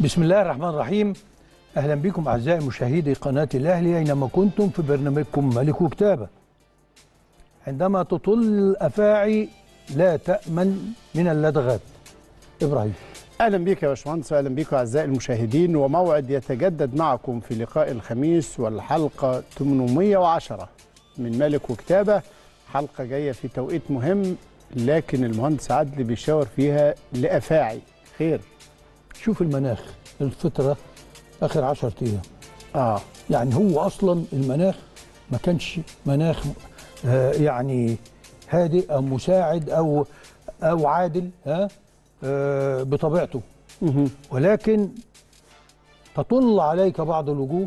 بسم الله الرحمن الرحيم اهلا بكم اعزائي مشاهدي قناه الاهلي اينما كنتم في برنامجكم ملك وكتابه عندما تطل الافاعي لا تامن من اللدغات ابراهيم اهلا بك يا باشمهندس واهلا بكم اعزائي المشاهدين وموعد يتجدد معكم في لقاء الخميس والحلقه 810 من ملك وكتابه حلقه جايه في توقيت مهم لكن المهندس عدلي بيشاور فيها لافاعي خير شوف المناخ الفتره اخر 10 ايام اه يعني هو اصلا المناخ ما كانش مناخ آه يعني هادئ او مساعد او او عادل ها آه بطبيعته مهم. ولكن تطل عليك بعض الوجوه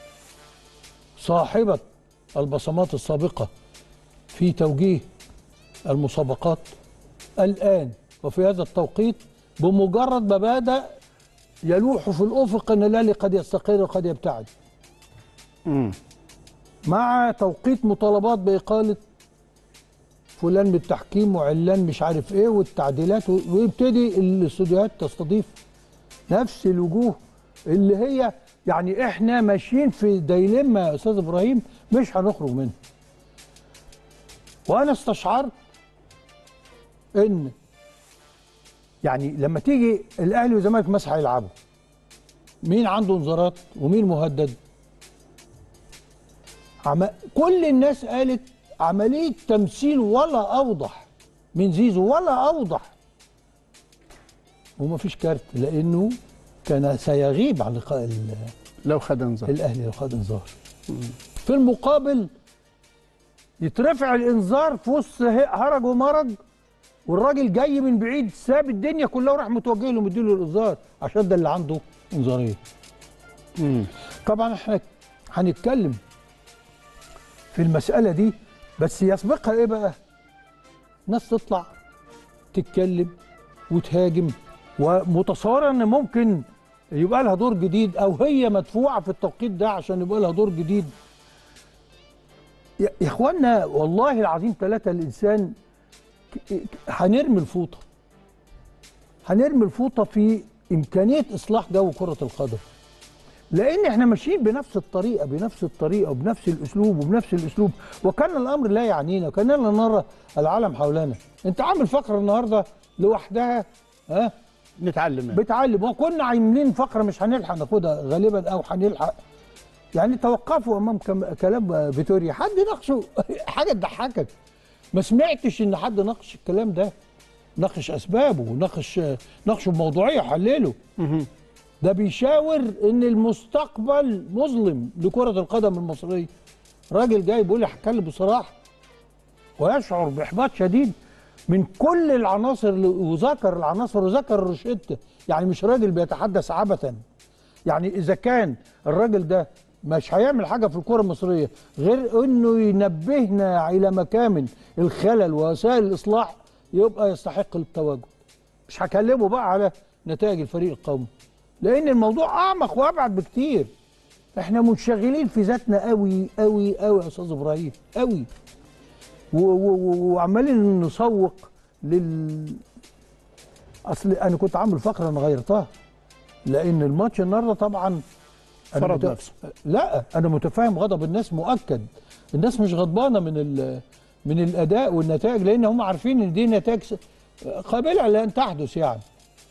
صاحبة البصمات السابقة في توجيه المسابقات الآن وفي هذا التوقيت بمجرد ما بدأ يلوح في الأفق أن الأهلي قد يستقر وقد يبتعد مم. مع توقيت مطالبات بإقالة فلان بالتحكيم وعلان مش عارف ايه والتعديلات و- ويبتدي الاستوديوهات تستضيف نفس الوجوه اللي هي يعني احنا ماشيين في دايلما يا استاذ ابراهيم مش هنخرج منه وانا استشعرت ان يعني لما تيجي الاهلي والزمالك مسح يلعبوا مين عنده انذارات ومين مهدد عم... كل الناس قالت عملية تمثيل ولا أوضح من زيزو ولا أوضح وما فيش كارت لأنه كان سيغيب عن لقاء ال- لو خد انذار الأهلي لو خد إنذار في المقابل يترفع الإنذار في وسط ه- هرج ومرج والراجل جاي من بعيد ساب الدنيا كلها وراح متوجه له مديله الإنذار عشان ده اللي عنده إنذارين مم. طبعا احنا هنتكلم في المسألة دي بس يسبقها ايه بقى؟ ناس تطلع تتكلم وتهاجم ومتصورة ان ممكن يبقى لها دور جديد او هي مدفوعة في التوقيت ده عشان يبقى لها دور جديد يا يا اخوانا والله العظيم ثلاثة الانسان ك- ك- هنرمي الفوطة هنرمي الفوطة في امكانية اصلاح جو كرة القدم لان احنا ماشيين بنفس الطريقه بنفس الطريقه وبنفس الاسلوب وبنفس الاسلوب وكان الامر لا يعنينا وكاننا نرى العالم حولنا انت عامل فقره النهارده لوحدها ها نتعلم منه. بتعلم وكنا عاملين فقره مش هنلحق ناخدها غالبا او هنلحق يعني توقفوا امام كم- كلام فيتوريا حد ناقشه حاجه تضحكك ما سمعتش ان حد ناقش الكلام ده ناقش اسبابه ناقش ناقشه بموضوعيه حلله مهم. ده بيشاور ان المستقبل مظلم لكرة القدم المصرية راجل جاي بيقول لي هتكلم بصراحة ويشعر بإحباط شديد من كل العناصر اللي- وذكر العناصر وذكر روشيتا يعني مش راجل بيتحدث عبثا يعني إذا كان الراجل ده مش هيعمل حاجة في الكرة المصرية غير إنه ينبهنا إلى مكامن الخلل ووسائل الإصلاح يبقى يستحق التواجد مش هكلمه بقى على نتائج الفريق القومي لان الموضوع اعمق وابعد بكتير احنا منشغلين في ذاتنا قوي قوي قوي يا استاذ ابراهيم قوي و- و- و- وعمالين نسوق لل اصل انا كنت عامل فقره انا غيرتها لان الماتش النهارده طبعا أنا فرض مت- نفسه. لا انا متفاهم غضب الناس مؤكد الناس مش غضبانه من ال- من الاداء والنتائج لان هم عارفين ان دي نتائج س- قابله لان تحدث يعني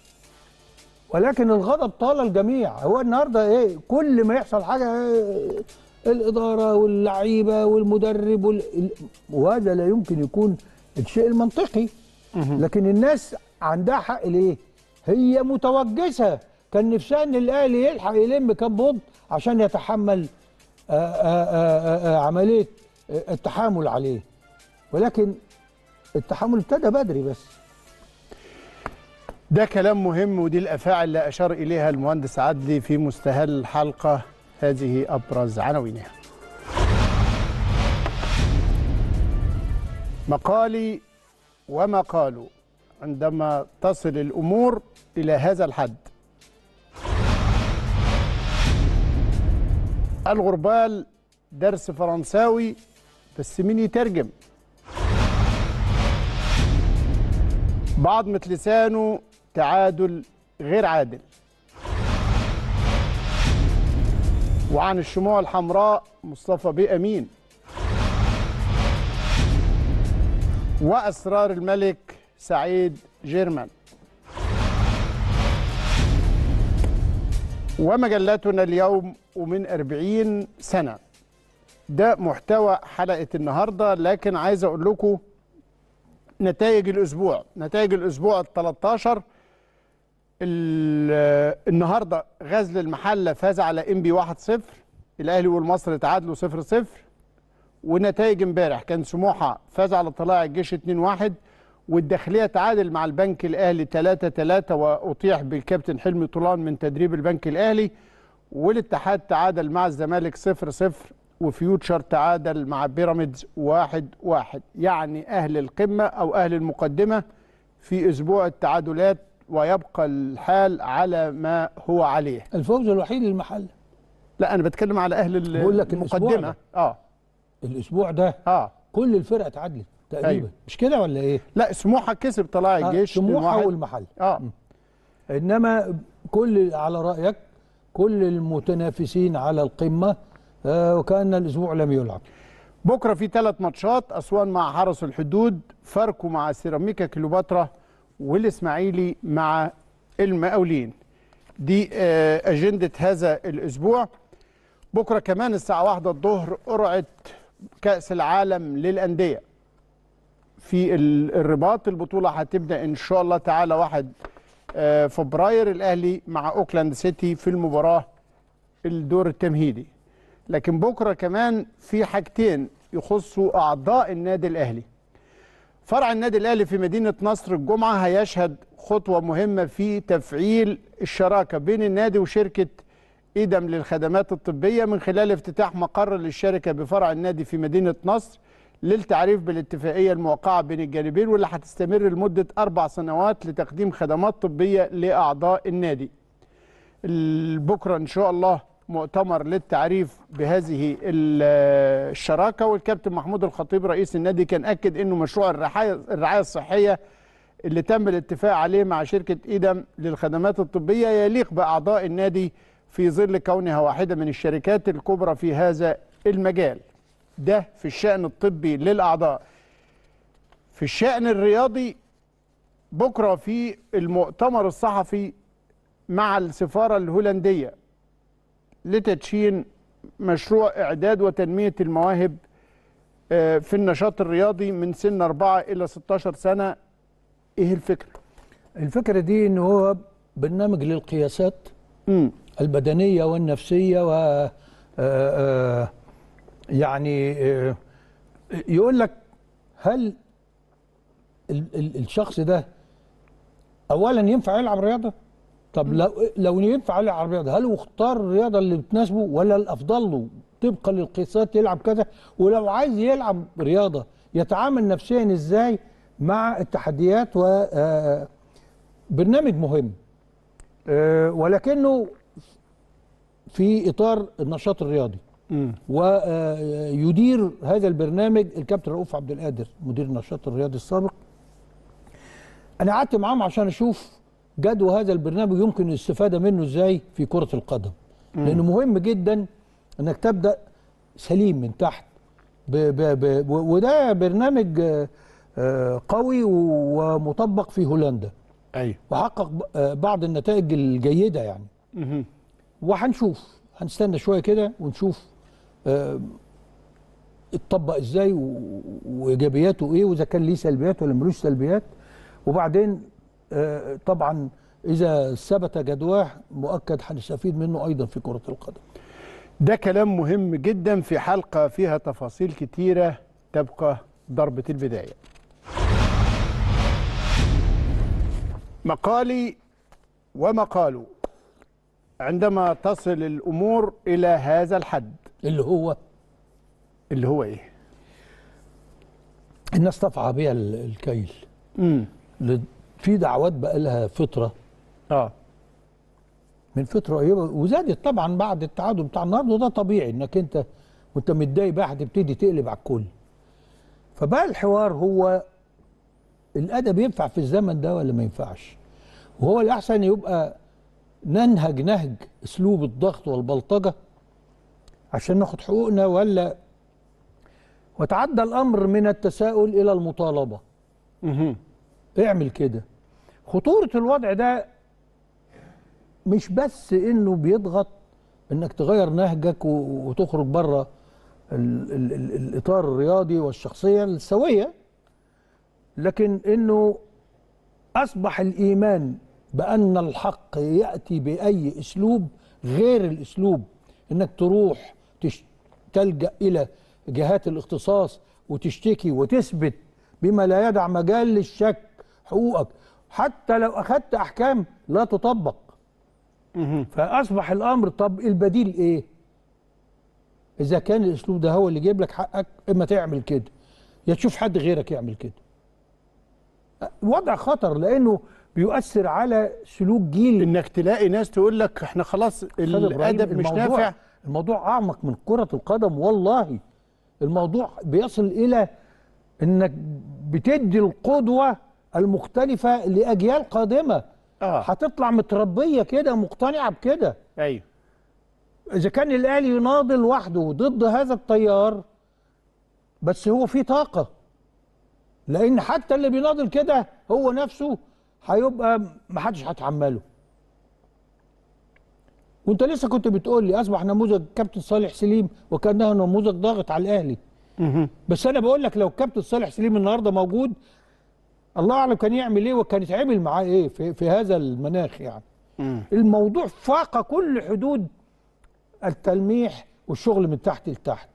ولكن الغضب طال الجميع هو النهارده ايه كل ما يحصل حاجه إيه الاداره واللعيبه والمدرب وال... ال- وهذا لا يمكن يكون الشيء المنطقي لكن الناس عندها حق ليه؟ هي متوجسه كان نفسها ان الاهلي يلحق يلم كام بونت عشان يتحمل آآ آآ آآ عمليه التحامل عليه ولكن التحامل ابتدى بدري بس ده كلام مهم ودي الافاعي اللي اشار اليها المهندس عدلي في مستهل الحلقه هذه ابرز عناوينها. مقالي ومقاله عندما تصل الامور الى هذا الحد. الغربال درس فرنساوي بس مين يترجم؟ بعضمة لسانه تعادل غير عادل وعن الشموع الحمراء مصطفى بيه امين واسرار الملك سعيد جيرمان ومجلاتنا اليوم ومن أربعين سنة ده محتوى حلقة النهاردة لكن عايز أقول لكم نتائج الأسبوع نتائج الأسبوع ال 13 ال- النهاردة غزل المحلة فاز على إنبي 1-0 الأهلي والمصري تعادلوا 0-0 ونتائج امبارح كان سموحة فاز على طلائع الجيش 2-1 والداخلية تعادل مع البنك الأهلي 3-3 وأطيح بالكابتن حلمي طولان من تدريب البنك الأهلي والاتحاد تعادل مع الزمالك 0-0 وفيوتشر تعادل مع بيراميدز 1-1 يعني أهل القمة أو أهل المقدمة في أسبوع التعادلات ويبقى الحال على ما هو عليه الفوز الوحيد للمحل لا أنا بتكلم على أهل ال- بقول لك الأسبوع المقدمة ده. آه الاسبوع ده آه كل الفرق اتعادلت تقريبا أيوة. مش كده ولا ايه؟ لا سموحة كسب طلائع آه، الجيش سموحه 2-1. والمحل آه انما كل على رايك كل المتنافسين على القمه آه، وكان الاسبوع لم يلعب بكره في ثلاث ماتشات اسوان مع حرس الحدود فاركو مع سيراميكا كليوباترا والاسماعيلي مع المقاولين دي آه، اجنده هذا الاسبوع بكره كمان الساعه واحدة الظهر قرعه كاس العالم للانديه في ال- الرباط البطوله هتبدا ان شاء الله تعالى واحد آه، فبراير الاهلي مع اوكلاند سيتي في المباراه الدور التمهيدي لكن بكره كمان في حاجتين يخصوا اعضاء النادي الاهلي فرع النادي الاهلي في مدينه نصر الجمعه هيشهد خطوه مهمه في تفعيل الشراكه بين النادي وشركه ايدم للخدمات الطبيه من خلال افتتاح مقر للشركه بفرع النادي في مدينه نصر للتعريف بالاتفاقيه الموقعه بين الجانبين واللي هتستمر لمده اربع سنوات لتقديم خدمات طبيه لاعضاء النادي. بكره ان شاء الله مؤتمر للتعريف بهذه ال- الشراكه والكابتن محمود الخطيب رئيس النادي كان اكد انه مشروع الرعايه الرعايه الصحيه اللي تم الاتفاق عليه مع شركه ايدم للخدمات الطبيه يليق باعضاء النادي في ظل كونها واحده من الشركات الكبرى في هذا المجال. ده في الشان الطبي للاعضاء. في الشان الرياضي بكره في المؤتمر الصحفي مع السفارة الهولندية لتدشين مشروع إعداد وتنمية المواهب آه، في النشاط الرياضي من سن 4 إلى 16 سنة إيه الفكرة؟ الفكره دي ان هو برنامج للقياسات مم. البدنيه والنفسيه و آه، آه، يعني آه، يقول لك هل ال- ال- الشخص ده اولا ينفع يلعب رياضه طب لو لو ينفع يلعب رياضه هل هو اختار الرياضه اللي بتناسبه ولا الافضل له طبقا للقياسات يلعب كذا ولو عايز يلعب رياضه يتعامل نفسيا ازاي مع التحديات و آه، برنامج مهم آه، ولكنه في اطار النشاط الرياضي مم. ويدير هذا البرنامج الكابتن رؤوف عبد القادر مدير النشاط الرياضي السابق انا قعدت معاهم عشان اشوف جدوى هذا البرنامج يمكن الاستفاده منه ازاي في كره القدم لانه مهم جدا انك تبدا سليم من تحت ب ب ب و- وده برنامج آه، آه، قوي ومطبق في هولندا أيوه وحقق ب- آه، بعض النتائج الجيده يعني مهم. وهنشوف هنستنى شويه كده ونشوف آه، اتطبق ازاي و- وايجابياته ايه واذا كان ليه سلبيات ولا ملوش سلبيات وبعدين آه، طبعا اذا ثبت جدواه مؤكد هنستفيد منه ايضا في كره القدم ده كلام مهم جدا في حلقة فيها تفاصيل كتيرة تبقى ضربة البداية مقالي ومقاله عندما تصل الأمور إلى هذا الحد اللي هو اللي هو إيه؟ الناس تفعى بها ال- الكيل امم ل- في دعوات بقى لها فتره اه من فتره قريبه وزادت طبعا بعد التعادل بتاع النهارده وده طبيعي انك انت وانت متضايق بقى هتبتدي تقلب على الكل فبقى الحوار هو الادب ينفع في الزمن ده ولا ما ينفعش وهو الاحسن يبقى ننهج نهج اسلوب الضغط والبلطجه عشان ناخد حقوقنا ولا وتعدى الامر من التساؤل الى المطالبه مهم. اعمل كده خطورة الوضع ده مش بس انه بيضغط انك تغير نهجك و- وتخرج بره ال ال ال الاطار الرياضي والشخصية السوية لكن انه اصبح الايمان بان الحق ياتي باي اسلوب غير الاسلوب انك تروح تش تلجا الى جهات الاختصاص وتشتكي وتثبت بما لا يدع مجال للشك حقوقك حتى لو اخذت احكام لا تطبق مهم. فاصبح الامر طب البديل ايه اذا كان الاسلوب ده هو اللي جايب لك حقك اما تعمل كده يا تشوف حد غيرك يعمل كده وضع خطر لانه بيؤثر على سلوك جيل انك تلاقي ناس تقول لك احنا خلاص خد إبراهيم، الادب مش الموضوع- نافع الموضوع اعمق من كرة القدم والله الموضوع بيصل الى انك بتدي القدوة المختلفة لاجيال قادمة اه هتطلع متربية كده مقتنعة بكده ايوه اذا كان الاهلي يناضل وحده ضد هذا التيار بس هو في طاقه لان حتى اللي بيناضل كده هو نفسه هيبقى محدش هيتحمله وانت لسه كنت بتقول لي اصبح نموذج كابتن صالح سليم وكانه نموذج ضاغط على الاهلي مهم. بس انا بقول لك لو كابتن صالح سليم النهارده موجود الله اعلم كان يعمل ايه وكان يتعمل معاه ايه في, في هذا المناخ يعني مم. الموضوع فاق كل حدود التلميح والشغل من تحت لتحت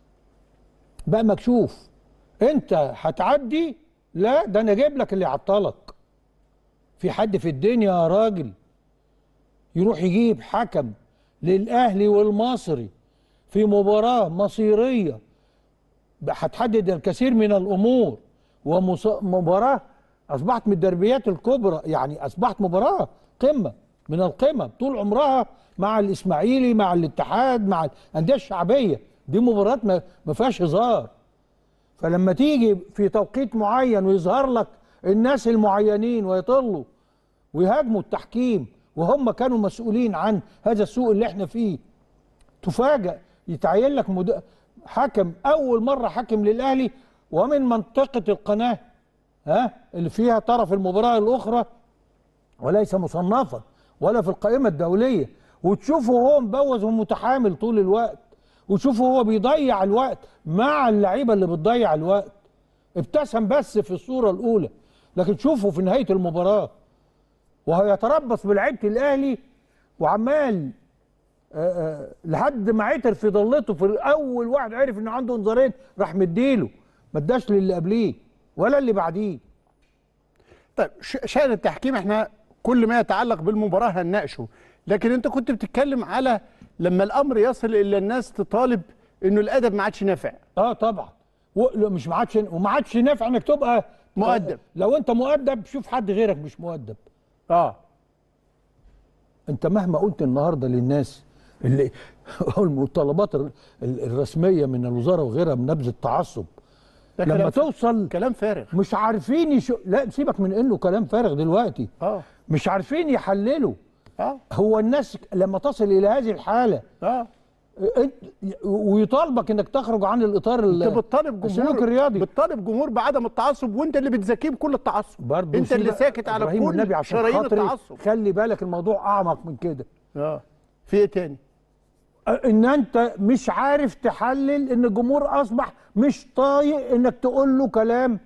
بقى مكشوف انت هتعدي لا ده انا جايب لك اللي يعطلك في حد في الدنيا يا راجل يروح يجيب حكم للاهلي والمصري في مباراه مصيريه هتحدد الكثير من الامور ومباراه اصبحت من الدربيات الكبرى يعني اصبحت مباراه قمه من القمم طول عمرها مع الاسماعيلي مع الاتحاد مع الانديه الشعبيه دي مباراه ما ما فيهاش هزار فلما تيجي في توقيت معين ويظهر لك الناس المعينين ويطلوا ويهاجموا التحكيم وهم كانوا مسؤولين عن هذا السوء اللي احنا فيه تفاجأ يتعين لك مد... حكم اول مره حكم للاهلي ومن منطقه القناه ها اللي فيها طرف المباراه الاخرى وليس مصنفا ولا في القائمه الدوليه وتشوفه هو مبوز ومتحامل طول الوقت وتشوفه هو بيضيع الوقت مع اللعيبه اللي بتضيع الوقت ابتسم بس في الصوره الاولى لكن شوفه في نهايه المباراه وهو يتربص بلعيبه الاهلي وعمال آه، آه، لحد ما عتر في ضلته في اول واحد عرف ان عنده انذارين راح مديله ما اداش للي قبليه ولا اللي بعديه طيب ش- شأن التحكيم احنا كل ما يتعلق بالمباراة هنناقشه لكن انت كنت بتتكلم على لما الامر يصل الى الناس تطالب انه الادب ما عادش نافع اه طبعا و... لا، مش ما عادش وما عادش نافع انك تبقى مؤدب. لو انت مؤدب شوف حد غيرك مش مؤدب اه انت مهما قلت النهارده للناس اللي أو المتطلبات الر- ال- الرسميه من الوزاره وغيرها من نبذ التعصب ده لما كلام- توصل كلام فارغ مش عارفين يشو... لا سيبك من انه كلام فارغ دلوقتي اه مش عارفين يحللوا اه هو الناس لما تصل الى هذه الحاله اه انت ويطالبك انك تخرج عن الاطار ال- انت بتطالب السلوك جمهور الرياضي بتطالب جمهور بعدم التعصب وانت اللي بتزكيه بكل التعصب برضه انت اللي سيبك- ساكت على إبراهيم والنبي كل عشان شرايين خاطري التعصب خلي بالك الموضوع اعمق من كده اه في ايه تاني ان انت مش عارف تحلل ان الجمهور اصبح مش طايق انك تقول له كلام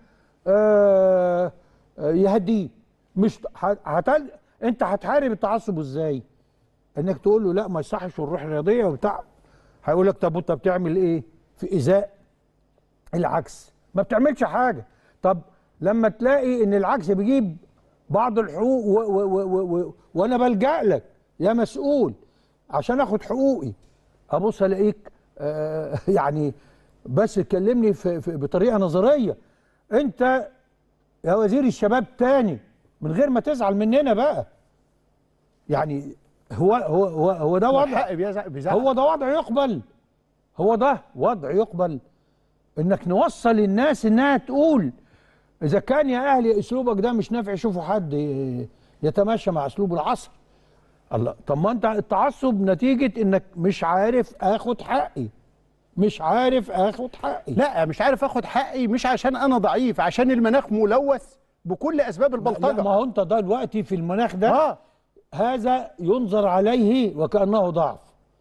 آه آه، يهديه مش ه- هتل... انت هتحارب التعصب ازاي انك تقول له لا ما يصحش الروح الرياضيه وبتاع هيقول لك طب وانت بتعمل ايه في ازاء العكس ما بتعملش حاجه طب لما تلاقي ان العكس بيجيب بعض الحقوق و و و و و وانا بلجأ لك يا مسؤول عشان اخد حقوقي ابص الاقيك آه يعني بس تكلمني في في بطريقه نظريه انت يا وزير الشباب تاني من غير ما تزعل مننا بقى يعني هو هو هو, هو ده وضع الحق بيزعل بيزعل هو ده وضع يقبل هو ده وضع يقبل انك نوصل الناس انها تقول اذا كان يا اهلي اسلوبك ده مش نافع شوفوا حد ي- يتماشى مع اسلوب العصر الله طب ما انت التعصب نتيجه انك مش عارف اخد حقي مش عارف اخد حقي لا مش عارف اخد حقي مش عشان انا ضعيف عشان المناخ ملوث بكل اسباب لا البلطجه ما هو انت ده دلوقتي في المناخ ده اه هذا ينظر عليه وكأنه ضعف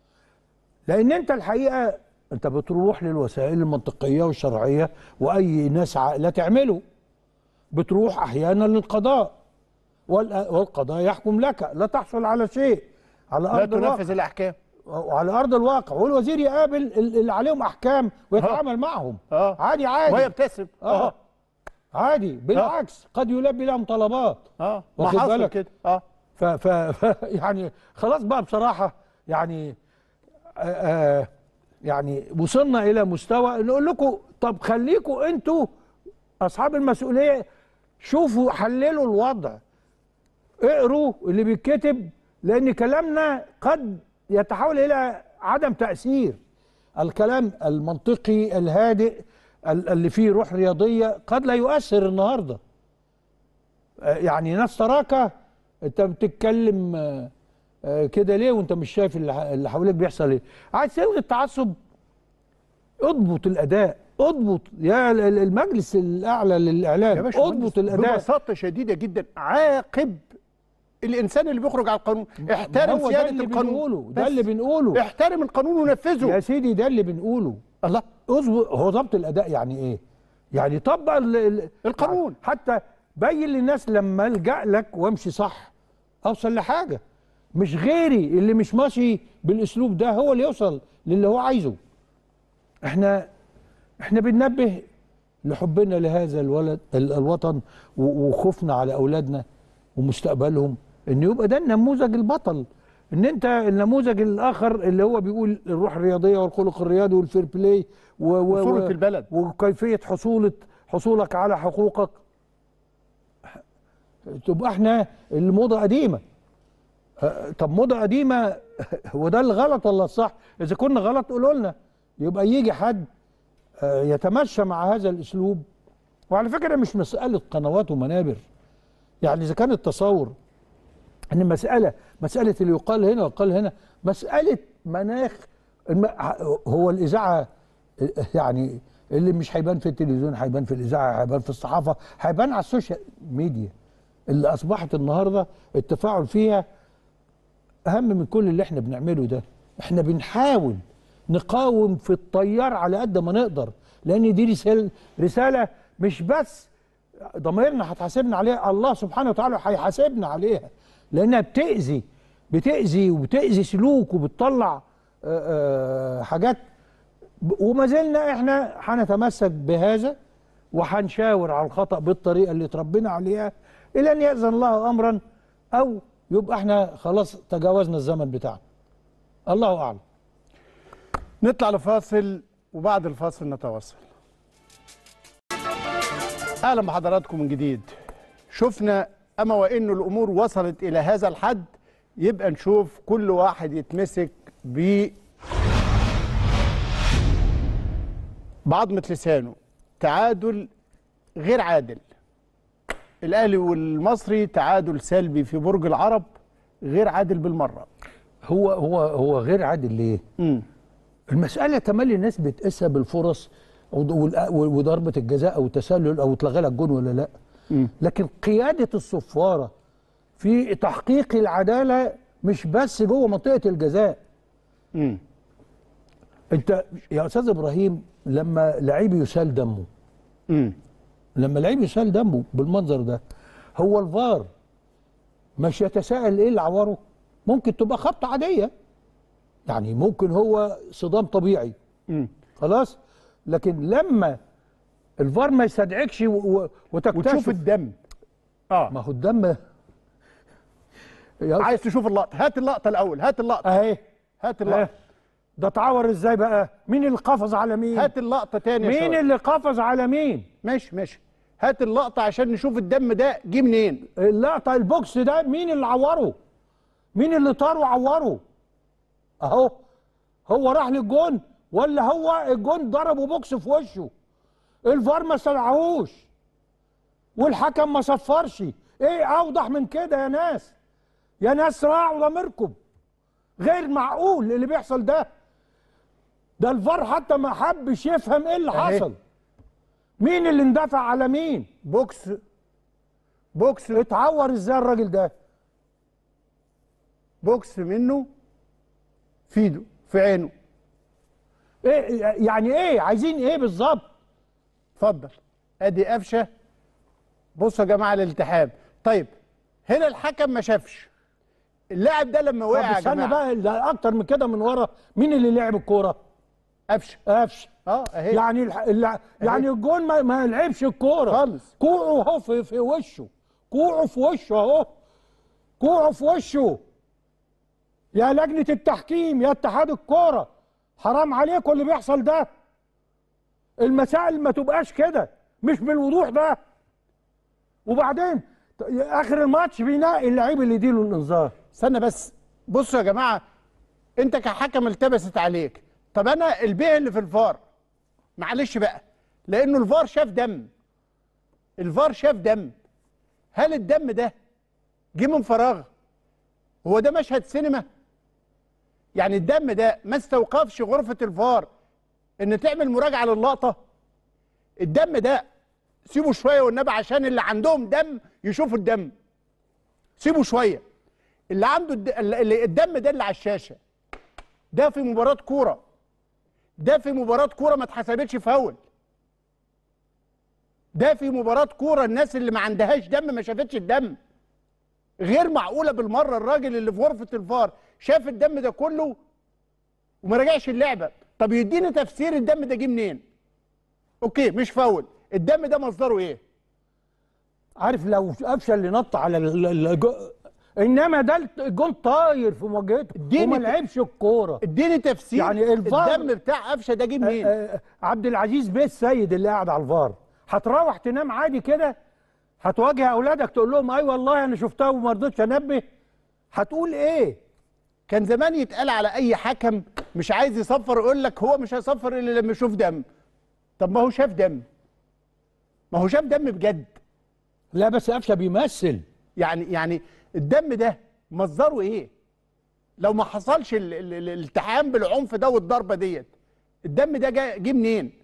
لأن أنت الحقيقة أنت بتروح للوسائل المنطقية والشرعية وأي ناس عاقلة تعمله بتروح أحيانا للقضاء والأ- والقضاء يحكم لك لا تحصل على شيء على لا أرض الواقع تنفذ الاحكام وعلى أرض الواقع والوزير يقابل ال- اللي عليهم أحكام ويتعامل معهم اه عادي عادي ويبتسم آه. اه عادي بالعكس قد يلبي لهم طلبات اه ما واخد حصل بالك؟ كده اه ف ف ف يعني خلاص بقى بصراحه يعني آه آه يعني وصلنا الى مستوى نقول لكم طب خليكم انتوا اصحاب المسؤوليه شوفوا حللوا الوضع اقروا اللي بيتكتب لان كلامنا قد يتحول الى عدم تاثير الكلام المنطقي الهادئ ال- اللي فيه روح رياضيه قد لا يؤثر النهارده آه، يعني ناس تراك انت بتتكلم آه، آه، كده ليه وانت مش شايف اللي ح- اللي حواليك بيحصل ايه عايز تلغي التعصب اضبط الاداء اضبط يا ال- ال- المجلس الاعلى للاعلام يا باشا اضبط الاداء ببساطه شديده جدا عاقب الانسان اللي بيخرج على القانون احترم هو ده سياده اللي القانون بنقوله ده بس. اللي بنقوله احترم القانون ونفذه يا سيدي ده اللي بنقوله الله اظبط هو ضبط الاداء يعني ايه يعني طبق ال- ال- القانون. حتى بين للناس لما الجا لك وامشي صح اوصل لحاجه مش غيري اللي مش ماشي بالاسلوب ده هو اللي يوصل للي هو عايزه احنا احنا بننبه لحبنا لهذا الولد ال- الوطن و- وخوفنا على اولادنا ومستقبلهم ان يبقى ده النموذج البطل ان انت النموذج الاخر اللي هو بيقول الروح الرياضيه والخلق الرياضي والفير بلاي و و وصورة و- البلد. وكيفيه حصولة حصولك على حقوقك تبقى احنا الموضه قديمه أه، طب موضه قديمه هو ده الغلط ولا الصح اذا كنا غلط قولوا لنا يبقى يجي حد آه، يتمشى مع هذا الاسلوب وعلى فكره مش مساله قنوات ومنابر يعني اذا كان التصور ان مساله مساله اللي يقال هنا ويقال هنا مساله مناخ الم... هو الاذاعه يعني اللي مش هيبان في التلفزيون هيبان في الاذاعه هيبان في الصحافه هيبان على السوشيال ميديا اللي اصبحت النهارده التفاعل فيها اهم من كل اللي احنا بنعمله ده احنا بنحاول نقاوم في الطيار على قد ما نقدر لان دي رساله رساله مش بس ضميرنا هتحاسبنا عليها الله سبحانه وتعالى هيحاسبنا عليها لانها بتاذي بتاذي وبتاذي سلوك وبتطلع آه، آه، حاجات ب- وما زلنا احنا هنتمسك بهذا وهنشاور على الخطا بالطريقه اللي اتربينا عليها الى ان ياذن الله امرا او يبقى احنا خلاص تجاوزنا الزمن بتاعنا الله اعلم نطلع لفاصل وبعد الفاصل نتواصل اهلا بحضراتكم من جديد شفنا اما وان الامور وصلت الى هذا الحد يبقى نشوف كل واحد يتمسك ب بعضمة لسانه تعادل غير عادل الاهلي والمصري تعادل سلبي في برج العرب غير عادل بالمره هو هو هو غير عادل ليه؟ امم المساله تملي الناس بتقيسها بالفرص وض- والأ- وضربه الجزاء او التسلل او اتلغى لك جون ولا لا مم. لكن قياده الصفاره في تحقيق العداله مش بس جوه منطقه الجزاء امم انت يا استاذ ابراهيم لما لعيب يسال دمه امم لما لعيب يسال دمه بالمنظر ده هو الفار مش يتساءل ايه اللي عوره ممكن تبقى خبطه عاديه يعني ممكن هو صدام طبيعي امم خلاص لكن لما الفار ما يستدعكش و- و- وتكتشف وتشوف الدم اه ما هو الدم يا عايز تشوف اللقطه هات اللقطه الاول هات اللقطه اهي هات اه اللقطه ده اتعور ازاي بقى مين اللي قفز على مين هات اللقطه تاني يا مين شباب. اللي قفز على مين ماشي ماشي هات اللقطه عشان نشوف الدم ده جه منين اللقطه البوكس ده مين اللي عوره مين اللي طار وعوره اهو هو راح للجون ولا هو الجون ضربه بوكس في وشه الفار ما استدعاهوش والحكم ما صفرش ايه اوضح من كده يا ناس يا ناس راعوا ضميركم غير معقول اللي بيحصل ده ده الفار حتى ما حبش يفهم ايه اللي أهي. حصل مين اللي اندفع على مين بوكس بوكس اتعور ازاي الراجل ده بوكس منه في ايده في عينه ايه يعني ايه عايزين ايه بالظبط اتفضل ادي قفشه بصوا يا جماعه الالتحام طيب هنا الحكم ما شافش اللاعب ده لما طب وقع يا استنى جماعه بقى ده اكتر من كده من ورا مين اللي لعب الكوره قفشه قفش اه اهي يعني الح... الع... يعني الجون ما, ما لعبش الكوره خالص. كوعه اهو في, في وشه كوعه في وشه اهو كوعه في وشه يا لجنه التحكيم يا اتحاد الكوره حرام عليكم اللي بيحصل ده المسائل ما تبقاش كده مش بالوضوح ده وبعدين ت- اخر الماتش بينقي اللعيب اللي يديله الانذار استنى بس بصوا يا جماعه انت كحكم التبست عليك طب انا البيع اللي في الفار معلش بقى لانه الفار شاف دم الفار شاف دم هل الدم ده جه من فراغ هو ده مشهد سينما يعني الدم ده ما استوقفش غرفه الفار ان تعمل مراجعه للقطه الدم ده سيبوا شويه والنبي عشان اللي عندهم دم يشوفوا الدم سيبوا شويه اللي عنده الد... اللي الدم ده اللي على الشاشه ده في مباراه كوره ده في مباراه كوره ما اتحسبتش فاول ده في مباراه كوره الناس اللي ما عندهاش دم ما شافتش الدم غير معقوله بالمره الراجل اللي في غرفه الفار شاف الدم ده كله وما رجعش اللعبه طب يديني تفسير الدم ده جه منين اوكي مش فاول الدم ده مصدره ايه عارف لو قفشه اللي نط على ال- ال- الج- انما ده الجون طاير في مواجهته اديني وما ت- لعبش الكوره اديني تفسير يعني الفار- الدم بتاع قفشه ده جه منين آه، عبد العزيز بيه السيد اللي قاعد على الفار هتروح تنام عادي كده هتواجه اولادك تقول لهم اي والله انا شفتها وما رضيتش انبه هتقول ايه كان زمان يتقال على اي حكم مش عايز يصفر يقول لك هو مش هيصفر الا لما يشوف دم طب ما هو شاف دم ما هو شاف دم بجد لا بس قفشه بيمثل يعني يعني الدم ده مصدره ايه لو ما حصلش ال- ال- ال- الالتحام بالعنف ده والضربه ديت الدم ده جا- جه منين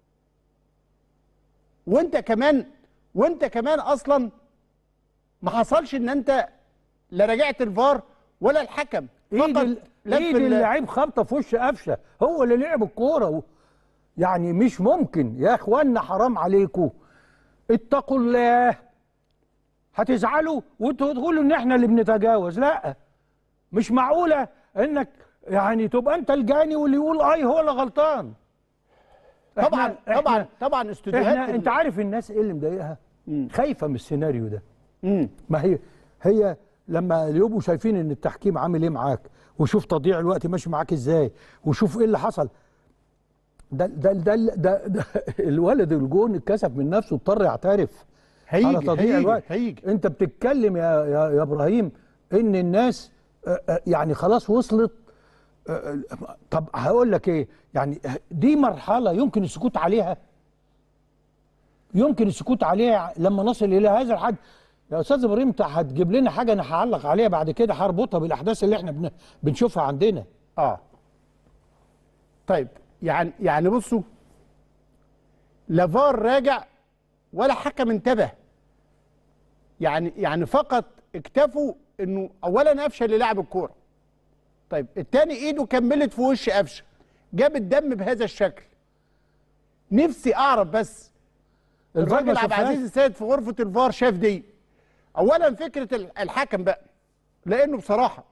وانت كمان وانت كمان اصلا ما حصلش ان انت لا رجعت الفار ولا الحكم ايد ال- لف ايد ال- اللعيب خبطه في وش قفشه هو اللي لعب الكوره و... يعني مش ممكن يا اخوانا حرام عليكم اتقوا الله هتزعلوا وانتوا تقولوا ان احنا اللي بنتجاوز لا مش معقوله انك يعني تبقى انت الجاني واللي يقول اي هو اللي غلطان طبعا إحنا- طبعا إحنا- طبعا استوديوهات احنا ال- انت عارف الناس ايه اللي مضايقها خايفه من السيناريو ده مم. ما هي هي لما يبقوا شايفين ان التحكيم عامل ايه معاك وشوف تضييع الوقت ماشي معاك ازاي وشوف ايه اللي حصل ده ده ده, ده, ده الولد الجون اتكسف من نفسه اضطر يعترف هيجي على تضييع هيجي الوقت هيجي انت بتتكلم يا يا, يا ابراهيم ان الناس آه، آه، يعني خلاص وصلت آه، آه، طب هقول لك ايه يعني دي مرحله يمكن السكوت عليها يمكن السكوت عليها لما نصل الى هذا الحد يا استاذ ابراهيم انت هتجيب لنا حاجه انا هعلق عليها بعد كده هربطها بالاحداث اللي احنا بن- بنشوفها عندنا اه طيب يعني يعني بصوا لا فار راجع ولا حكم انتبه يعني يعني فقط اكتفوا انه اولا قفشه اللي لعب الكوره طيب التاني ايده كملت في وش قفشه جاب الدم بهذا الشكل نفسي اعرف بس الفار الراجل ما عبد شافهاش. العزيز السيد في غرفه الفار شاف دي اولا فكره ال- الحكم بقى لانه بصراحه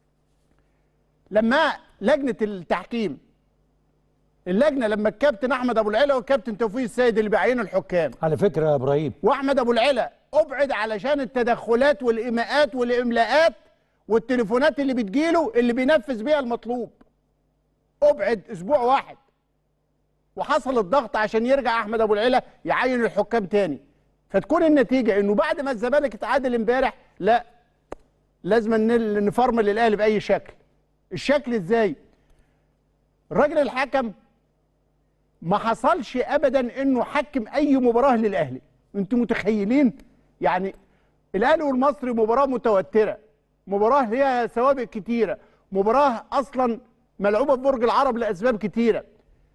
لما لجنه التحكيم اللجنه لما الكابتن احمد ابو العلا والكابتن توفيق السيد اللي بيعينوا الحكام على فكره يا ابراهيم واحمد ابو العلا ابعد علشان التدخلات والايماءات والاملاءات والتليفونات اللي بتجيله اللي بينفذ بيها المطلوب ابعد اسبوع واحد وحصل الضغط عشان يرجع احمد ابو العلا يعين الحكام تاني فتكون النتيجه انه بعد ما الزمالك اتعادل امبارح لا لازم ن- نفرمل الاهلي باي شكل الشكل ازاي الراجل الحكم ما حصلش ابدا انه حكم اي مباراه للاهلي انتوا متخيلين يعني الاهلي والمصري مباراه متوتره مباراه ليها سوابق كتيره مباراه اصلا ملعوبه في برج العرب لاسباب كتيره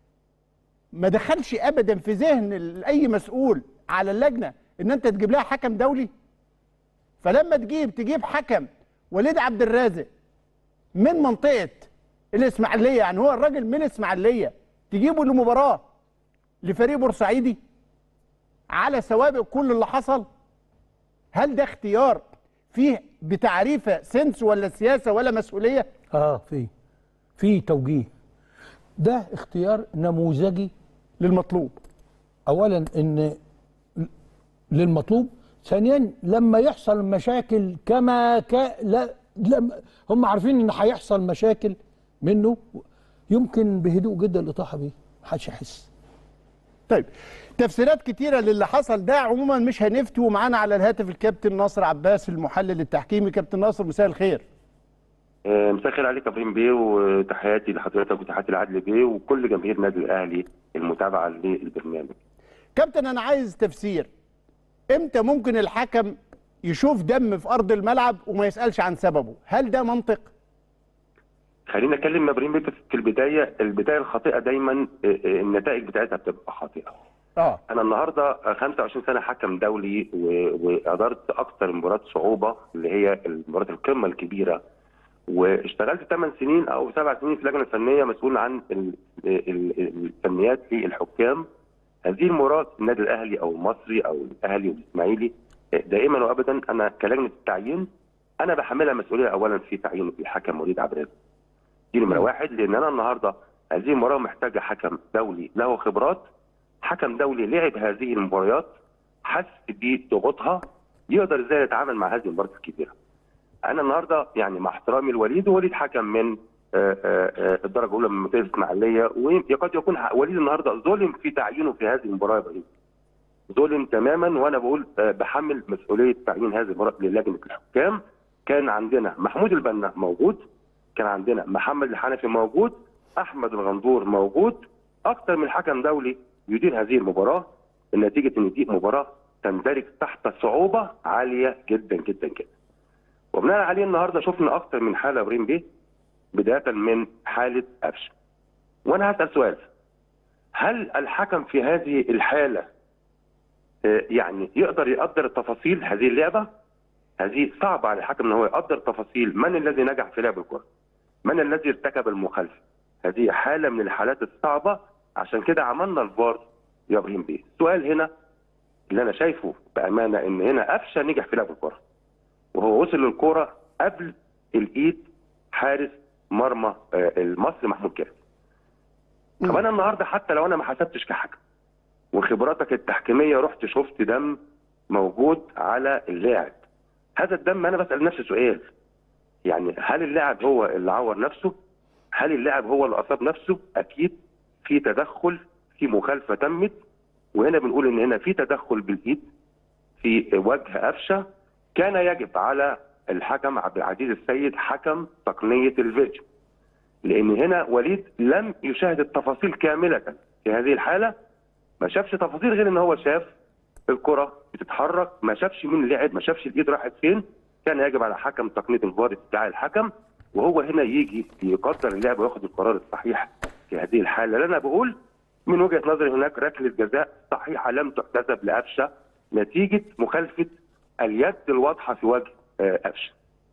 ما دخلش ابدا في ذهن ال- اي مسؤول على اللجنه ان انت تجيب لها حكم دولي فلما تجيب تجيب حكم وليد عبد الرازق من منطقه الاسماعيليه يعني هو الراجل من الاسماعيليه تجيبه لمباراه لفريق بورسعيدي على سوابق كل اللي حصل هل ده اختيار فيه بتعريفه سنس ولا سياسه ولا مسؤوليه اه في في توجيه ده اختيار نموذجي للمطلوب اولا ان للمطلوب ثانيا لما يحصل مشاكل كما ك... لا لما هم عارفين ان هيحصل مشاكل منه يمكن بهدوء جدا الاطاحه بيه محدش يحس طيب تفسيرات كتيرة للي حصل ده عموما مش هنفتي ومعانا على الهاتف الكابتن ناصر عباس المحلل التحكيمي كابتن ناصر مساء الخير آه، مساء الخير عليك يا ابراهيم بيه وتحياتي لحضرتك وتحياتي لعدل بيه وكل جماهير النادي الاهلي المتابعه للبرنامج. كابتن انا عايز تفسير امتى ممكن الحكم يشوف دم في ارض الملعب وما يسالش عن سببه هل ده منطق خلينا نتكلم يا ابراهيم بيه في البدايه البدايه الخاطئه دايما آه، آه، النتائج بتاعتها بتبقى خاطئه. اه انا النهارده آه، 25 سنه حكم دولي و- وادرت اكثر مباريات صعوبه اللي هي مباراه القمه الكبيره واشتغلت 8 سنين او 7 سنين في اللجنه الفنيه مسؤول عن ال- ال- الفنيات في الحكام هذه المباراه النادي الاهلي او المصري او الاهلي والاسماعيلي دائما وابدا انا كلجنه التعيين انا بحملها مسؤوليه اولا في تعيين الحكم وليد عبد الرازق. دي نمره واحد لان انا النهارده هذه المباراه محتاجه حكم دولي له خبرات حكم دولي لعب هذه المباريات حس بضغوطها يقدر ازاي يتعامل مع هذه المباريات الكبيره. انا النهارده يعني مع احترامي لوليد وليد حكم من آه، آه، آه، الدرجه الاولى من منطقه الاسماعيليه وقد يكون ح- وليد النهارده ظلم في تعيينه في هذه المباراه يا ابراهيم. ظلم تماما وانا بقول آه، بحمل مسؤوليه تعيين هذه المباراه للجنه الحكام كان عندنا محمود البنا موجود كان عندنا محمد الحنفي موجود احمد الغندور موجود اكثر من حكم دولي يدير هذه المباراه النتيجه ان دي مباراه تندرج تحت صعوبه عاليه جدا جدا جدا وبناء عليه النهارده شفنا اكثر من حاله ابراهيم بيه بدايه من حاله قفشه وانا هسال سؤال هل الحكم في هذه الحاله آه، يعني يقدر يقدر تفاصيل هذه اللعبه هذه صعبه على الحكم ان هو يقدر تفاصيل من الذي نجح في لعب الكره من الذي ارتكب المخالفه هذه حاله من الحالات الصعبه عشان كده عملنا الفار يا ابراهيم بيه السؤال هنا اللي انا شايفه بامانه ان هنا قفشه نجح في لعب الكره وهو وصل للكره قبل الايد حارس مرمى آه، المصري محمود كامل طب انا النهارده حتى لو انا ما حسبتش كحكم وخبراتك التحكيميه رحت شفت دم موجود على اللاعب هذا الدم انا بسال نفسي سؤال يعني هل اللاعب هو اللي عور نفسه هل اللاعب هو اللي اصاب نفسه اكيد في تدخل في مخالفه تمت وهنا بنقول ان هنا في تدخل بالايد في وجه قفشه كان يجب على الحكم عبد العزيز السيد حكم تقنيه الفيديو لان هنا وليد لم يشاهد التفاصيل كامله في هذه الحاله ما شافش تفاصيل غير ان هو شاف الكره بتتحرك ما شافش مين لعب ما شافش الايد راحت فين كان يجب على حكم تقنيه الفار استدعاء الحكم وهو هنا يجي يقدر اللعب وياخد القرار الصحيح في هذه الحاله لأن انا بقول من وجهه نظري هناك ركله جزاء صحيحه لم تحتسب لقفشه نتيجه مخالفه اليد الواضحه في وجه آه، قفشه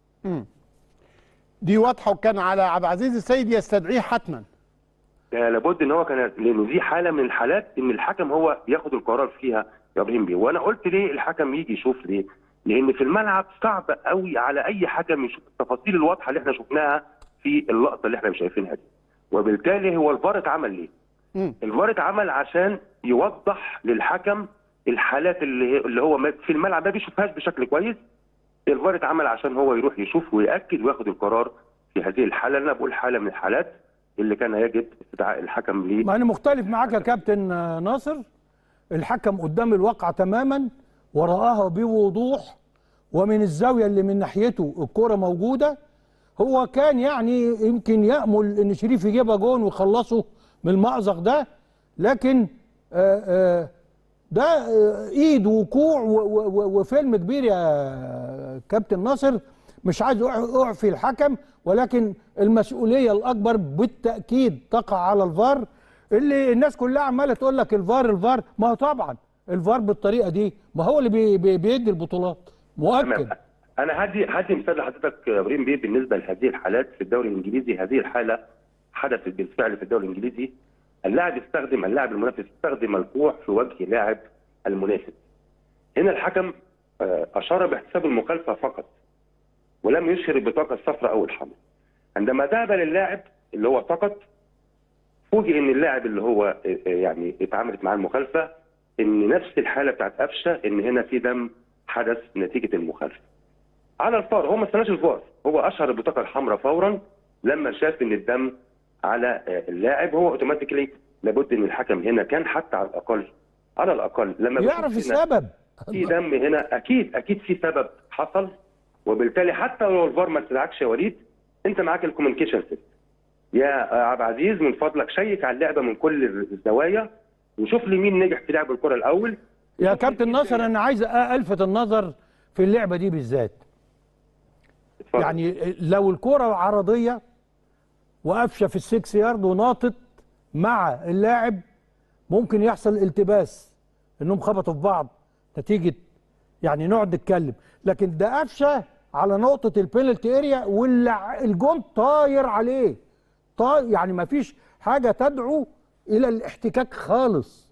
دي واضحه وكان على عبد العزيز السيد يستدعيه حتما آه، لابد ان هو كان لان دي حاله من الحالات ان الحكم هو ياخد القرار فيها يا ابراهيم بيه وانا قلت ليه الحكم يجي يشوف ليه؟ لان في الملعب صعب قوي على اي حكم يشوف التفاصيل الواضحه اللي احنا شفناها في اللقطه اللي احنا مش شايفينها دي وبالتالي هو الفار اتعمل ليه؟ مم. الفار اتعمل عشان يوضح للحكم الحالات اللي اللي هو ما- في الملعب ما بيشوفهاش بشكل كويس الفار اتعمل عشان هو يروح يشوف ويأكد وياخد القرار في هذه الحاله اللي انا بقول حاله من الحالات اللي كان يجب استدعاء الحكم ليه ما انا مختلف معاك يا كابتن آه، ناصر الحكم قدام الواقع تماما ورآها بوضوح ومن الزاويه اللي من ناحيته الكره موجوده هو كان يعني يمكن يامل ان شريف يجيبها جون ويخلصه من المأزق ده لكن آه، آه، ده آه، ايد وكوع و- و- و- وفيلم كبير يا كابتن ناصر مش عايز أع- اعفي الحكم ولكن المسؤوليه الاكبر بالتاكيد تقع على الفار اللي الناس كلها عماله تقول لك الفار الفار ما هو طبعا الفار بالطريقه دي ما هو اللي بي بي بيدي البطولات مؤكد تمام انا هدي هدي مثال لحضرتك يا ابراهيم بيه بالنسبه لهذه الحالات في الدوري الانجليزي هذه الحاله حدثت بالفعل في الدوري الانجليزي اللاعب استخدم اللاعب المنافس استخدم الكوع في وجه لاعب المنافس هنا الحكم آه، اشار باحتساب المخالفه فقط ولم يشهر البطاقه الصفراء او الحمراء عندما ذهب للاعب اللي هو فقط فوجئ ان اللاعب اللي هو آه، آه، يعني اتعاملت معاه المخالفه ان نفس الحاله بتاعت قفشه ان هنا في دم حدث نتيجه المخالفه على الفار هو ما استناش الفار هو اشهر البطاقه الحمراء فورا لما شاف ان الدم على آه، اللاعب هو اوتوماتيكلي لابد ان الحكم هنا كان حتى على الاقل على الاقل لما بيشوف يعرف هنا السبب في دم هنا اكيد اكيد في سبب حصل وبالتالي حتى لو الفار ما استدعكش يا وليد انت معاك الكوميونيكيشن سيستم يا عبد العزيز من فضلك شيك على اللعبه من كل الزوايا وشوف لي مين نجح في لعب الكره الاول يا كابتن ناصر انا عايز الفت النظر في اللعبه دي بالذات اتفضل. يعني لو الكرة عرضية وقفشة في السكس يارد وناطط مع اللاعب ممكن يحصل التباس انهم خبطوا في بعض نتيجة يعني نقعد نتكلم لكن ده قفشة على نقطة البينالتي اريا والجون طاير عليه طاير يعني ما فيش حاجة تدعو الى الاحتكاك خالص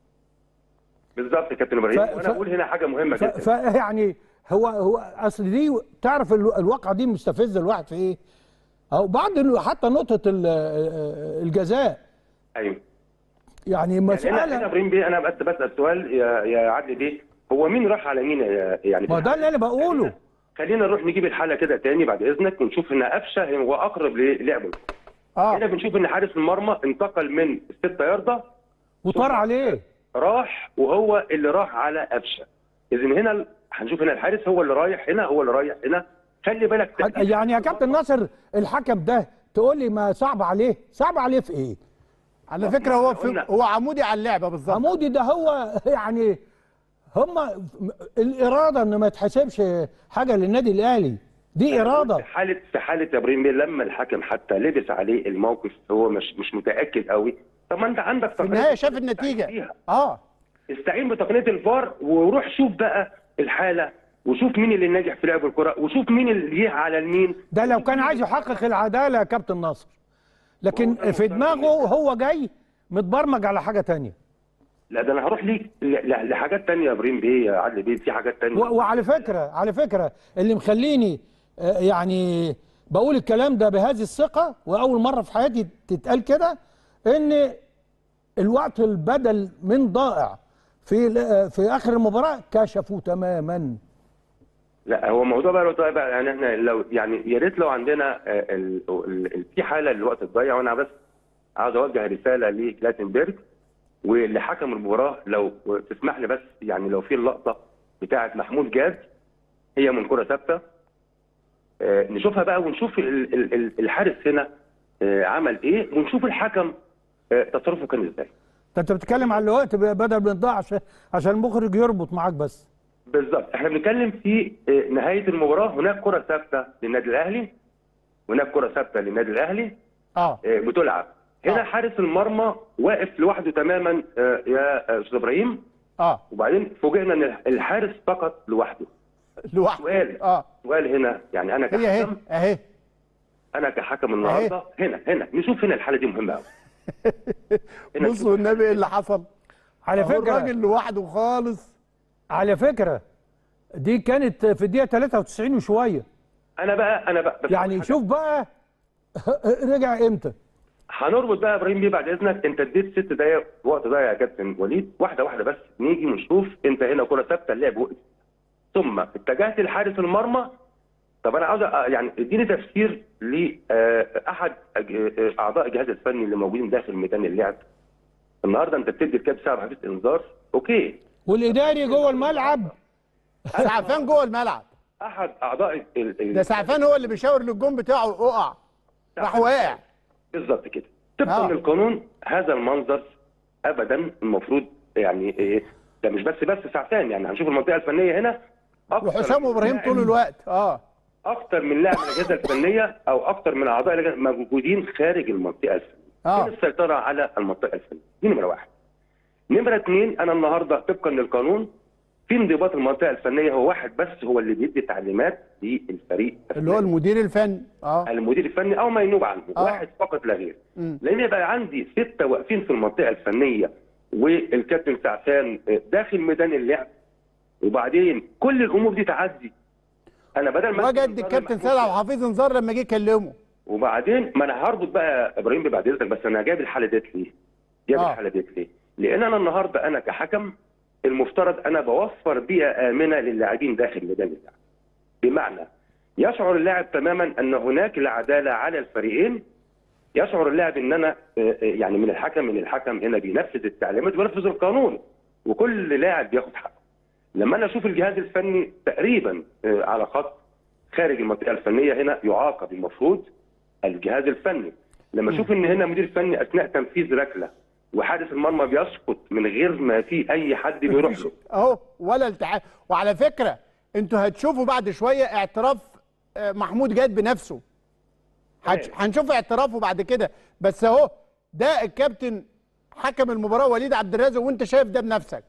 بالظبط يا كابتن ابراهيم ف- وانا ف- اقول هنا حاجه مهمه ف- جدا فيعني هو هو اصل دي تعرف الو- الواقعه دي مستفزه الواحد في ايه؟ او بعد ال- حتى نقطه ال- الجزاء ايوه يعني يعني هنا هنا مساله ابراهيم بيه انا بس بسال سؤال يا يا عدلي بيه هو مين راح على مين يا- يعني ما ده اللي انا بقوله خلينا نروح نجيب الحاله كده تاني بعد اذنك ونشوف ان قفشه هو اقرب للعب هنا اه بنشوف ان حارس المرمى انتقل من الستة ياردة وطار عليه راح وهو اللي راح على قفشه اذا هنا ال- هنشوف هنا الحارس هو اللي رايح هنا هو اللي رايح هنا خلي بالك تأكيد يعني يا كابتن ناصر الحكم ده تقول لي ما صعب عليه صعب عليه في ايه؟ على فكره هو في قلنا- هو عمودي على اللعبه بالظبط عمودي ده هو يعني هم الاراده ان ما يتحسبش حاجه للنادي الاهلي دي اراده في حاله في حاله يا ابراهيم بيه لما الحكم حتى لبس عليه الموقف هو مش مش متاكد قوي طب ما انت عندك في تقنية النهايه شاف تستعين النتيجه فيها. اه استعين بتقنيه الفار وروح شوف بقى الحاله وشوف مين اللي ناجح في لعب الكره وشوف مين اللي جه على المين ده لو كان عايز يحقق العداله يا كابتن ناصر لكن في دماغه هو جاي متبرمج على حاجه تانية لا ده انا هروح ليك ل- ل- لحاجات تانية يا ابراهيم بيه يا عدلي بيه في حاجات تانية و- وعلى فكره على فكره اللي مخليني آه، يعني بقول الكلام ده بهذه الثقه واول مره في حياتي تتقال كده ان الوقت البدل من ضائع في آه، في اخر المباراه كشفوا تماما لا هو موضوع بقى الوقت بقى يعني احنا لو يعني يا ريت لو عندنا آه، ال- ال- ال- في حاله للوقت الضايع وانا بس عاوز اوجه رساله لكلاتنبرج ولحكم المباراه لو تسمح لي بس يعني لو في اللقطه بتاعه محمود جاد هي من كره ثابته آه، نشوفها بقى ونشوف ال- ال- ال- الحارس هنا آه، عمل ايه ونشوف الحكم آه، تصرفه كان ازاي ده انت بتتكلم على الوقت بدل من ضاع عشان عشان المخرج يربط معاك بس بالظبط احنا بنتكلم في آه، نهايه المباراه هناك كره ثابته للنادي الاهلي هناك كره ثابته للنادي الاهلي اه آه، بتلعب هنا آه. حارس المرمى واقف لوحده تماما آه، يا آه، استاذ ابراهيم اه وبعدين فوجئنا ان الحارس فقط لوحده لوحده سؤال اه سؤال هنا يعني انا هي اهي كحكم اهي انا كحكم النهارده هنا هنا نشوف هنا الحاله دي مهمه قوي هنا بصوا نشوف النبي ايه اللي حصل على أهو فكره الراجل لوحده خالص على فكره دي كانت في الدقيقه 93 وشويه انا بقى انا بقى بس يعني حاجة. شوف بقى رجع امتى هنربط بقى يا ابراهيم بيه بعد اذنك انت اديت ست دقايق وقت ضايع يا كابتن وليد واحده واحده بس نيجي ونشوف انت هنا كره ثابته اللعب وقت ثم اتجهت لحارس المرمى طب انا عاوز أ- يعني اديني تفسير لاحد اعضاء الجهاز الفني اللي موجودين داخل ميدان اللعب النهارده انت بتدي الكاب ساعه حديث انذار اوكي والاداري جوه الملعب سعفان جوه الملعب احد اعضاء ال- ال- ده سعفان هو اللي بيشاور للجون بتاعه اقع راح واقع بالظبط كده طبقا آه. للقانون هذا المنظر ابدا المفروض يعني إيه ده مش بس بس ساعتين يعني هنشوف المنطقه الفنيه هنا أكتر وحسام ابراهيم لاعب طول الوقت اه اكتر من لاعب من الاجهزه الفنيه او اكتر من اعضاء اللجنه موجودين خارج المنطقه الفنيه آه. فين السيطره على المنطقه الفنيه دي نمره واحد نمره اثنين انا النهارده طبقا للقانون في انضباط المنطقه الفنيه هو واحد بس هو اللي بيدي تعليمات للفريق اللي هو المدير الفني اه المدير الفني او ما ينوب عنه آه. واحد فقط لا غير مم. لان يبقى عندي سته واقفين في المنطقه الفنيه والكابتن سعفان داخل ميدان اللعب وبعدين كل الامور دي تعدي انا بدل ما وجد الكابتن سيد عبد الحفيظ انذار لما جه يكلمه وبعدين ما انا هربط بقى ابراهيم بعد اذنك بس انا جايب الحاله ديت ليه؟ جايب آه. الحاله ديت ليه؟ لان انا النهارده انا كحكم المفترض انا بوفر بيئه امنه للاعبين داخل ميدان اللعب. بمعنى يشعر اللاعب تماما ان هناك العداله على الفريقين يشعر اللاعب ان انا آه، آه، يعني من الحكم من الحكم هنا بينفذ التعليمات وينفذ القانون وكل لاعب بياخد حقه. لما انا اشوف الجهاز الفني تقريبا آه، على خط خارج المنطقه الفنيه هنا يعاقب المفروض الجهاز الفني لما اشوف ان هنا مدير فني اثناء تنفيذ ركله وحارس المرمى بيسقط من غير ما في اي حد بيروح له اهو ولا التعامل وعلى فكره انتوا هتشوفوا بعد شويه اعتراف آه، محمود جاد بنفسه هتش- تمام. هنشوف اعترافه بعد كده بس اهو ده الكابتن حكم المباراه وليد عبد الرازق وانت شايف ده بنفسك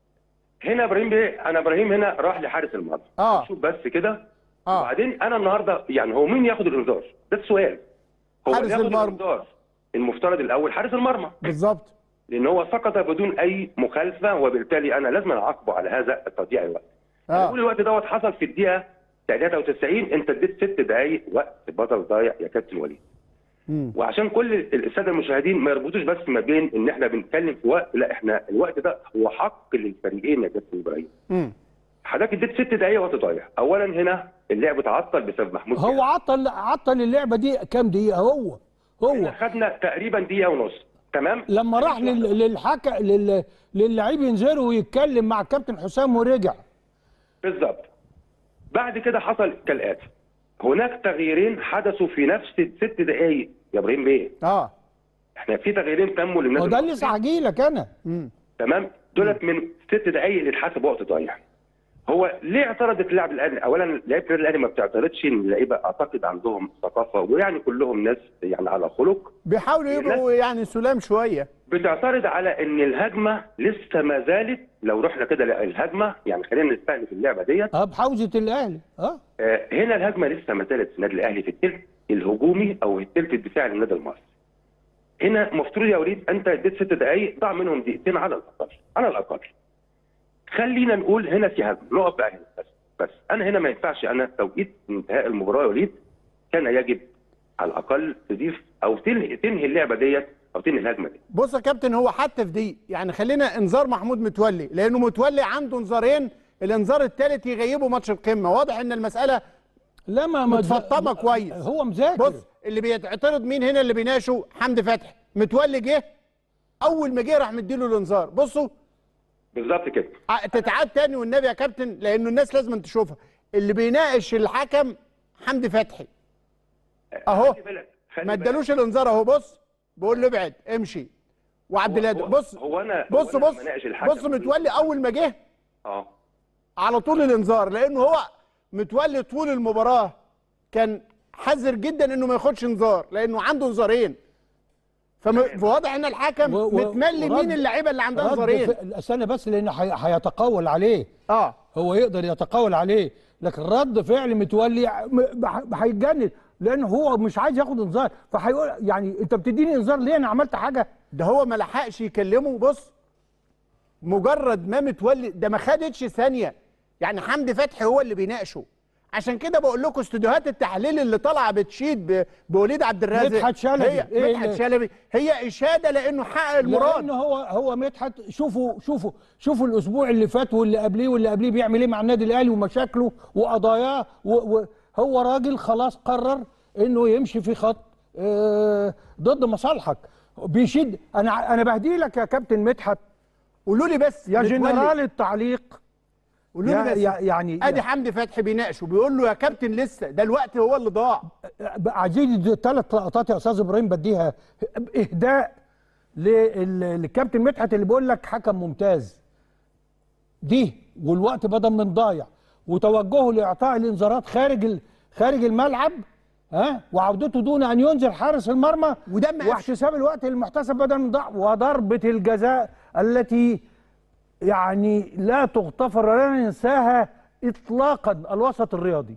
هنا ابراهيم بيه انا ابراهيم هنا راح لحارس المرمى آه. شوف بس كده آه. وبعدين انا النهارده يعني هو مين ياخد الانذار ده السؤال هو حارس اللي ياخد المرمى. الانذار المفترض الاول حارس المرمى بالظبط لان هو سقط بدون اي مخالفه وبالتالي انا لازم اعاقبه على هذا تضييع الوقت آه. كل الوقت دوت حصل في الدقيقه 93 انت اديت ست دقائق وقت بدل ضايع يا كابتن وليد مم. وعشان كل الساده المشاهدين ما يربطوش بس ما بين ان احنا بنتكلم في وقت لا احنا الوقت ده هو حق للفريقين يا كابتن ابراهيم مم. حضرتك اديت ست دقائق وقت ضايع اولا هنا اللعب اتعطل بسبب محمود هو جاد. عطل عطل اللعبه دي كام دقيقه هو احنا هو خدنا تقريبا دقيقه ونص تمام لما راح لل- للحكم لل- للعيب ينزل ويتكلم مع الكابتن حسام ورجع بالظبط بعد كده حصل كالاتي هناك تغييرين حدثوا في نفس الست دقائق يا ابراهيم بيه اه احنا في تغييرين تموا للناس هو ده اللي المصرية. لسه هجي لك انا مم. تمام دولت من ست دقائق اللي اتحسب وقت ضايع هو ليه اعترضت اللاعب الاهلي اولا لعيبه النادي الاهلي ما بتعترضش ان اللعيبه اعتقد عندهم ثقافه ويعني كلهم ناس يعني على خلق بيحاولوا يبقوا يعني سلام شويه بتعترض على ان الهجمه لسه ما زالت لو رحنا كده للهجمه يعني خلينا نستأنف اللعبه ديت اه بحوزه الاهلي اه آه، هنا الهجمه لسه ما زالت في النادي الاهلي في الثلث الهجومي او الثلث الدفاعي للنادي المصري. هنا المفروض يا وليد انت اديت ست دقائق ضاع منهم دقيقتين على الاقل على الاقل. خلينا نقول هنا في هجمه نقف بقى هنا بس بس انا هنا ما ينفعش انا توقيت انتهاء المباراه يا وليد كان يجب على الاقل تضيف او تنهي تنهي اللعبه ديت او تنهي الهجمه دي. بص يا كابتن هو حتى في دي يعني خلينا انذار محمود متولي لانه متولي عنده انذارين الانذار الثالث يغيبه ماتش القمه واضح ان المساله لا ما ما- متفطمه كويس هو مذاكر بص اللي بيتعترض مين هنا اللي بيناقشه حمدي فتحي متولي جه اول ما جه راح مديله الانذار بصوا بالظبط كده. ع- تتعاد تاني والنبي يا كابتن لانه الناس لازم تشوفها اللي بيناقش الحكم حمدي فتحي اهو خلي بالك خلي ما بالك. ادالوش الانذار اهو بص بقول له ابعد امشي وعبد هو- الهادي هو- بص هو أنا- بص هو أنا بص لما أناقش الحكم بص متولي اول ما جه اه على طول الانذار لانه هو متولي طول المباراه كان حذر جدا انه ما ياخدش انذار لانه عنده انذارين فم- فواضح ان الحكم و- و- متملي ورد- مين اللعيبه اللي عندها رد انذارين ف- استنى بس لان هي- هيتقول عليه اه هو يقدر يتقول عليه لكن رد فعل متولي م- م- هيتجنن لان هو مش عايز ياخد انذار فهيقول يعني انت بتديني انذار ليه انا عملت حاجه ده هو ما لحقش يكلمه بص مجرد ما متولي ده ما خدتش ثانيه يعني حمدي فتحي هو اللي بيناقشه عشان كده بقول لكم استوديوهات التحليل اللي طالعه بتشيد ب- بوليد عبد الرازق مدحت شلبي. هي إيه مدحت اللي- شلبي هي اشاده لانه حقق المراد لان هو هو مدحت شوفوا شوفوا شوفوا الاسبوع اللي فات واللي قبليه واللي قبليه بيعمل ايه مع النادي الاهلي ومشاكله وقضاياه وهو راجل خلاص قرر انه يمشي في خط آه، ضد مصالحك بيشد انا انا بهدي لك يا كابتن مدحت قولوا لي بس يا متولي، جنرال التعليق قولوا يا- لي بس يا- يعني- ادي حمدي فتحي بيناقشه بيقول له يا كابتن لسه ده الوقت هو اللي ضاع عايزين ثلاث لقطات يا استاذ ابراهيم بديها اهداء لل- للكابتن مدحت اللي بيقول لك حكم ممتاز دي والوقت بدل من ضايع وتوجهه لاعطاء الانذارات خارج ال... خارج الملعب ها وعودته دون ان ينزل حارس المرمى وده ما واحتساب الوقت المحتسب بدل من ضع وضربه الجزاء التي يعني لا تغتفر ولا ننساها اطلاقا الوسط الرياضي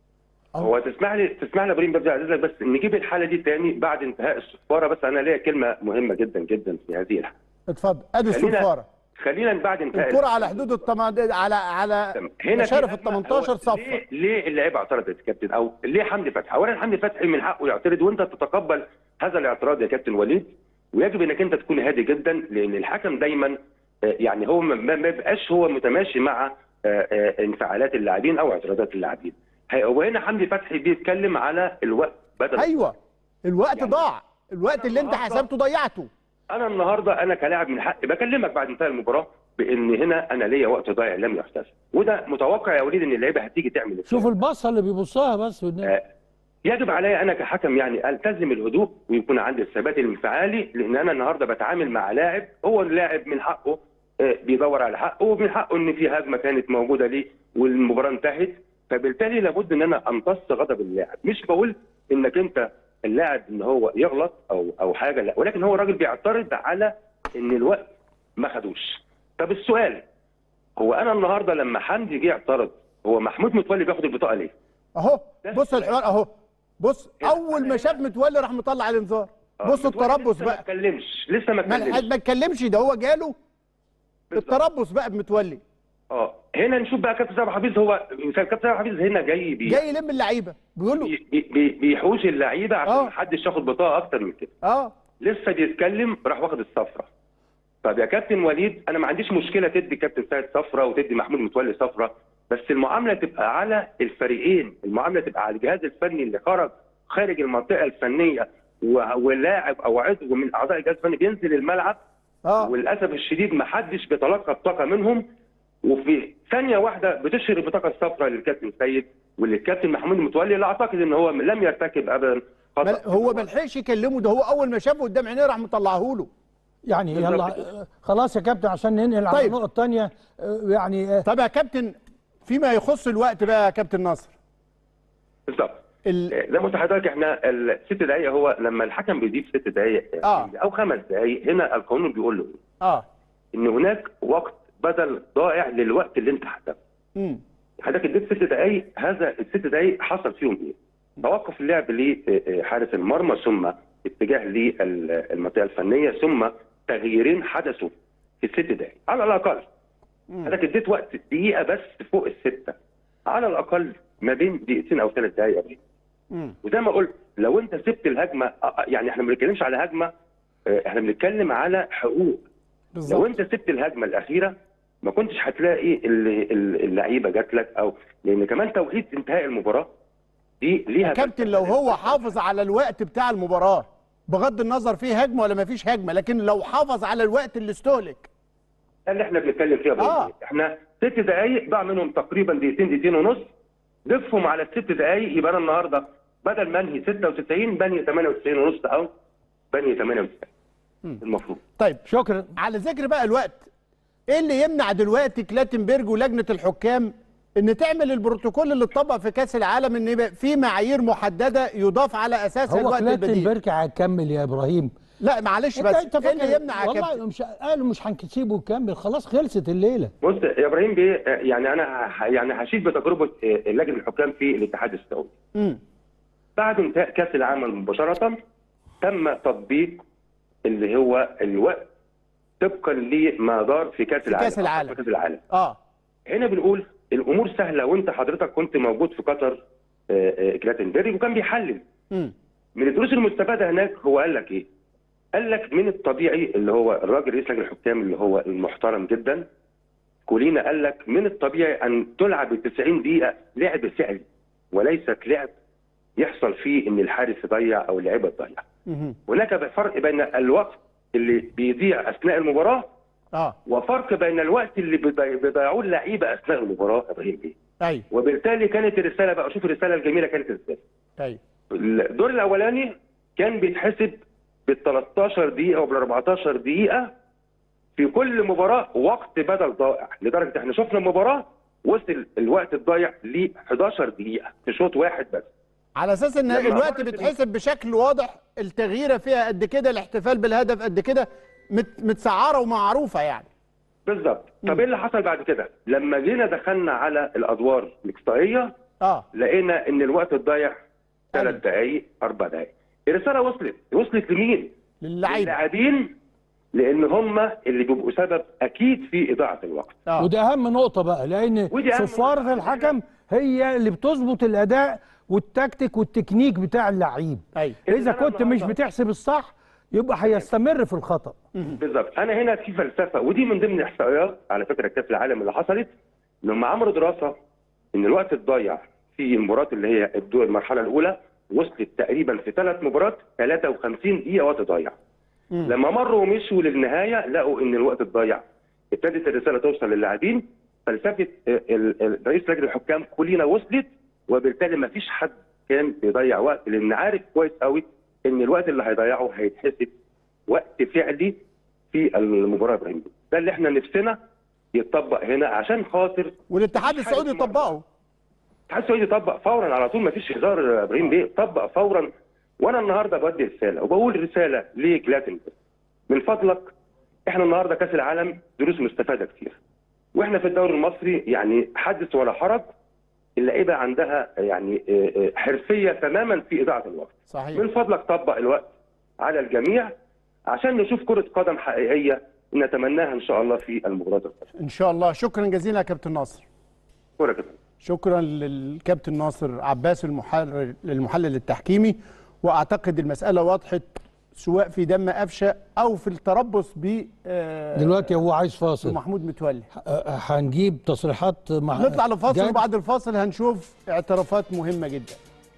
هو تسمح لي تسمح لي يا ابراهيم ببدا اعزك بس نجيب الحاله دي تاني بعد انتهاء الصفاره بس انا ليا كلمه مهمه جدا جدا في هذه الحاله اتفضل ادي خلينا- الصفاره خلينا بعد انتهاء الكره على حدود التمن... على على هنا مشارف ال في أزمة. 18 هو صفه ليه ليه اللعيبه اعترضت يا كابتن او ليه حمدي فتحي؟ اولا حمدي فتحي من حقه يعترض وانت تتقبل هذا الاعتراض يا كابتن وليد ويجب انك انت تكون هادي جدا لان الحكم دايما آه، يعني هو ما ما ما بيبقاش هو متماشي مع آه، آه، انفعالات اللاعبين او اعتراضات اللاعبين. هي- هو هنا حمدي فتحي بيتكلم على الوقت بدل ايوه الوقت يعني- ضاع الوقت اللي انت النهاردة- حسبته ضيعته انا النهارده انا كلاعب من حقي بكلمك بعد انتهاء المباراه بان هنا انا ليا وقت ضايع لم يحتسب وده متوقع يا وليد ان اللعيبه هتيجي تعمل الكلام. شوف البصه اللي بيبصها بس والنبي. آه، يجب علي انا كحكم يعني التزم الهدوء ويكون عندي الثبات الانفعالي لان انا النهارده بتعامل مع لاعب هو اللاعب من حقه آه، بيدور على حقه ومن حقه ان في هجمه كانت موجوده ليه والمباراه انتهت فبالتالي لابد ان انا امتص غضب اللاعب مش بقول انك انت اللاعب ان هو يغلط او او حاجه لا ولكن هو الراجل بيعترض على ان الوقت ما خدوش طب السؤال هو انا النهارده لما حمدي جه اعترض هو محمود متولي بياخد البطاقه ليه؟ اهو ده بص السؤال. الحوار اهو بص كده. اول ما شاف متولي راح مطلع الانذار آه، بص متولي التربص لسه ما بقى اتكلمش لسه ما ما اتكلمش ما اتكلمش ده هو جاله بالظبط. التربص بقى بمتولي اه هنا نشوف بقى كابتن سامح حفيظ هو كابتن سامح حفيظ هنا جاي بي جاي يلم اللعيبه بيقول له بي بي بي بيحوش اللعيبه عشان آه. ما حدش ياخد بطاقه اكتر من كده اه لسه بيتكلم راح واخد الصفرة طب يا كابتن وليد انا ما عنديش مشكله تدي كابتن سيد صفرة وتدي محمود متولي صفرة بس المعامله تبقى على الفريقين المعامله تبقى على الجهاز الفني اللي خرج خارج المنطقه الفنيه و- ولاعب او عضو من اعضاء الجهاز الفني بينزل الملعب اه وللاسف الشديد ما حدش بيتلقى بطاقه منهم وفي ثانيه واحده بتشهر البطاقه الصفراء للكابتن سيد وللكابتن محمود متولي لا اعتقد ان هو لم يرتكب ابدا ما- خطا هو ما لحقش يكلمه ده هو اول ما شافه قدام عينيه راح مطلعه له يعني بالظبط يلا كده. آه، خلاص يا كابتن عشان ننقل على طيب. النقطه الثانيه يعني آه، طب يا كابتن فيما يخص الوقت بقى يا كابتن ناصر بالظبط ال... زي ما قلت لحضرتك احنا الست دقائق هو لما الحكم بيضيف ست دقائق آه. او خمس دقائق هنا القانون بيقول له اه ان هناك وقت بدل ضائع للوقت اللي انت حسبته امم حضرتك اديت ست دقائق هذا الست دقائق حصل فيهم ايه؟ توقف اللعب لحارس المرمى ثم اتجاه للمنطقه الفنيه ثم تغييرين حدثوا في الست دقائق على الاقل حضرتك اديت وقت دقيقه بس فوق السته على الاقل ما بين دقيقتين او ثلاث دقائق يا إبراهيم. امم وزي ما قلت لو انت سبت الهجمه آه، يعني احنا ما بنتكلمش على هجمه آه، احنا بنتكلم على حقوق لو بالظبط انت سبت الهجمه الاخيره ما كنتش هتلاقي ال- ال- اللعيبه جات لك او لان كمان توقيت انتهاء المباراه دي ليها يا كابتن لو هو حافظ على الوقت بتاع المباراه بغض النظر فيه هجمه ولا ما فيش هجمه لكن لو حافظ على الوقت اللي استهلك ده اللي احنا بنتكلم فيها آه. آه. احنا ست دقائق ضاع منهم تقريبا دقيقتين دقيقتين ونص ضيفهم على الست دقائق يبقى انا النهارده بدل ما انهي 96 بني 98 ونص او بني 98 المفروض طيب شكرا على ذكر بقى الوقت ايه اللي يمنع دلوقتي كلاتنبرج ولجنه الحكام ان تعمل البروتوكول اللي اتطبق في كاس العالم ان يبقى في معايير محدده يضاف على اساسها هو الوقت البديل كلاتنبرج هيكمل يا ابراهيم لا معلش انت بس انت ايه فاكر اللي يمنع يا والله كابتن مش قالوا مش هنسيبه يكمل خلاص خلصت الليله بص يا ابراهيم بيه آه، يعني انا ه- يعني هشيد بتجربه آه، لجنه الحكام في الاتحاد السعودي امم بعد انتهاء كاس العالم مباشره تم تطبيق اللي هو الوقت طبقا لما دار في كاس العالم كأس العالم. في كاس العالم اه هنا بنقول الامور سهله وانت حضرتك كنت موجود في قطر آه، آه، كلاتنبرج وكان بيحلل امم من الدروس المستفاده هناك هو قال لك ايه؟ قال لك من الطبيعي اللي هو الراجل رئيس لجنه الحكام اللي هو المحترم جدا كولينا قال لك من الطبيعي ان تلعب ال 90 دقيقه لعب فعلي وليست لعب يحصل فيه ان الحارس يضيع او اللعيبه تضيع. مهم. هناك فرق بين الوقت اللي بيضيع اثناء المباراه اه وفرق بين الوقت اللي بيضي- بيضيعوه اللعيبه اثناء المباراه يا ابراهيم بيه. ايوه وبالتالي كانت الرساله بقى شوف الرساله الجميله كانت ازاي. ايوه الدور الاولاني كان بيتحسب بال 13 دقيقه وبال 14 دقيقه في كل مباراه وقت بدل ضائع لدرجه احنا شفنا مباراه وصل الوقت الضايع ل 11 دقيقه في شوط واحد بس على اساس ان لما الوقت مرت بيتحسب بشكل واضح التغييره فيها قد كده الاحتفال بالهدف قد كده مت- متسعره ومعروفه يعني بالظبط طب ايه اللي حصل بعد كده لما جينا دخلنا على الادوار الاقصائيه اه لقينا ان الوقت الضايع ثلاث أيوة. دقائق اربع دقائق الرساله وصلت وصلت لمين للعيبه للاعبين لان هم اللي بيبقوا سبب اكيد في اضاعه الوقت اه وده اهم نقطه بقى لان ودي أهم صفاره نقطة. الحكم هي اللي بتظبط الاداء والتكتيك والتكنيك بتاع اللعيب ايوه اذا أنا كنت مش النهاردة- بتحسب الصح يبقى هيستمر في الخطا بالظبط انا هنا في فلسفه ودي من ضمن الاحصائيات على فكره كاس العالم اللي حصلت لما عملوا دراسه ان الوقت الضايع في المباراه اللي هي الدور المرحله الاولى وصلت تقريبا في ثلاث مباريات 53 دقيقه وقت ضايع لما مروا ومشوا للنهايه لقوا ان الوقت الضايع ابتدت الرساله توصل للاعبين فلسفه ال- ال- رئيس لجنه الحكام كلنا وصلت وبالتالي ما فيش حد كان بيضيع وقت لان عارف كويس قوي ان الوقت اللي هيضيعه هيتحسب وقت فعلي في المباراه يا ابراهيم ده اللي احنا نفسنا يتطبق هنا عشان خاطر والاتحاد السعودي طبقه الاتحاد السعودي يطبق فورا على طول ما فيش هزار يا ابراهيم بيه طبق فورا وانا النهارده بدي رساله وبقول رساله لجلاتنبرج من فضلك احنا النهارده كاس العالم دروس مستفاده كتير واحنا في الدوري المصري يعني حدث ولا حرج اللعيبه عندها يعني آه، آه، حرفيه تماما في اضاعه الوقت صحيح من فضلك طبق الوقت على الجميع عشان نشوف كره قدم حقيقيه نتمناها ان شاء الله في المباراه القادمه ان شاء الله شكرا جزيلا يا كابتن ناصر كره كده شكرا للكابتن ناصر عباس المحلل المحلل التحكيمي واعتقد المساله وضحت سواء في دم قفشه او في التربص ب آه، دلوقتي هو عايز فاصل محمود متولي أه، هنجيب تصريحات مع نطلع لفاصل جد. وبعد الفاصل هنشوف اعترافات مهمه جدا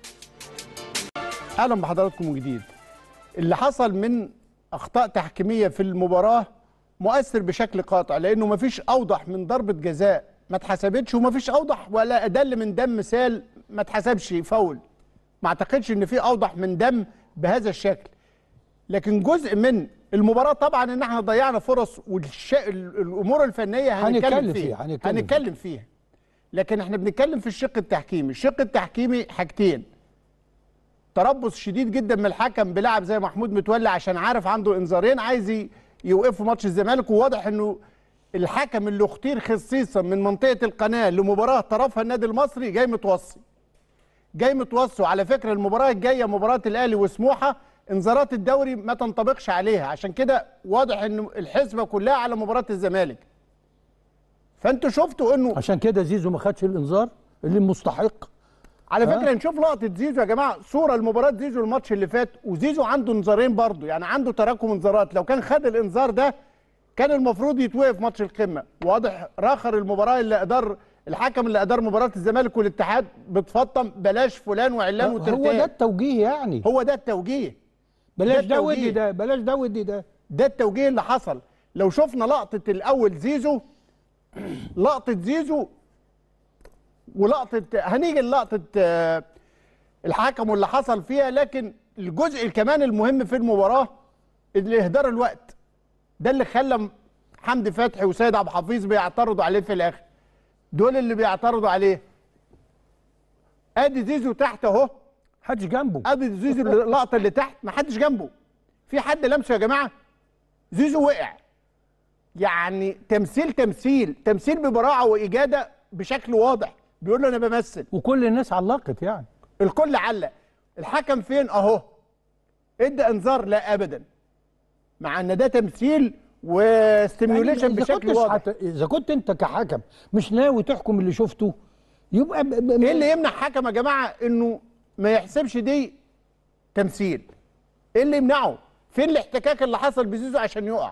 اهلا بحضراتكم من جديد اللي حصل من اخطاء تحكيميه في المباراه مؤثر بشكل قاطع لانه مفيش اوضح من ضربه جزاء ما اتحسبتش ومفيش اوضح ولا ادل من دم سال ما اتحسبش فاول ما اعتقدش ان في اوضح من دم بهذا الشكل لكن جزء من المباراه طبعا ان احنا ضيعنا فرص والش... الامور الفنيه هنتكلم هنتكلم فيها فيها، هنتكلم هنتكلم فيها لكن احنا بنتكلم في الشق التحكيمي الشق التحكيمي حاجتين تربص شديد جدا من الحكم بلاعب زي محمود متولي عشان عارف عنده انذارين عايز ي- يوقفوا ماتش الزمالك وواضح انه الحكم اللي اختير خصيصا من منطقه القناه لمباراه طرفها النادي المصري جاي متوصي جاي متوصي وعلى فكره المباراه الجايه مباراه الاهلي وسموحه انذارات الدوري ما تنطبقش عليها عشان كده واضح ان الحسبه كلها على مباراه الزمالك فانتوا شفتوا انه عشان كده زيزو ما خدش الانذار اللي مستحق على ها؟ فكره نشوف لقطه زيزو يا جماعه صوره لمباراه زيزو الماتش اللي فات وزيزو عنده انذارين برضه يعني عنده تراكم انذارات لو كان خد الانذار ده كان المفروض يتوقف ماتش القمه واضح راخر المباراه اللي ادار الحكم اللي ادار مباراه الزمالك والاتحاد بتفطم بلاش فلان وعلان هو ده وترتان التوجيه يعني هو ده التوجيه بلاش ده ده ودي التوجيه. ده بلاش ده ودي ده ده التوجيه اللي حصل لو شفنا لقطه الاول زيزو لقطه زيزو ولقطه هنيجي للقطه آه، الحكم واللي حصل فيها لكن الجزء كمان المهم في المباراه اللي اهدار الوقت ده اللي خلى حمدي فتحي وسيد عبد الحفيظ بيعترضوا عليه في الاخر دول اللي بيعترضوا عليه ادي زيزو تحت اهو محدش جنبه ادي زيزو اللقطه اللي تحت ما حدش جنبه في حد لمسه يا جماعه زيزو وقع يعني تمثيل تمثيل تمثيل ببراعه واجاده بشكل واضح بيقول له انا بمثل وكل الناس علقت يعني الكل علق الحكم فين اهو ادى انذار لا ابدا مع ان ده تمثيل وستيميوليشن يعني إذا بشكل كنتش واضح حت... اذا كنت انت كحكم مش ناوي تحكم اللي شفته يبقى ب... ب... ايه اللي يمنع حكم يا جماعه انه ما يحسبش دي تمثيل ايه اللي يمنعه فين الاحتكاك اللي حصل بزيزو عشان يقع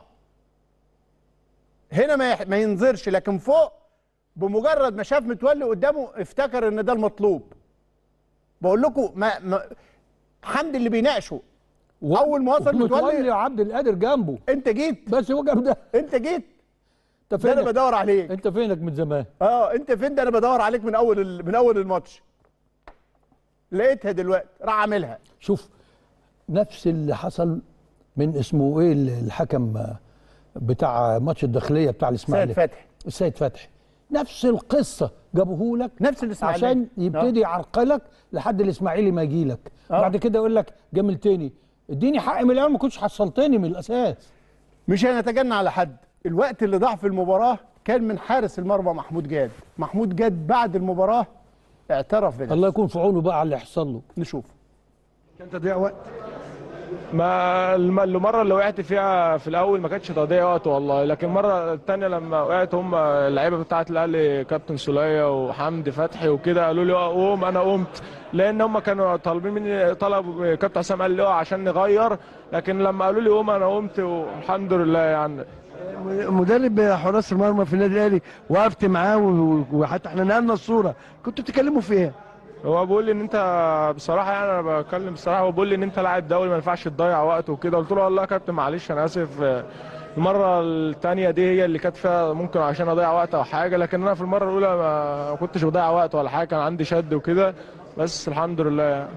هنا ما يح... ما ينظرش لكن فوق بمجرد ما شاف متولي قدامه افتكر ان ده المطلوب بقول لكم ما, ما حمدي اللي بيناقشه و... اول ما وصل متولي متولي عبد القادر جنبه انت جيت بس هو جنب ده انت جيت انت ده انا فينك بدور عليك انت فينك من زمان اه انت فين ده انا بدور عليك من اول ال... من اول الماتش لقيتها دلوقتي راح عاملها شوف نفس اللي حصل من اسمه ايه الحكم بتاع ماتش الداخليه بتاع سيد الاسماعيلي فتحي السيد فتحي نفس القصه جابوه لك نفس الإسماعيلية. عشان يبتدي يعرقلك لحد الاسماعيلي ما يجي لك آه. بعد كده يقول لك جاملتني اديني حقي من الاول ما كنتش حصلتني من الاساس مش هنتجنى على حد الوقت اللي ضاع في المباراه كان من حارس المرمى محمود جاد محمود جاد بعد المباراه اعترف بنفسه الله يكون في عونه بقى على اللي يحصل له نشوف كان تضييع وقت ما الم- المره اللي وقعت فيها في الاول ما كانتش تضييع وقت والله لكن المره الثانيه لما وقعت هم اللعيبه بتاعه الاهلي كابتن سوليه وحمدي فتحي وكده قالوا لي قوم انا قمت لان هم كانوا طالبين مني طلب كابتن حسام قال لي اقع عشان نغير لكن لما قالوا لي قوم انا قمت والحمد لله يعني مدرب حراس المرمى في النادي الاهلي وقفت معاه و- وحتى احنا نقلنا الصوره كنتوا بتتكلموا في ايه؟ هو بيقول لي ان انت بصراحه يعني انا بتكلم بصراحه هو بيقول لي ان انت لاعب دولي ما ينفعش تضيع وقت وكده قلت له والله يا كابتن معلش انا اسف المره الثانيه دي هي اللي كانت فيها ممكن عشان اضيع وقت او حاجه لكن انا في المره الاولى ما كنتش بضيع وقت ولا حاجه كان عندي شد وكده بس الحمد لله يعني.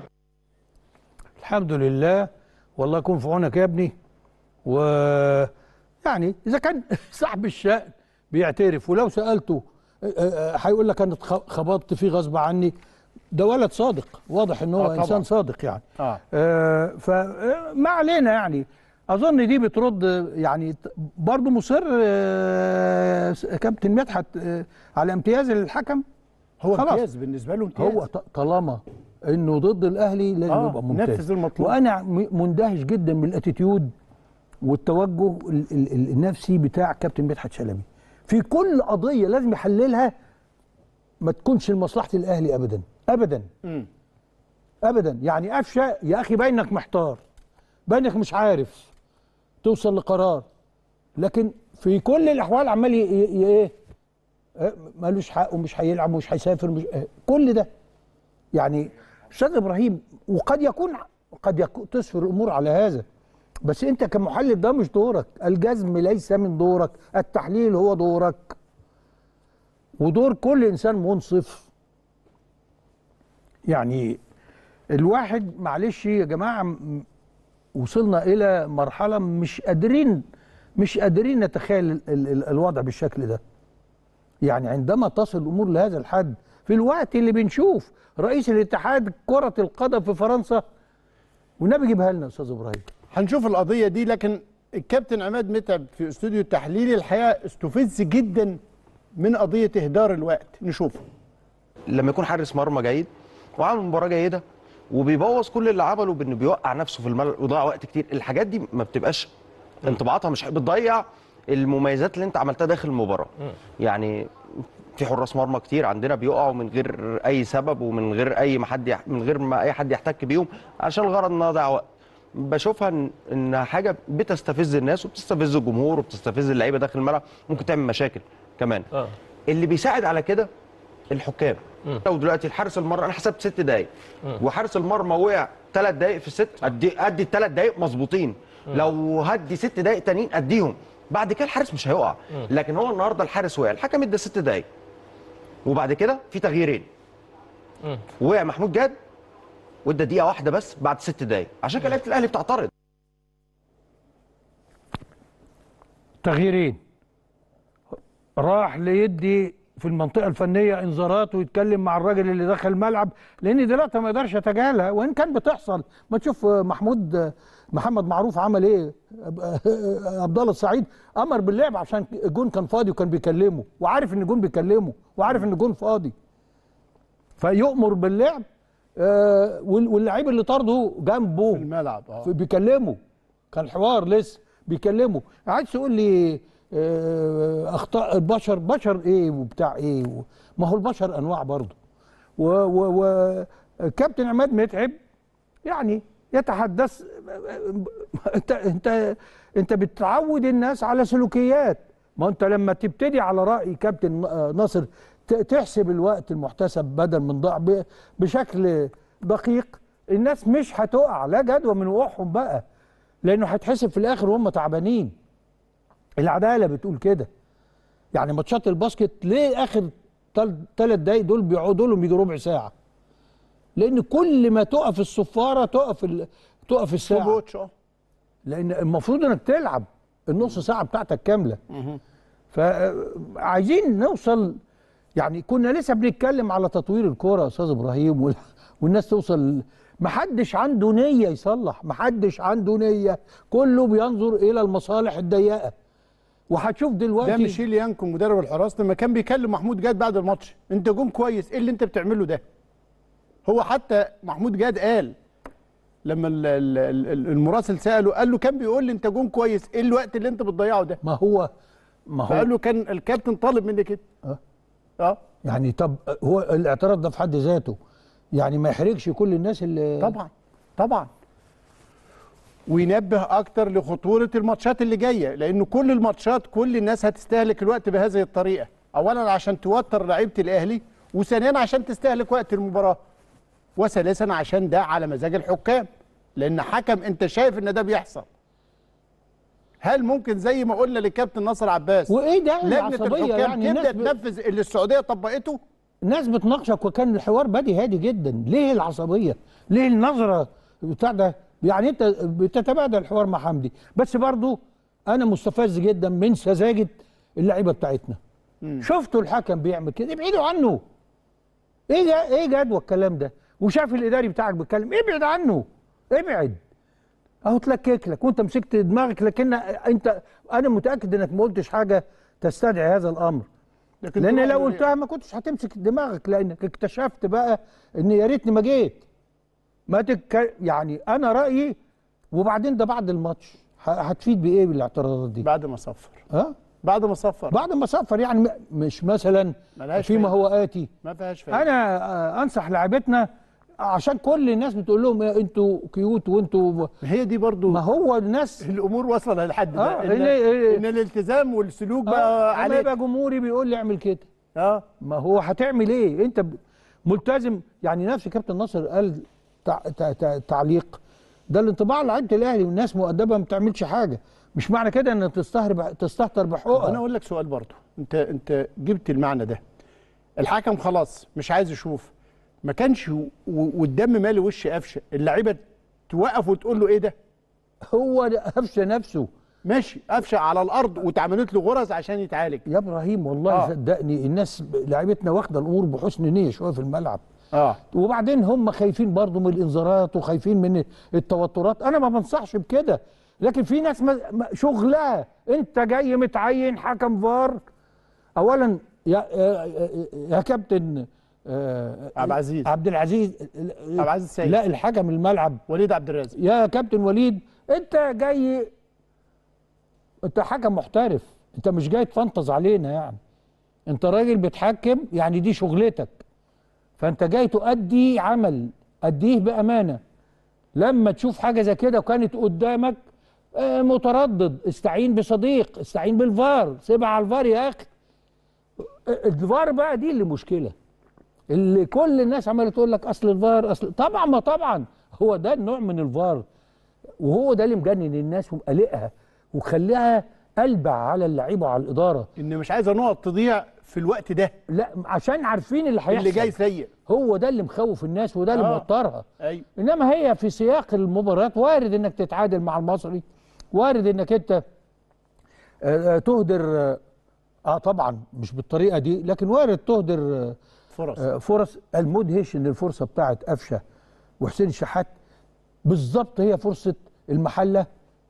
الحمد لله والله يكون في عونك يا ابني و يعني اذا كان صاحب الشأن بيعترف ولو سالته آه، آه، هيقول لك انا اتخ- خبطت فيه غصب عني ده ولد صادق واضح ان هو آه، طبعاً. انسان صادق يعني اه آه فما علينا يعني اظن دي بترد آه، يعني ت- برضو مصر آه، س- كابتن مدحت آه، على امتياز الحكم هو خلاص. امتياز بالنسبه له امتياز هو ط- طالما انه ضد الاهلي لازم آه، يبقى ممتاز نفذ المطلوب. وانا م- مندهش جدا بالاتيتيود والتوجه ال- ال- ال- النفسي بتاع كابتن مدحت شلبي في كل قضيه لازم يحللها ما تكونش لمصلحه الاهلي ابدا ابدا مم. ابدا يعني قفشه يا اخي باينك محتار باينك مش عارف توصل لقرار لكن في كل الاحوال عمال ي- ي- ي- ايه آه، مالوش حق ومش هيلعب ومش هيسافر مش آه، كل ده يعني استاذ ابراهيم وقد يكون قد يكون تسفر الامور على هذا بس انت كمحلل ده مش دورك الجزم ليس من دورك التحليل هو دورك ودور كل انسان منصف يعني الواحد معلش يا جماعه م- وصلنا الى مرحله مش قادرين مش قادرين نتخيل ال- ال- ال- الوضع بالشكل ده يعني عندما تصل الامور لهذا الحد في الوقت اللي بنشوف رئيس الاتحاد كره القدم في فرنسا والنبي جيبها لنا يا استاذ ابراهيم هنشوف القضيه دي لكن الكابتن عماد متعب في استوديو التحليل الحقيقه استفز جدا من قضيه اهدار الوقت نشوفه لما يكون حارس مرمى جيد وعامل مباراه جيده وبيبوظ كل اللي عمله بانه بيوقع نفسه في الملعب ويضيع وقت كتير الحاجات دي ما بتبقاش انطباعاتها مش بتضيع المميزات اللي انت عملتها داخل المباراه يعني في حراس مرمى كتير عندنا بيقعوا من غير اي سبب ومن غير اي ما حد يح- من غير ما اي حد يحتك بيهم عشان الغرض ان اضيع وقت بشوفها إن- انها حاجه بتستفز الناس وبتستفز الجمهور وبتستفز اللعيبه داخل الملعب ممكن تعمل مشاكل كمان اه اللي بيساعد على كده الحكام لو دلوقتي الحارس المرمى انا حسبت ست دقايق وحارس المرمى وقع ثلاث دقايق في الست ادي ادي الثلاث دقايق مظبوطين لو هدي ست دقايق تانيين اديهم بعد كده الحارس مش هيقع لكن هو النهارده الحارس وقع الحكم ادى ست دقايق وبعد كده في تغييرين وقع محمود جاد وادى دقيقه واحده بس بعد ست دقايق عشان كده لعيبه الاهلي بتعترض تغييرين راح ليدي في المنطقة الفنية انذارات ويتكلم مع الراجل اللي دخل الملعب لان دلوقتي ما يقدرش يتجاهلها وان كان بتحصل ما تشوف محمود محمد معروف عمل ايه عبد الله السعيد امر باللعب عشان الجون كان فاضي وكان بيكلمه وعارف ان الجون بيكلمه وعارف ان الجون فاضي فيؤمر باللعب آه، وال- واللعيب اللي طرده جنبه في الملعب اه في- بيكلمه كان حوار لسه بيكلمه عايز تقول لي آه، اخطاء البشر بشر ايه وبتاع ايه و- ما هو البشر انواع برضه و, و, و كابتن عماد متعب يعني يتحدث انت انت انت بتعود الناس على سلوكيات ما انت لما تبتدي على راي كابتن ناصر ت- تحسب الوقت المحتسب بدل من ضاع ب- بشكل دقيق الناس مش هتقع لا جدوى من وقوعهم بقى لانه هيتحسب في الاخر وهم تعبانين العداله بتقول كده يعني ماتشات الباسكت ليه اخر ثلاث دقايق دول بيقعدوا لهم يجي ربع ساعه لان كل ما تقف الصفاره تقف ال... تقف الساعه بوتش اه لان المفروض انك تلعب النص ساعه بتاعتك كامله فعايزين نوصل يعني كنا لسه بنتكلم على تطوير الكوره يا استاذ ابراهيم وال- والناس توصل محدش عنده نيه يصلح محدش عنده نيه كله بينظر الى المصالح الضيقه وهتشوف ده دلوقتي ميشيل يانكو مدرب الحراس لما كان بيكلم محمود جاد بعد الماتش انت جون كويس ايه اللي انت بتعمله ده هو حتى محمود جاد قال لما ال- ال- ال- المراسل ساله قال له كان بيقول لي انت جون كويس ايه الوقت اللي انت بتضيعه ده ما هو ما فقال هو له كان الكابتن طالب مني كده اه اه يعني طب هو الاعتراض ده في حد ذاته يعني ما يحرجش كل الناس اللي طبعا طبعا وينبه اكتر لخطوره الماتشات اللي جايه لان كل الماتشات كل الناس هتستهلك الوقت بهذه الطريقه اولا عشان توتر لعيبه الاهلي وثانيا عشان تستهلك وقت المباراه وثالثا عشان ده على مزاج الحكام لان حكم انت شايف ان ده بيحصل هل ممكن زي ما قلنا للكابتن ناصر عباس وايه ده لجنه العصبيه الحكام يعني تبدا الناس ب... تنفذ اللي السعوديه طبقته ناس بتناقشك وكان الحوار بادي هادي جدا ليه العصبيه ليه النظره بتاع ده يعني انت بتتبادل الحوار مع حمدي بس برضو انا مستفز جدا من سذاجه اللعيبه بتاعتنا شفتوا الحكم بيعمل كده ابعدوا عنه ايه ده ايه جدوى الكلام ده وشاف الاداري بتاعك بيتكلم ابعد عنه ابعد اهو تلكك لك وانت مسكت دماغك لكن انت انا متاكد انك ما قلتش حاجه تستدعي هذا الامر لكن لان طول لو عمره قلتها ما كنتش هتمسك دماغك لانك اكتشفت بقى ان يا ريتني ما جيت ما تك... يعني انا رايي وبعدين ده بعد الماتش ه- هتفيد بايه بالاعتراضات دي بعد ما صفر ها بعد ما صفر بعد ما صفر يعني م- مش مثلا ملهاش فيما فايدة. هو اتي ما فيهاش فايده انا آه، انصح لاعبتنا عشان كل الناس بتقول لهم إيه انتوا كيوت وانتوا هي دي برضو ما هو الناس الامور واصله للحد ده آه، إن, إن- ان الالتزام والسلوك آه، بقى اما عليه يبقى جمهوري بيقول لي اعمل كده اه ما هو هتعمل ايه انت ب- ملتزم يعني نفس كابتن ناصر قال تع... تع... تع... تعليق ده الانطباع لعيبه الاهلي والناس مؤدبه ما بتعملش حاجه مش معنى كده ان تستهر تستهتر انا بحقوقها اقول لك سؤال برضو انت انت جبت المعنى ده الحكم خلاص مش عايز يشوف ما كانش و- والدم مالي وش قفشه اللعيبه توقف وتقول له ايه ده هو ده قفشه نفسه ماشي قفشه على الارض واتعملت له غرز عشان يتعالج يا ابراهيم والله آه. صدقني الناس ب- لعيبتنا واخده الامور بحسن نيه شويه في الملعب اه وبعدين هم خايفين برضو من الانذارات وخايفين من التوترات انا ما بنصحش بكده لكن في ناس ما ما- شغلها انت جاي متعين حكم فار اولا يا يا, يا كابتن آه، عبد العزيز. عبد العزيز عبد العزيز السيد. لا الحكم الملعب وليد عبد الرازق يا كابتن وليد انت جاي انت حكم محترف انت مش جاي تفنطز علينا يعني انت راجل بتحكم يعني دي شغلتك فانت جاي تؤدي عمل اديه بامانه لما تشوف حاجه زي كده وكانت قدامك آه، متردد استعين بصديق استعين بالفار سيبها على الفار يا اخي آه، الفار بقى دي اللي مشكله اللي كل الناس عماله تقول لك اصل الفار اصل طبعا ما طبعا هو ده النوع من الفار وهو ده اللي مجنن الناس ومقلقها وخليها قلبع على اللعيبه وعلى الاداره ان مش عايزه نقط تضيع في الوقت ده لا عشان عارفين اللي هيحصل اللي جاي سيء هو ده اللي مخوف الناس وده اللي آه. موترها ايوه انما هي في سياق المباراه وارد انك تتعادل مع المصري وارد انك انت آه، آه، تهدر آه، اه طبعا مش بالطريقه دي لكن وارد تهدر آه، فرص آه، فرص المدهش ان الفرصه بتاعت قفشه وحسين الشحات بالظبط هي فرصه المحله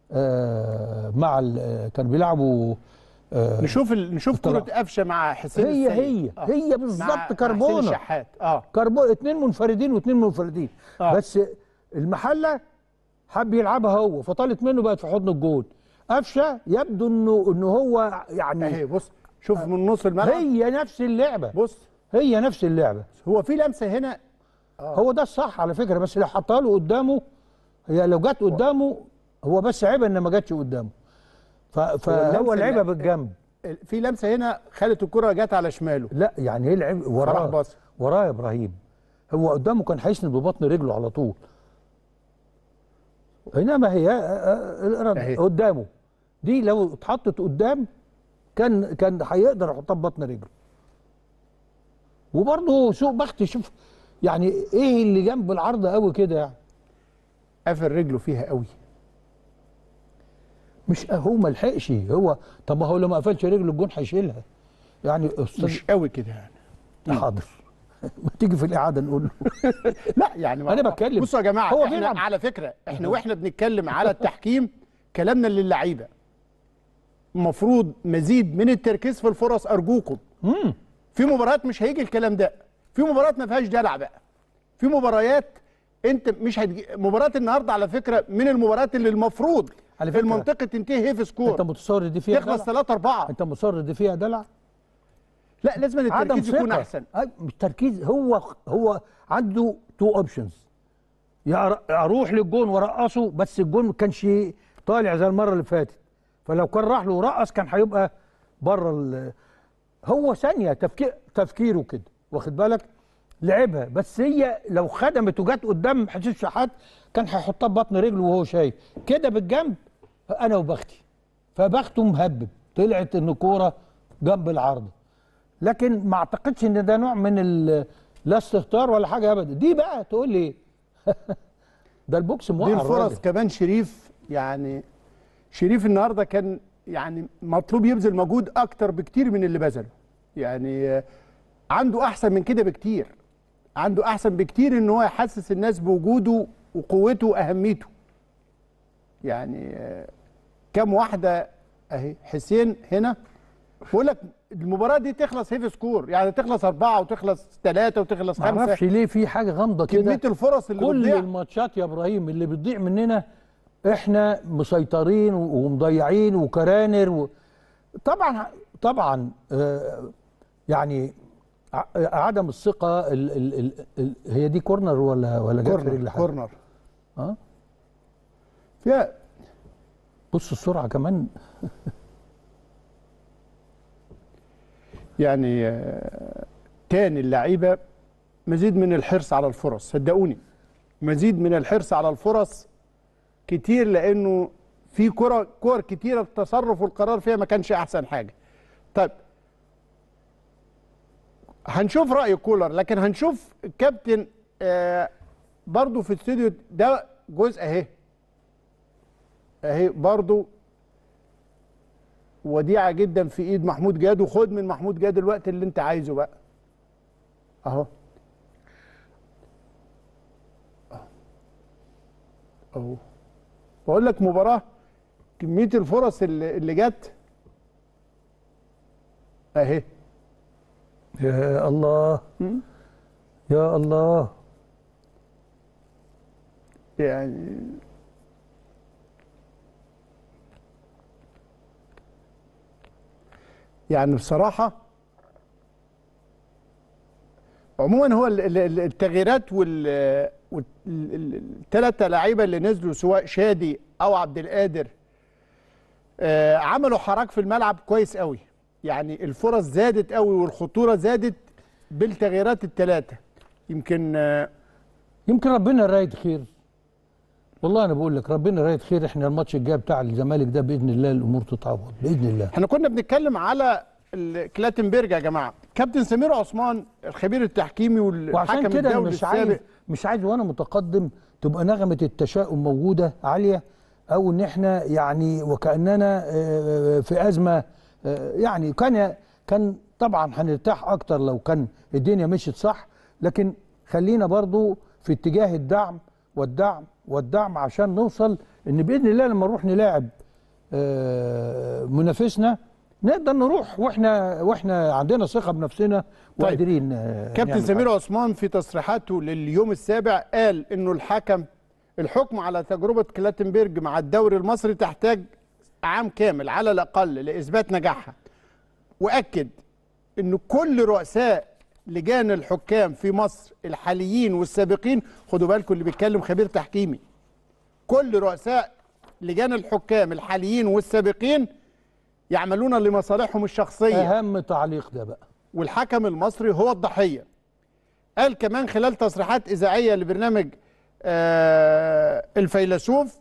آه، مع ال- آه، كانوا بيلعبوا آه، نشوف ال... نشوف طلع. كرة قفشه مع حسين هي السيد. هي هي مع- بالظبط مع حسين كربونه الشحات اه كربون اتنين منفردين واتنين منفردين آه. بس المحله حب يلعبها هو فطالت منه بقت في حضن الجول قفشه يبدو انه انه هو اهي يعني بص شوف من نص الملعب هي نفس اللعبه بص هي نفس اللعبه هو في لمسه هنا هو ده الصح على فكره بس لو حطها له قدامه هي لو جت قدامه هو بس عيب ان ما جاتش قدامه ف- فهو اللمسة لعبها اللي- بالجنب في لمسه هنا خلت الكره جت على شماله لا يعني هي لعب فراح وراه باص. وراه يا ابراهيم هو قدامه كان هيسند ببطن رجله على طول انما هي آه، آه، الإرادة أهي. قدامه دي لو اتحطت قدام كان كان هيقدر يحطها ببطن رجله وبرضه سوء بخت شوف يعني ايه اللي جنب العرض قوي كده يعني قفل رجله فيها قوي مش هو ما لحقش هو طب ما هو لو ما قفلش رجله الجون هيشيلها يعني استاذ مش قوي كده يعني حاضر ما تيجي في الاعاده نقول له لا يعني ما- أنا بتكلم. بصوا يا جماعه هو احنا بيلعب. على فكره احنا واحنا بنتكلم على التحكيم كلامنا للعيبه المفروض مزيد من التركيز في الفرص ارجوكم في مباريات مش هيجي الكلام ده في مباريات ما فيهاش دلع بقى في مباريات انت مش هتجي مباراه النهارده على فكره من المباريات اللي المفروض على في فكرة، المنطقه تنتهي هي في انت سكور متصور دي فيها تخلص دلع 3 4 انت مصر دي فيها دلع لا لازم عدم التركيز يكون ثقة. احسن أي- مش تركيز هو هو عنده تو اوبشنز يا أر- اروح للجون وارقصه بس الجون ما كانش طالع زي المره اللي فاتت فلو كان راح له ورقص كان هيبقى بره ال- هو ثانيه تفكير تفكيره كده واخد بالك لعبها بس هي لو خدمت وجت قدام حسين شحات كان هيحطها ببطن رجله وهو شايف كده بالجنب انا وبختي فبخته مهبب طلعت ان كوره جنب العارضه لكن ما اعتقدش ان ده نوع من ال- لا استهتار ولا حاجه ابدا دي بقى تقول لي ده البوكس موقع دي الراجل. الفرص كمان شريف يعني شريف النهارده كان يعني مطلوب يبذل مجهود اكتر بكتير من اللي بذله يعني آه، عنده احسن من كده بكتير عنده احسن بكتير ان هو يحسس الناس بوجوده وقوته واهميته يعني آه، كام واحده اهي حسين هنا بقول لك المباراه دي تخلص هيفي سكور يعني تخلص اربعه وتخلص ثلاثه وتخلص ما اعرفش خمسه ليه في حاجه غامضه كميه كده الفرص اللي كل بتضيع الماتشات يا ابراهيم اللي بتضيع مننا احنا مسيطرين و- ومضيعين وكرانر و... طبعا طبعا آه، يعني ع- عدم الثقه ال ال ال ال هي دي كورنر ولا ولا جت في رجل كورنر حد كورنر اه فيها بص السرعه كمان يعني آه، كان اللعيبه مزيد من الحرص على الفرص صدقوني مزيد من الحرص على الفرص كتير لانه في كرة كور كتيره التصرف والقرار فيها ما كانش احسن حاجه طيب هنشوف راي كولر لكن هنشوف الكابتن آه برضو في الاستوديو ده جزء اهي اهي برضو وديعه جدا في ايد محمود جاد وخد من محمود جاد الوقت اللي انت عايزه بقى اهو اهو بقول لك مباراه كميه الفرص اللي, اللي جت اهي يا الله يا الله يعني يعني بصراحة عموما هو ال- ال- ال- التغييرات وال والثلاثة لعيبة اللي نزلوا سواء شادي أو عبد القادر آه، عملوا حراك في الملعب كويس قوي يعني الفرص زادت قوي والخطورة زادت بالتغييرات الثلاثة يمكن آه، يمكن ربنا رايد خير والله انا بقول لك ربنا رايد خير احنا الماتش الجاي بتاع الزمالك ده باذن الله الامور تتعوض باذن الله احنا كنا بنتكلم على ال- كلاتنبرج يا جماعه كابتن سمير عثمان الخبير التحكيمي والحكم وعشان كده الدولي مش عايز السابق مش عايز وانا متقدم تبقى نغمه التشاؤم موجوده عاليه او ان احنا يعني وكاننا آه، في ازمه آه، يعني كان كان طبعا هنرتاح اكتر لو كان الدنيا مشيت صح لكن خلينا برضو في اتجاه الدعم والدعم والدعم عشان نوصل ان باذن الله لما نروح نلاعب آه، منافسنا نقدر نروح واحنا واحنا عندنا ثقه بنفسنا وقادرين آه، كابتن نعمل سمير عثمان في تصريحاته لليوم السابع قال انه الحكم الحكم على تجربه كلاتنبرج مع الدوري المصري تحتاج عام كامل على الاقل لاثبات نجاحها واكد ان كل رؤساء لجان الحكام في مصر الحاليين والسابقين خدوا بالكم اللي بيتكلم خبير تحكيمي كل رؤساء لجان الحكام الحاليين والسابقين يعملون لمصالحهم الشخصيه اهم تعليق ده بقى والحكم المصري هو الضحيه قال كمان خلال تصريحات اذاعيه لبرنامج آه الفيلسوف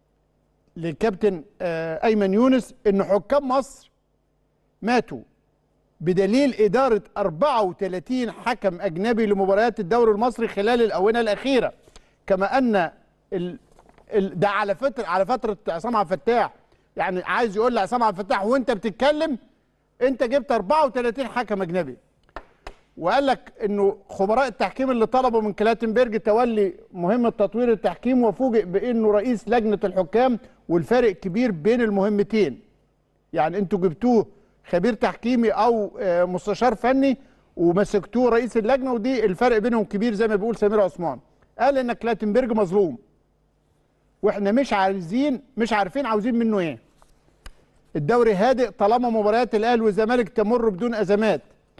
للكابتن آه ايمن يونس ان حكام مصر ماتوا بدليل اداره 34 حكم اجنبي لمباريات الدوري المصري خلال الاونه الاخيره كما ان ال ال ده على فتره على فتره عصام عبد الفتاح يعني عايز يقول لعصام عبد الفتاح وانت بتتكلم انت جبت 34 حكم اجنبي وقال لك انه خبراء التحكيم اللي طلبوا من كلاتنبرج تولي مهمه تطوير التحكيم وفوجئ بانه رئيس لجنه الحكام والفارق كبير بين المهمتين يعني انتوا جبتوه خبير تحكيمي او آه، مستشار فني ومسكتوه رئيس اللجنه ودي الفرق بينهم كبير زي ما بيقول سمير عثمان قال ان كلاتنبرج مظلوم واحنا مش عايزين مش عارفين عاوزين منه ايه الدوري هادئ طالما مباريات الاهلي والزمالك تمر بدون ازمات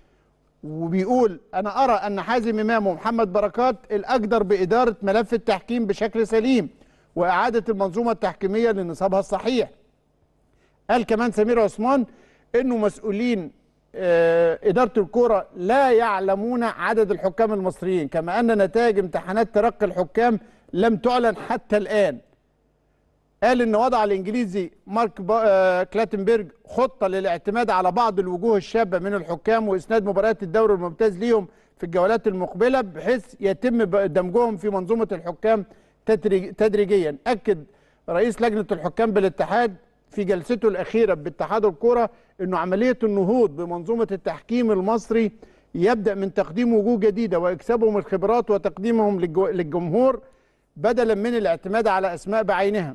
وبيقول انا ارى ان حازم امام ومحمد بركات الاقدر باداره ملف التحكيم بشكل سليم واعاده المنظومه التحكيميه لنصابها الصحيح قال كمان سمير عثمان انه مسؤولين آه، اداره الكره لا يعلمون عدد الحكام المصريين كما ان نتائج امتحانات ترقي الحكام لم تعلن حتى الان قال ان وضع الانجليزي مارك با... آه، كلاتنبرج خطه للاعتماد على بعض الوجوه الشابه من الحكام واسناد مباريات الدوري الممتاز ليهم في الجولات المقبله بحيث يتم ب- دمجهم في منظومه الحكام تدريج... تدريجيا اكد رئيس لجنه الحكام بالاتحاد في جلسته الاخيره باتحاد الكره انه عمليه النهوض بمنظومه التحكيم المصري يبدا من تقديم وجوه جديده واكسابهم الخبرات وتقديمهم للجو... للجمهور بدلا من الاعتماد على اسماء بعينها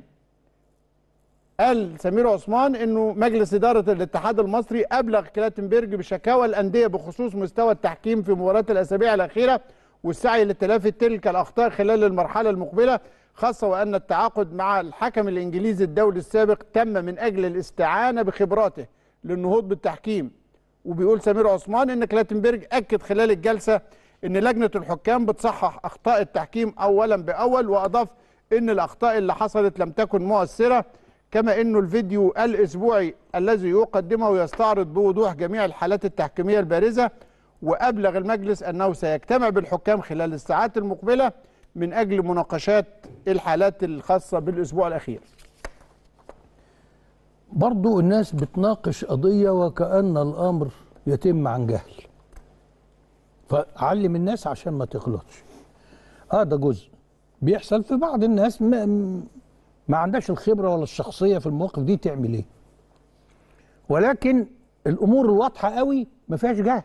قال سمير عثمان انه مجلس اداره الاتحاد المصري ابلغ كلاتنبرج بشكاوى الانديه بخصوص مستوى التحكيم في مباراه الاسابيع الاخيره والسعي لتلافي تلك الاخطاء خلال المرحله المقبله خاصه وان التعاقد مع الحكم الانجليزي الدولي السابق تم من اجل الاستعانه بخبراته للنهوض بالتحكيم وبيقول سمير عثمان ان كلاتنبرج اكد خلال الجلسه ان لجنه الحكام بتصحح اخطاء التحكيم اولا باول واضاف ان الاخطاء اللي حصلت لم تكن مؤثره كما انه الفيديو الاسبوعي الذي يقدمه يستعرض بوضوح جميع الحالات التحكيميه البارزه وابلغ المجلس انه سيجتمع بالحكام خلال الساعات المقبله من اجل مناقشات الحالات الخاصه بالاسبوع الاخير برضو الناس بتناقش قضية وكأن الأمر يتم عن جهل فعلم الناس عشان ما تغلطش اه ده جزء بيحصل في بعض الناس ما, ما عندهاش الخبرة ولا الشخصية في المواقف دي تعمل ايه ولكن الأمور الواضحة قوي ما فيهاش جهل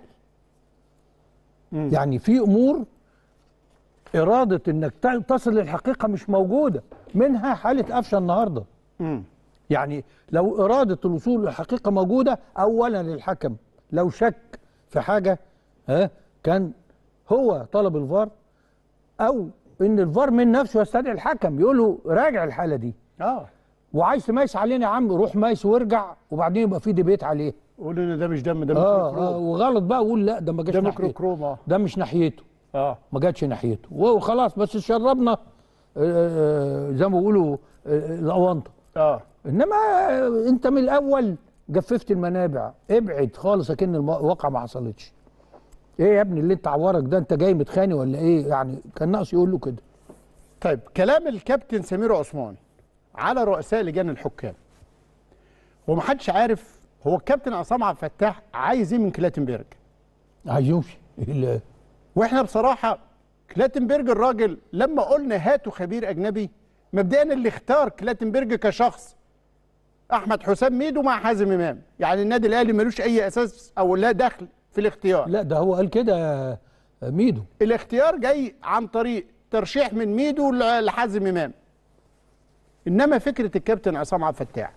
يعني في أمور إرادة إنك تصل للحقيقة مش موجودة منها حالة قفشة النهارده يعني لو إرادة الوصول للحقيقة موجودة أولا للحكم لو شك في حاجة ها كان هو طلب الفار أو إن الفار من نفسه يستدعي الحكم يقول له راجع الحالة دي اه وعايز تميس علينا يا عم روح ميس وارجع وبعدين يبقى في ديبيت عليه قول ان ده مش دم ده اه, آه ميكروكروم وغلط بقى وقول لا ده ما جاش ده ناحيته ميكروكروم اه ده مش ناحيته اه ما جاتش ناحيته وخلاص بس شربنا آه، آه، زي ما بيقولوا آه، الاونطه اه انما انت من الاول جففت المنابع ابعد خالص اكن الم- الواقعه ما حصلتش ايه يا ابني اللي انت عورك ده انت جاي متخانق ولا ايه يعني كان ناقص يقول له كده طيب كلام الكابتن سمير عثمان على رؤساء لجان الحكام ومحدش عارف هو الكابتن عصام عبد الفتاح عايز ايه من كلاتنبرج عايز يمشي إيه اللي- واحنا بصراحه كلاتنبرج الراجل لما قلنا هاتوا خبير اجنبي مبدئيا اللي اختار كلاتنبرج كشخص احمد حسام ميدو مع حازم امام يعني النادي الاهلي ملوش اي اساس او لا دخل في الاختيار لا ده هو قال كده آه، ميدو الاختيار جاي عن طريق ترشيح من ميدو ل- لحازم امام انما فكره الكابتن عصام عبد الفتاح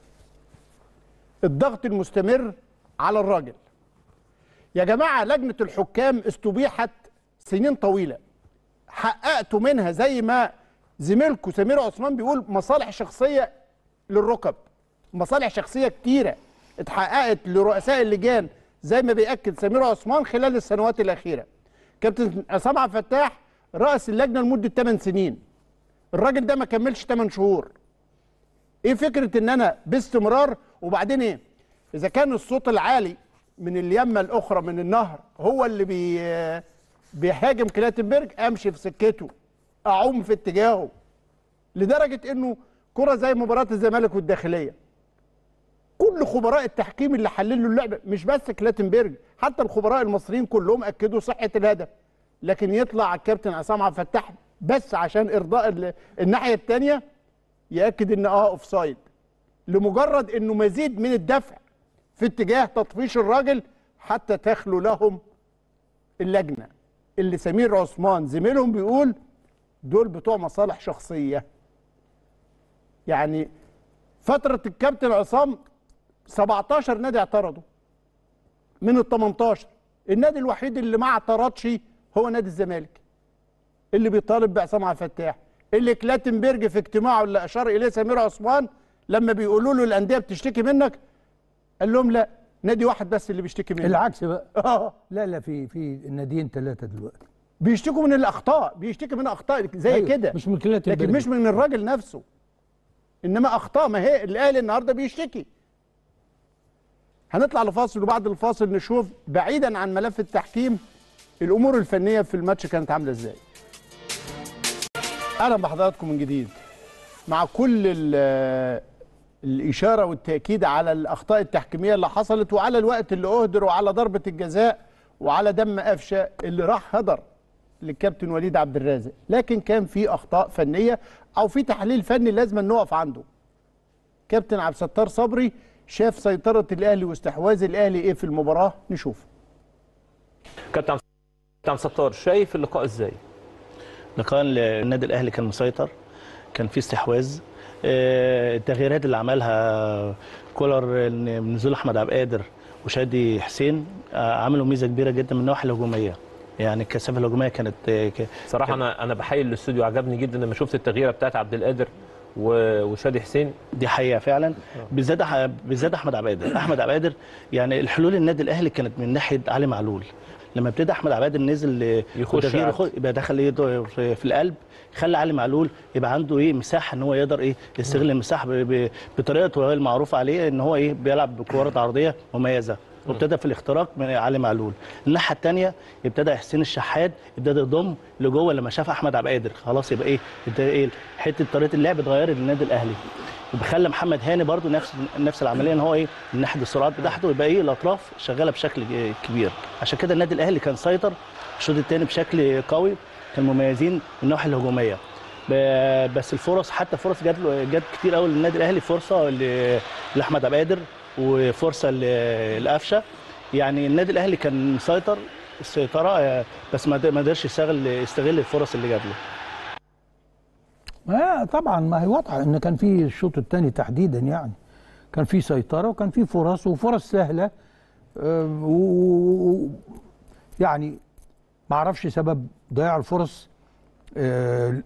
الضغط المستمر على الراجل يا جماعه لجنه الحكام استبيحت سنين طويله حققتوا منها زي ما زميلكم سمير عثمان بيقول مصالح شخصيه للركب مصالح شخصيه كتيره اتحققت لرؤساء اللجان زي ما بيأكد سمير عثمان خلال السنوات الاخيره كابتن عصام عبد الفتاح رأس اللجنه لمده 8 سنين الراجل ده ما كملش 8 شهور ايه فكره ان انا باستمرار وبعدين ايه اذا كان الصوت العالي من اليمه الاخرى من النهر هو اللي بي بيهاجم كلاتنبرج امشي في سكته اعوم في اتجاهه لدرجه انه كره زي مباراه الزمالك والداخليه كل خبراء التحكيم اللي حللوا اللعبه مش بس كلاتنبرج حتى الخبراء المصريين كلهم اكدوا صحه الهدف لكن يطلع الكابتن عصام عبد الفتاح بس عشان ارضاء ال- الناحيه الثانيه ياكد ان اه اوف سايد لمجرد انه مزيد من الدفع في اتجاه تطفيش الراجل حتى تخلو لهم اللجنه اللي سمير عثمان زميلهم بيقول دول بتوع مصالح شخصيه يعني فتره الكابتن عصام 17 نادي اعترضوا من ال 18 النادي الوحيد اللي ما اعترضش هو نادي الزمالك اللي بيطالب بعصام عبد الفتاح اللي كلاتنبرج في اجتماعه اللي اشار اليه سمير عثمان لما بيقولوا له الانديه بتشتكي منك قال لهم لا نادي واحد بس اللي بيشتكي منك العكس بقى اه لا لا في في الناديين ثلاثه دلوقتي بيشتكوا من الاخطاء بيشتكي من اخطاء زي أيوة، كده مش من كلات لكن البرد. مش من الراجل نفسه انما اخطاء ما هي الاهلي النهارده بيشتكي هنطلع لفاصل وبعد الفاصل نشوف بعيدا عن ملف التحكيم الامور الفنيه في الماتش كانت عامله ازاي اهلا بحضراتكم من جديد مع كل ال- الاشاره والتاكيد على الاخطاء التحكيميه اللي حصلت وعلى الوقت اللي اهدر وعلى ضربه الجزاء وعلى دم قفشه اللي راح هدر للكابتن وليد عبد الرازق لكن كان في اخطاء فنيه او في تحليل فني لازم نقف عنده كابتن عبد الستار صبري شاف سيطره الاهلي واستحواذ الاهلي ايه في المباراه نشوف كابتن عبد- كابتن عبد الستار شايف اللقاء ازاي؟ لقاء النادي الاهلي كان مسيطر كان في استحواذ آه، التغييرات اللي عملها كولر إن نزول احمد عبد القادر وشادي حسين آه، عملوا ميزه كبيره جدا من الناحيه الهجوميه يعني الكثافه الهجوميه كانت آه، ك- صراحه انا انا بحيي الاستوديو عجبني جدا لما شفت التغييره بتاعت عبد القادر و- وشادي حسين دي حقيقه فعلا بالذات أح- بالذات احمد عبد القادر احمد عبد القادر يعني الحلول النادي الاهلي كانت من ناحيه علي معلول لما ابتدى احمد عبد القادر نزل آه، يخش وتغيير عادي. يخش- يبقى دخل ايده في في القلب خلى علي معلول يبقى عنده ايه مساحه ان هو يقدر ايه يستغل المساحه ب- ب- بطريقته المعروفه عليه ان هو ايه بيلعب بكورات عرضيه مميزه وابتدى في الاختراق من علي معلول الناحيه الثانيه ابتدى حسين الشحات ابتدى يضم لجوه لما شاف احمد عبد القادر خلاص يبقى ايه ابتدى ايه حته طريقه اللعب اتغيرت للنادي الاهلي وبخلى محمد هاني برضو نفس نفس العمليه ان هو ايه من ناحيه السرعات بتاعته يبقى ايه الاطراف شغاله بشكل كبير عشان كده النادي الاهلي كان سيطر الشوط الثاني بشكل قوي كان مميزين من الناحيه الهجوميه ب- بس الفرص حتى فرص جت جت كتير قوي للنادي الاهلي فرصه ل- لاحمد عبد القادر وفرصه ل- لقفشه يعني النادي الاهلي كان مسيطر السيطره آه، بس ما ما قدرش يستغل يستغل الفرص اللي جات له ما طبعا ما هي واضحه ان كان في الشوط الثاني تحديدا يعني كان في سيطره وكان في فرص وفرص سهله آه، و و- يعني ما اعرفش سبب ضياع الفرص آه،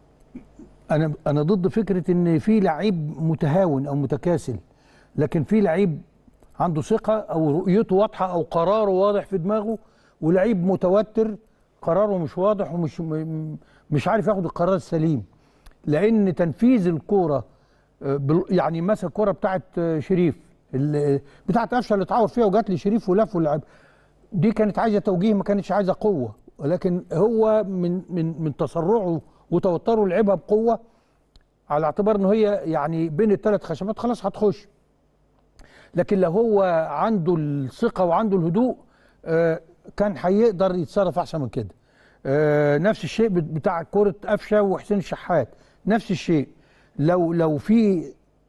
انا انا ضد فكره ان في لعيب متهاون او متكاسل لكن في لعيب عنده ثقه او رؤيته واضحه او قراره واضح في دماغه ولعيب متوتر قراره مش واضح ومش م- مش عارف ياخد القرار السليم لان تنفيذ الكوره آه، بال- يعني مثلا الكوره بتاعت آه، شريف ال- بتاعت قفشه اللي اتعور فيها وجات لي شريف ولف ولعب دي كانت عايزه توجيه ما كانتش عايزه قوه ولكن هو من من من تسرعه وتوتره لعبها بقوه على اعتبار ان هي يعني بين الثلاث خشبات خلاص هتخش لكن لو هو عنده الثقه وعنده الهدوء آه، كان هيقدر يتصرف احسن من كده آه، نفس الشيء بت- بتاع كره قفشه وحسين الشحات نفس الشيء لو لو في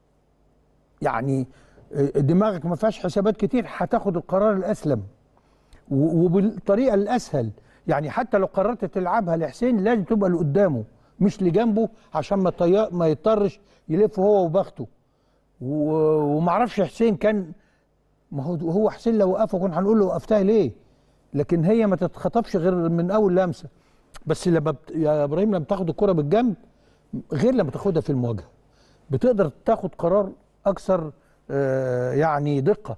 يعني آه، دماغك ما فيهاش حسابات كتير هتاخد القرار الاسلم و- وبالطريقه الاسهل يعني حتى لو قررت تلعبها لحسين لازم تبقى لقدامه مش لجنبه عشان ما طي... ما يضطرش يلف هو وبخته و... ومعرفش حسين كان ما هو هو حسين لو وقفه كنا هنقول له وقفتها ليه لكن هي ما تتخطفش غير من اول لمسه بس لما بت... يا ابراهيم لما تاخد الكره بالجنب غير لما تاخدها في المواجهه بتقدر تاخد قرار اكثر آه، يعني دقه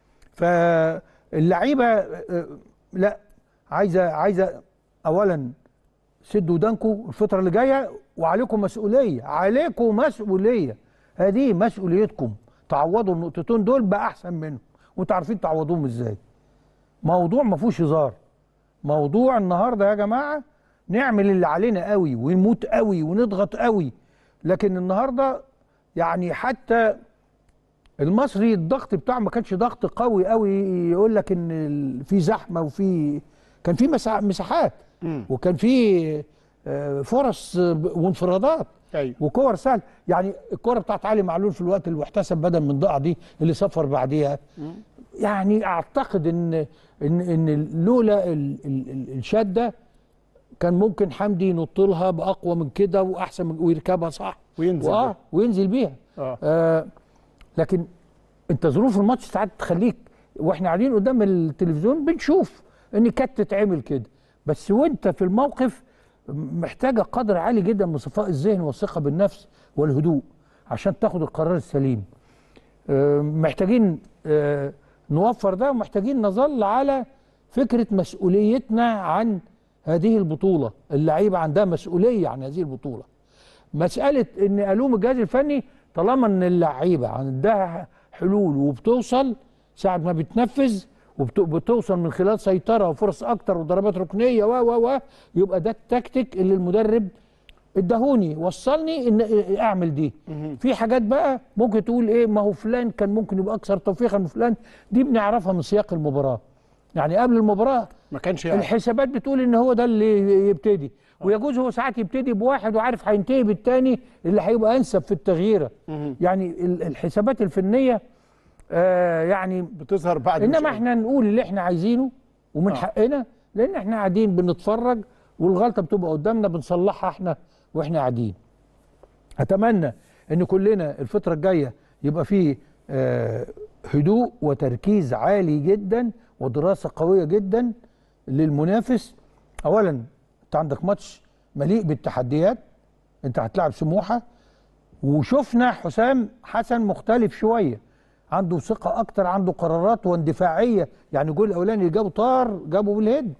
فاللعيبه آه، لا عايزه عايزه اولا سدوا ودانكم الفتره اللي جايه وعليكم مسؤوليه عليكم مسؤوليه هذه مسؤوليتكم تعوضوا النقطتين دول باحسن منهم وانتوا عارفين تعوضوهم ازاي موضوع ما فيهوش هزار موضوع النهارده يا جماعه نعمل اللي علينا قوي ونموت قوي ونضغط قوي لكن النهارده يعني حتى المصري الضغط بتاعه ما كانش ضغط قوي قوي يقول لك ان ال- في زحمه وفي كان في مسا- مساحات وكان في آه، فرص آه، ب- وانفرادات ايوه وكور سهل يعني الكوره بتاعت علي معلول في الوقت اللي احتسب بدل من ضاع دي اللي صفر بعديها يعني اعتقد ان ان ان لولا ال- ال- ال- الشده كان ممكن حمدي ينط لها باقوى من كده واحسن من ويركبها صح وينزل وآه بيها. وينزل بيها آه. آه لكن انت ظروف الماتش ساعات تخليك واحنا قاعدين قدام التلفزيون بنشوف ان كانت تتعمل كده بس وانت في الموقف محتاجه قدر عالي جدا من صفاء الذهن والثقه بالنفس والهدوء عشان تاخد القرار السليم آه، محتاجين آه، نوفر ده ومحتاجين نظل على فكره مسؤوليتنا عن هذه البطوله اللعيبه عندها مسؤوليه عن هذه البطوله مساله ان الوم الجهاز الفني طالما ان اللعيبه عندها حلول وبتوصل ساعه ما بتنفذ وبتوصل من خلال سيطره وفرص اكتر وضربات ركنيه و و و يبقى ده التكتيك اللي المدرب اداهوني وصلني ان اعمل دي في حاجات بقى ممكن تقول ايه ما هو فلان كان ممكن يبقى اكثر توفيقا من فلان دي بنعرفها من سياق المباراه يعني قبل المباراه ما كانش يعني الحسابات بتقول ان هو ده اللي يبتدي ويجوز هو ساعات يبتدي بواحد وعارف هينتهي بالتاني اللي هيبقى انسب في التغييره يعني ال- الحسابات الفنيه آه يعني بتظهر بعد انما مش- احنا نقول اللي احنا عايزينه ومن آه. حقنا لان احنا قاعدين بنتفرج والغلطه بتبقى قدامنا بنصلحها احنا واحنا قاعدين اتمنى ان كلنا الفتره الجايه يبقى فيه آه، هدوء وتركيز عالي جدا ودراسه قويه جدا للمنافس اولا انت عندك ماتش مليء بالتحديات انت هتلعب سموحه وشفنا حسام حسن مختلف شويه عنده ثقه اكتر عنده قرارات واندفاعيه يعني الجول الاولاني اللي جابه طار جابه بالهيد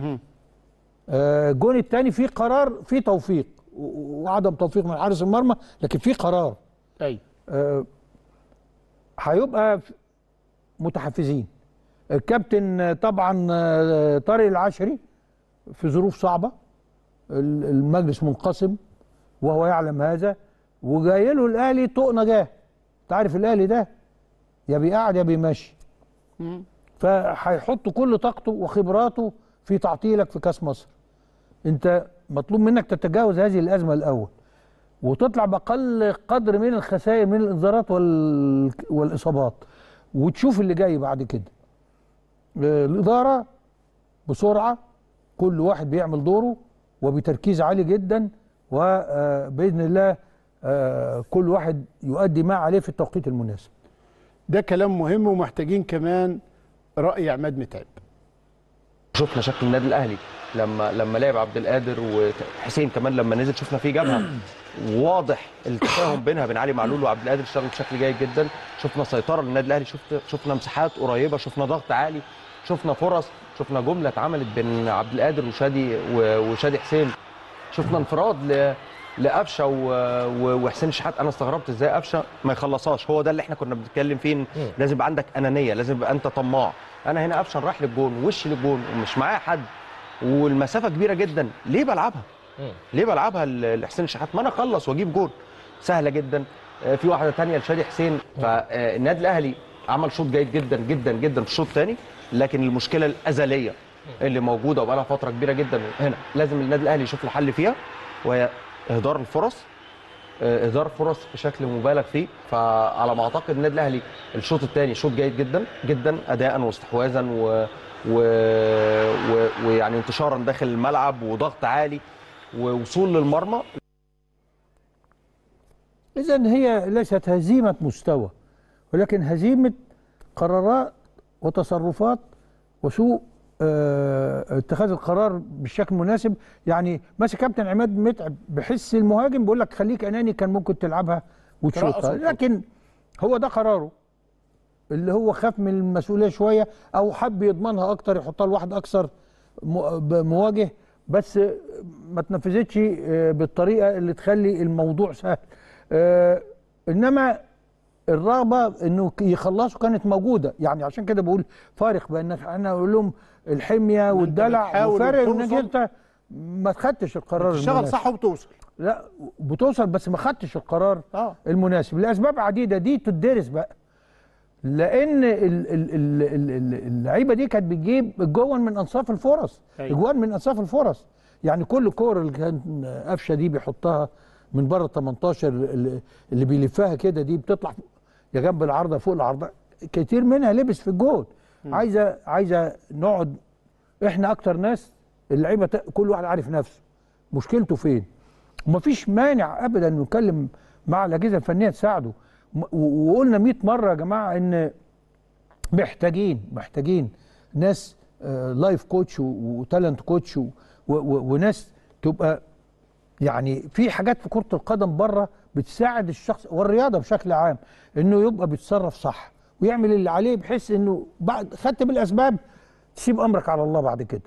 آه، الجول الثاني فيه قرار فيه توفيق و- وعدم توفيق من حارس المرمى لكن فيه قرار ايوه آه، هيبقى ف- متحفزين الكابتن آه، طبعا آه، طارق العشري في ظروف صعبه ال- المجلس منقسم وهو يعلم هذا وجاي له الاهلي طوق نجاه انت عارف الاهلي ده يا بيقعد يا بيمشي فهيحط كل طاقته وخبراته في تعطيلك في كاس مصر انت مطلوب منك تتجاوز هذه الازمه الاول وتطلع باقل قدر من الخسائر من الانذارات وال... والاصابات وتشوف اللي جاي بعد كده آه، الاداره بسرعه كل واحد بيعمل دوره وبتركيز عالي جدا وباذن الله آه، كل واحد يؤدي ما عليه في التوقيت المناسب ده كلام مهم ومحتاجين كمان راي عماد متعب شفنا شكل النادي الاهلي لما لما لعب عبد القادر وحسين كمان لما نزل شفنا فيه جبهه واضح التفاهم بينها بين علي معلول وعبد القادر اشتغل بشكل جيد جدا شفنا سيطره للنادي الاهلي شفت شفنا مساحات قريبه شفنا ضغط عالي شفنا فرص شفنا جمله اتعملت بين عبد القادر وشادي و- وشادي حسين شفنا انفراد ل لقفشه و- و- وحسين الشحات انا استغربت ازاي قفشه ما يخلصهاش هو ده اللي احنا كنا بنتكلم فيه إن لازم يبقى عندك انانيه لازم يبقى انت طماع انا هنا قفشه رايح للجون وش للجون ومش معايا حد والمسافه كبيره جدا ليه بلعبها ليه بلعبها ل- لحسين الشحات ما انا اخلص واجيب جول سهله جدا آه، في واحده تانية لشادي حسين فالنادي الاهلي عمل شوط جيد جدا جدا جدا في الشوط الثاني لكن المشكله الازليه اللي موجوده وبقالها فتره كبيره جدا هنا لازم النادي الاهلي يشوف له حل فيها وهي اهدار الفرص آه، اهدار فرص بشكل مبالغ فيه فعلى ما اعتقد النادي الاهلي الشوط الثاني شوط جيد جدا جدا اداء واستحواذا و... و... و... ويعني انتشارا داخل الملعب وضغط عالي ووصول للمرمى إذا هي ليست هزيمة مستوى ولكن هزيمة قرارات وتصرفات وسوء آه، اتخاذ القرار بالشكل المناسب يعني مثلا كابتن عماد متعب بحس المهاجم بيقول لك خليك اناني كان ممكن تلعبها وتشوطها ترقص وتشوط. لكن هو ده قراره اللي هو خاف من المسؤوليه شويه او حب يضمنها اكتر يحطها لواحد اكثر م- ب- مواجه بس ما تنفذتش آه، بالطريقه اللي تخلي الموضوع سهل آه، انما الرغبه انه ك- يخلصوا كانت موجوده يعني عشان كده بقول فارق بان انا اقول لهم الحميه والدلع بتحاول وفارق وبتوصل. انك انت ما خدتش القرار تشتغل المناسب. صح وبتوصل لا بتوصل بس ما خدتش القرار اه المناسب لاسباب عديده دي تدرس بقى لان ال- ال- ال- ال- ال- اللعيبه دي كانت بتجيب الجون من انصاف الفرص أيوة. اجوان من انصاف الفرص يعني كل الكور اللي كان قفشه دي بيحطها من بره ال 18 اللي اللي بيلفها كده دي بتطلع يا جنب العارضه فوق العارضه كتير منها لبس في الجول عايزه عايزه نقعد احنا اكتر ناس اللعيبه ت- كل واحد عارف نفسه مشكلته فين ومفيش مانع ابدا انه نتكلم مع الاجهزه الفنيه تساعده م- و- وقلنا 100 مره يا جماعه ان محتاجين محتاجين ناس آه، لايف كوتش و- وتالنت كوتش و- و- وناس تبقى يعني في حاجات في كرة القدم بره بتساعد الشخص والرياضة بشكل عام انه يبقى بيتصرف صح ويعمل اللي عليه بحيث انه بعد خدت بالاسباب تسيب امرك على الله بعد كده.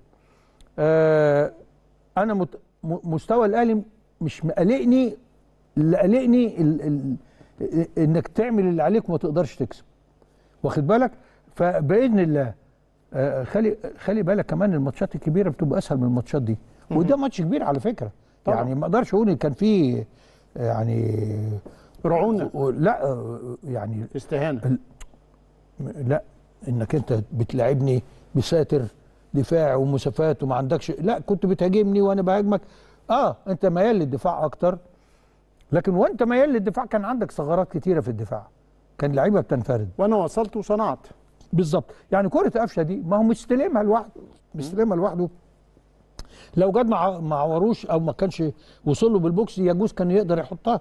آه انا مت م- مستوى الاهلي مش مقلقني اللي قلقني ال ال انك تعمل اللي عليك وما تقدرش تكسب. واخد بالك؟ فباذن الله آه، خلي خلي بالك كمان الماتشات الكبيره بتبقى اسهل من الماتشات دي وده ماتش كبير على فكره طبعا. يعني ما اقدرش اقول إن كان في آه، يعني رعونه لا آه، يعني استهانه لا انك انت بتلاعبني بساتر دفاع ومسافات وما عندكش لا كنت بتهاجمني وانا بهاجمك اه انت ميال للدفاع اكتر لكن وانت ميال للدفاع كان عندك ثغرات كتيره في الدفاع كان لعيبه بتنفرد وانا وصلت وصنعت بالظبط يعني كره قفشه دي ما هو مستلمها لوحده مستلمها لوحده لو جت مع مع وروش او ما كانش وصل له بالبوكس يجوز كان يقدر يحطها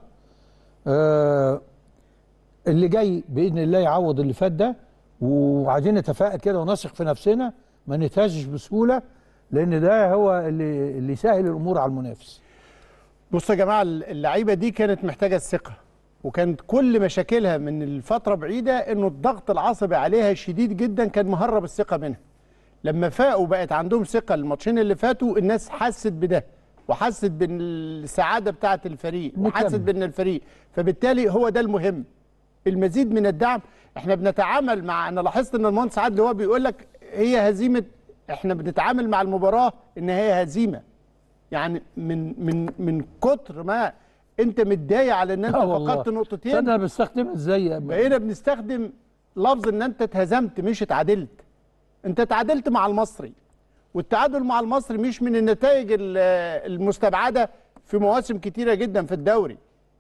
آه اللي جاي باذن الله يعوض اللي فات ده وعايزين نتفائل كده ونثق في نفسنا ما نتهزش بسهوله لان ده هو اللي اللي يسهل الامور على المنافس بصوا يا جماعه اللعيبه دي كانت محتاجه الثقه وكانت كل مشاكلها من الفتره بعيده انه الضغط العصبي عليها شديد جدا كان مهرب الثقه منها لما فاقوا بقت عندهم ثقه الماتشين اللي فاتوا الناس حست بده وحست بالسعاده بتاعه الفريق وحست نكمل. بان الفريق فبالتالي هو ده المهم المزيد من الدعم احنا بنتعامل مع انا لاحظت ان المهندس عادل هو بيقول لك هي هزيمه احنا بنتعامل مع المباراه ان هي هزيمه يعني من من من كتر ما انت متضايق على ان انت آه والله. فقدت نقطتين تصدق انا بستخدمها ازاي بقينا بنستخدم لفظ ان انت اتهزمت مش اتعادلت انت اتعادلت مع المصري والتعادل مع المصري مش من النتائج ال- المستبعده في مواسم كتيره جدا في الدوري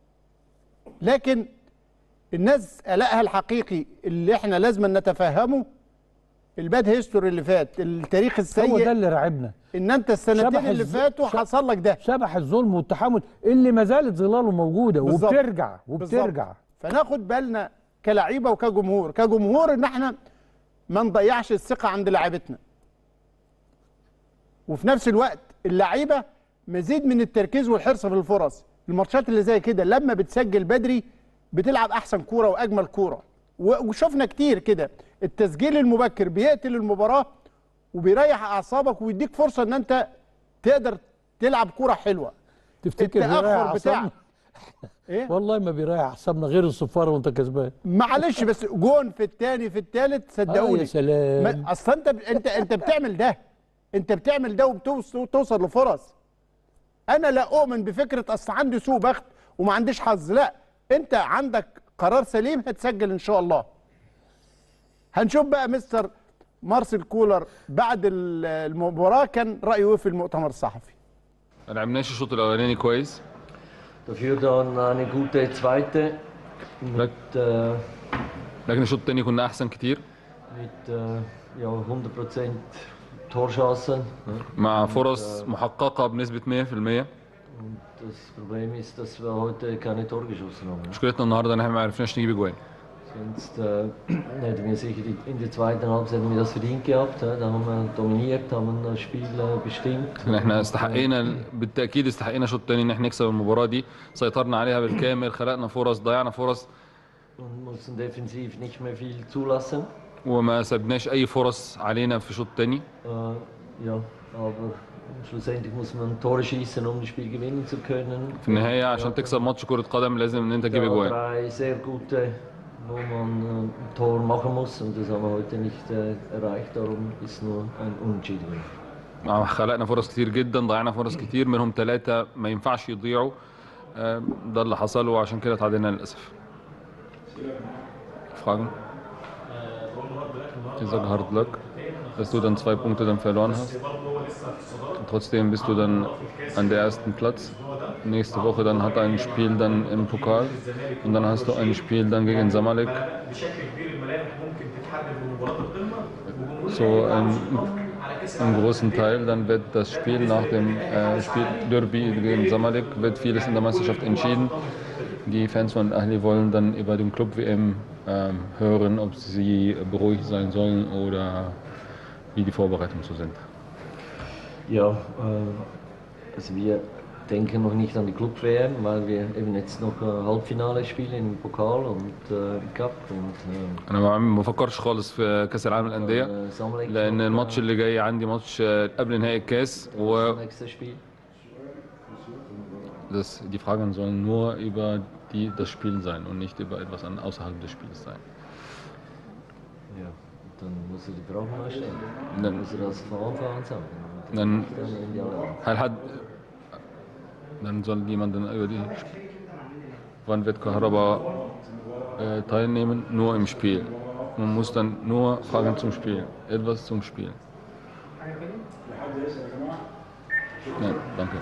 لكن الناس قلقها الحقيقي اللي احنا لازم نتفهمه الباد هيستوري اللي فات التاريخ هو ده السيء اللي رعبنا ان انت السنتين شبح اللي الز- فاتوا ش- حصل لك ده شبح الظلم والتحامل اللي ما زالت ظلاله موجوده بالظبط. وبترجع بالظبط. وبترجع فناخد بالنا كلعيبه وكجمهور كجمهور ان احنا ما نضيعش الثقه عند لاعيبتنا وفي نفس الوقت اللعيبه مزيد من التركيز والحرص في الفرص الماتشات اللي زي كده لما بتسجل بدري بتلعب احسن كوره واجمل كوره و- وشفنا كتير كده التسجيل المبكر بيقتل المباراه وبيريح اعصابك ويديك فرصه ان انت تقدر تلعب كوره حلوه تفتكر بيريح التاخر أعصابنا؟ بتاعك ايه والله ما بيريح اعصابنا غير الصفاره وانت كسبان معلش بس جون في الثاني في الثالث صدقوني آه يا سلام. ما- اصل انت انت انت بتعمل ده انت بتعمل ده وبتوصل لفرص انا لا اؤمن بفكره اصل عندي سوء بخت وما عنديش حظ لا انت عندك قرار سليم هتسجل ان شاء الله هنشوف بقى مستر مارسيل كولر بعد ال- المباراه كان رايه ايه في المؤتمر الصحفي ما لعبناش الشوط الاولاني كويس Dafür dann eine gute zweite mit, äh, لكن الشوط الثاني كنا احسن كتير mit äh, ja, 100% Torschancen. ne? مع فرص محققه بنسبه 100% Und das Problem ist, dass wir heute keine Tore geschossen haben. ne? مشكلتنا النهارده ان احنا ما عرفناش نجيب اجوان Sonst äh, hätten wir sicher die, in der zweiten Halbzeit hätten wir das verdient gehabt. ne? Da haben wir dominiert, haben das Spiel äh, bestimmt. ان احنا استحقينا بالتاكيد استحقينا الشوط الثاني ان احنا نكسب المباراه دي سيطرنا عليها بالكامل خلقنا فرص ضيعنا فرص Und mussten defensiv nicht mehr viel zulassen. وما سبناش اي فرص علينا في الشوط الثاني Äh, ja, aber schlussendlich muss man Tore schießen, um das Spiel gewinnen zu können. في النهايه عشان تكسب ماتش كره قدم لازم ان انت تجيب Ja, اجوان drei sehr gute, wo man äh, ein Tor machen muss und das haben wir heute nicht äh, erreicht, darum ist nur ein Unentschieden. خلقنا فرص كتير جدا ضيعنا فرص كتير منهم ثلاثه ما ينفعش يضيعوا آه، ده اللي حصل وعشان كده اتعادلنا للاسف Fragen? Ihr sagt hard luck. dass du dann zwei Punkte dann verloren hast. Trotzdem bist du dann an der ersten Platz. Nächste Woche dann hat ein Spiel dann im Pokal und dann hast du ein Spiel dann gegen Samalek. So ein, im großen Teil dann wird das Spiel nach dem äh, Spiel Derby gegen Samalek wird vieles in der Meisterschaft entschieden. Die Fans von Ahli wollen dann über den Club WM ähm, hören, ob sie beruhigt sein sollen oder wie die Vorbereitungen so sind. Ja, äh, also wir denken noch nicht an die Club-WM, weil wir eben jetzt noch äh, Halbfinale spielen im Pokal und äh, im Cup und äh, انا ما ما بفكرش خالص في كاس العالم للانديه äh, Samalek لان noch, الماتش اللي جاي عندي ماتش آه، قبل نهائي الكاس äh, و das nächste Spiel. das, die Fragen sollen nur über die, das Spiel sein und nicht über etwas an, außerhalb des Spiels sein. Ja, und dann musst du die Fragen mal stellen. Dann- Dann musst du das von Anfang an sagen. Und Dann- dann nehmen die alle an. هل حد dann soll jemand dann über die wann wird Kahraba äh, teilnehmen? Nur im Spiel. Man muss dann nur Fragen zum Spiel, etwas zum Spiel. Nein, danke.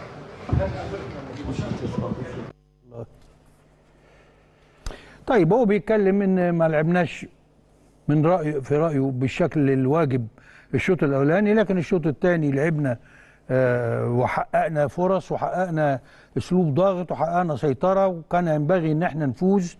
طيب هو بيتكلم ان ما لعبناش من رايه في رايه بالشكل الواجب الشوط الاولاني لكن الشوط الثاني لعبنا آه، وحققنا فرص وحققنا اسلوب ضاغط وحققنا سيطره وكان ينبغي ان احنا نفوز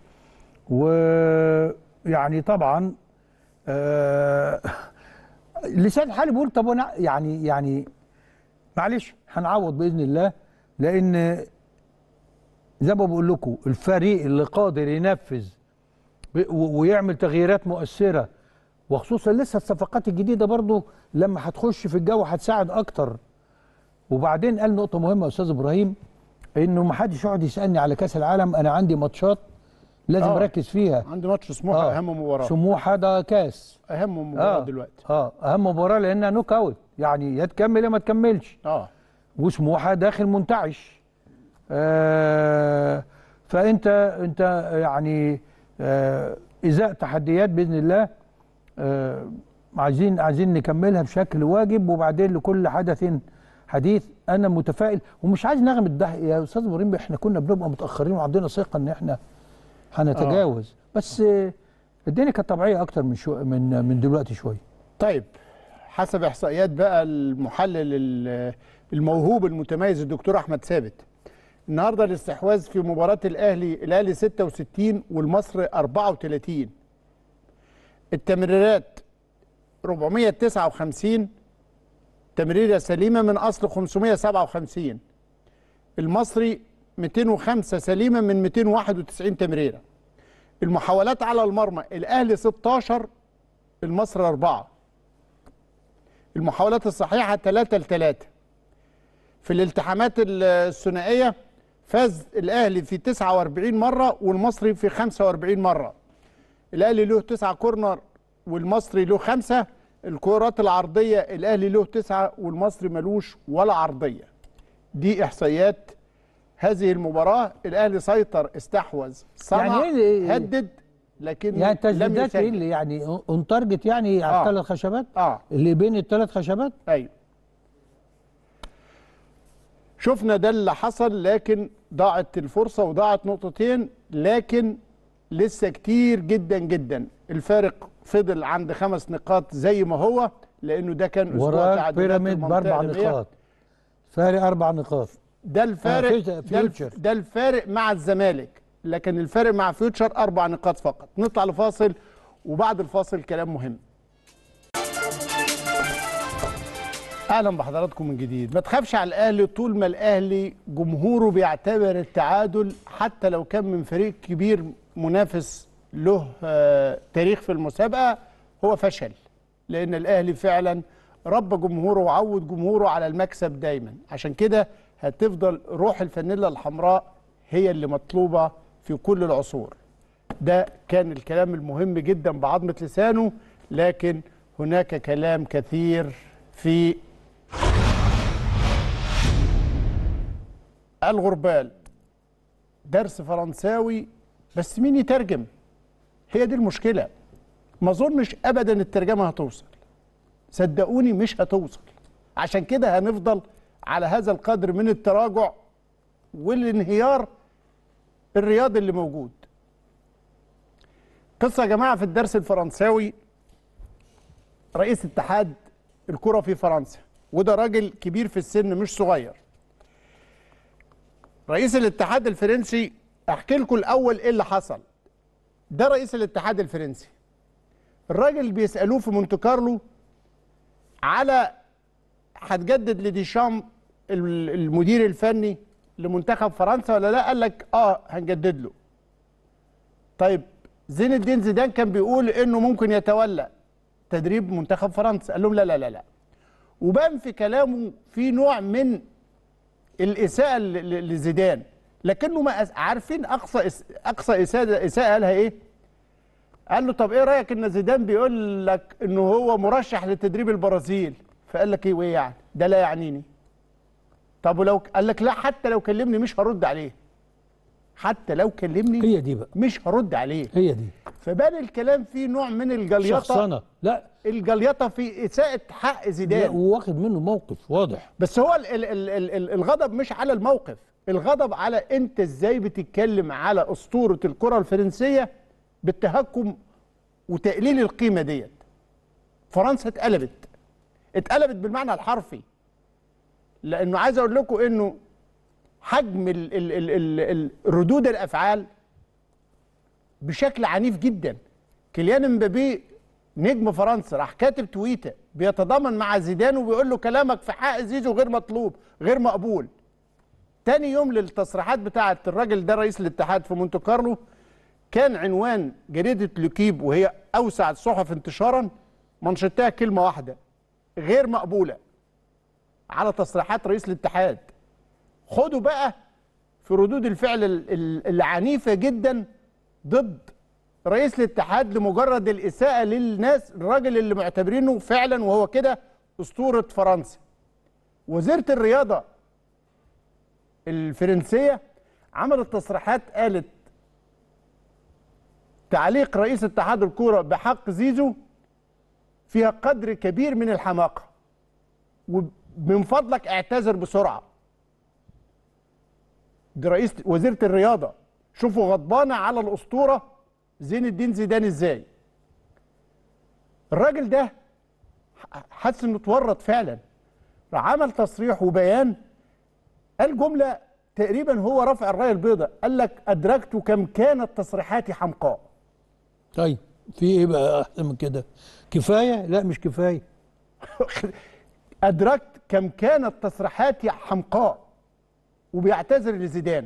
ويعني طبعا آه، لسان حالي بيقول طب وانا يعني يعني معلش هنعوض باذن الله لان زي ما بقول لكم الفريق اللي قادر ينفذ ب- و- ويعمل تغييرات مؤثره وخصوصا لسه الصفقات الجديده برضو لما هتخش في الجو هتساعد اكتر وبعدين قال نقطه مهمه يا استاذ ابراهيم انه ما حدش يقعد يسالني على كاس العالم انا عندي ماتشات لازم آه. اركز فيها عنده ماتش سموحه آه. اهم مباراه سموحه ده كاس اهم مباراه اه دلوقتي اه اهم مباراه لانها نوك اوت يعني يا تكمل يا ما تكملش اه وسموحه داخل منتعش آه فانت انت يعني آه ازاء تحديات باذن الله آه عايزين عايزين نكملها بشكل واجب وبعدين لكل حدث حديث انا متفائل ومش عايز نغمة ده يا استاذ ابراهيم احنا كنا بنبقى متاخرين وعندنا ثقه ان احنا هنتجاوز بس آه الدنيا كانت طبيعيه اكتر من شو من من دلوقتي شويه طيب حسب احصائيات بقى المحلل ال- الموهوب المتميز الدكتور احمد ثابت النهارده الاستحواذ في مباراه الاهلي الاهلي 66 والمصري 34 التمريرات 459 تمريره سليمه من اصل 557 المصري 205 سليمه من 291 تمريره المحاولات على المرمى الاهلي 16 المصري 4 المحاولات الصحيحة 3 ل 3 في الالتحامات الثنائية فاز الأهلي في 49 مرة والمصري في 45 مرة الأهلي له 9 كورنر والمصري له 5 الكرات العرضية الأهلي له 9 والمصري ملوش ولا عرضية دي إحصائيات هذه المباراة الأهلي سيطر استحوذ صنع يعني إيه- هدد لكن يعني لم التسديدات ايه يسجل. اللي يعني اون تارجت يعني على آه. الثلاث خشبات اه اللي بين الثلاث خشبات ايوه شفنا ده اللي حصل لكن ضاعت الفرصه وضاعت نقطتين لكن لسه كتير جدا جدا الفارق فضل عند خمس نقاط زي ما هو لانه ده كان اسبوع وراك تعادلات بيراميد المنطقة باربع الرياضية. نقاط فارق اربع نقاط ده الفارق آه، ده, فيوتشر. الف ده الفارق مع الزمالك لكن الفارق مع فيوتشر اربع نقاط فقط نطلع لفاصل وبعد الفاصل كلام مهم اهلا بحضراتكم من جديد ما تخافش على الاهلي طول ما الاهلي جمهوره بيعتبر التعادل حتى لو كان من فريق كبير منافس له آه، تاريخ في المسابقه هو فشل لان الاهلي فعلا ربى جمهوره وعود جمهوره على المكسب دايما عشان كده هتفضل روح الفانيلا الحمراء هي اللي مطلوبه في كل العصور ده كان الكلام المهم جدا بعظمه لسانه لكن هناك كلام كثير في الغربال درس فرنساوي بس مين يترجم هي دي المشكله ما اظنش ابدا الترجمه هتوصل صدقوني مش هتوصل عشان كده هنفضل على هذا القدر من التراجع والانهيار الرياضي اللي موجود قصة يا جماعة في الدرس الفرنساوي رئيس اتحاد الكرة في فرنسا وده راجل كبير في السن مش صغير رئيس الاتحاد الفرنسي احكي لكم الاول ايه اللي حصل ده رئيس الاتحاد الفرنسي الراجل بيسالوه في مونte كارلو على هتجدد لديشام ال- المدير الفني لمنتخب فرنسا ولا لا قال لك اه هنجدد له طيب زين الدين زيدان كان بيقول انه ممكن يتولى تدريب منتخب فرنسا قال لهم لا لا لا لا وبان في كلامه في نوع من الاساءه ل- ل- لزيدان لكنه ما أس- عارفين اقصى إس- اقصى اساءه اساءه قالها ايه قال له طب ايه رايك ان زيدان بيقول لك انه هو مرشح لتدريب البرازيل فقال لك ايه وايه يعني ده لا يعنيني طب ولو قال لك لا حتى لو كلمني مش هرد عليه حتى لو كلمني هي دي بقى مش هرد عليه هي دي فبان الكلام فيه نوع من الجليطه شخصنه لا الجليطه في اساءه حق لا زيدان واخد منه موقف واضح بس هو ال ال ال ال ال الغضب مش على الموقف الغضب على انت ازاي بتتكلم على اسطوره الكره الفرنسيه بالتهكم وتقليل القيمه ديت فرنسا اتقلبت اتقلبت بالمعنى الحرفي لانه عايز اقول لكم انه حجم ال ال ال ال ال ردود الافعال بشكل عنيف جدا كيليان امبابي نجم فرنسا راح كاتب تويته بيتضامن مع زيدان وبيقول له كلامك في حق زيزو غير مطلوب غير مقبول تاني يوم للتصريحات بتاعه الراجل ده رئيس الاتحاد في مونte كارلو كان عنوان جريدة لوكيب وهي أوسع الصحف انتشارا منشطها كلمة واحدة غير مقبولة على تصريحات رئيس الاتحاد خدوا بقى في ردود الفعل ال- ال- العنيفة جدا ضد رئيس الاتحاد لمجرد الإساءة للناس الراجل اللي معتبرينه فعلا وهو كده أسطورة فرنسا وزيرة الرياضة الفرنسية عملت تصريحات قالت تعليق رئيس اتحاد الكورة بحق زيزو فيها قدر كبير من الحماقة ومن فضلك اعتذر بسرعة دي رئيس وزيرة الرياضة شوفوا غضبانة على الأسطورة زين الدين زيدان ازاي الراجل ده حاسس انه اتورط فعلا راح عمل تصريح وبيان قال جملة تقريبا هو رفع الراية البيضاء قال لك أدركت كم كانت تصريحاتي حمقاء طيب في ايه بقى احسن من كده كفايه لا مش كفايه أدركت كم كانت تصريحاتي حمقاء وبيعتذر لزيدان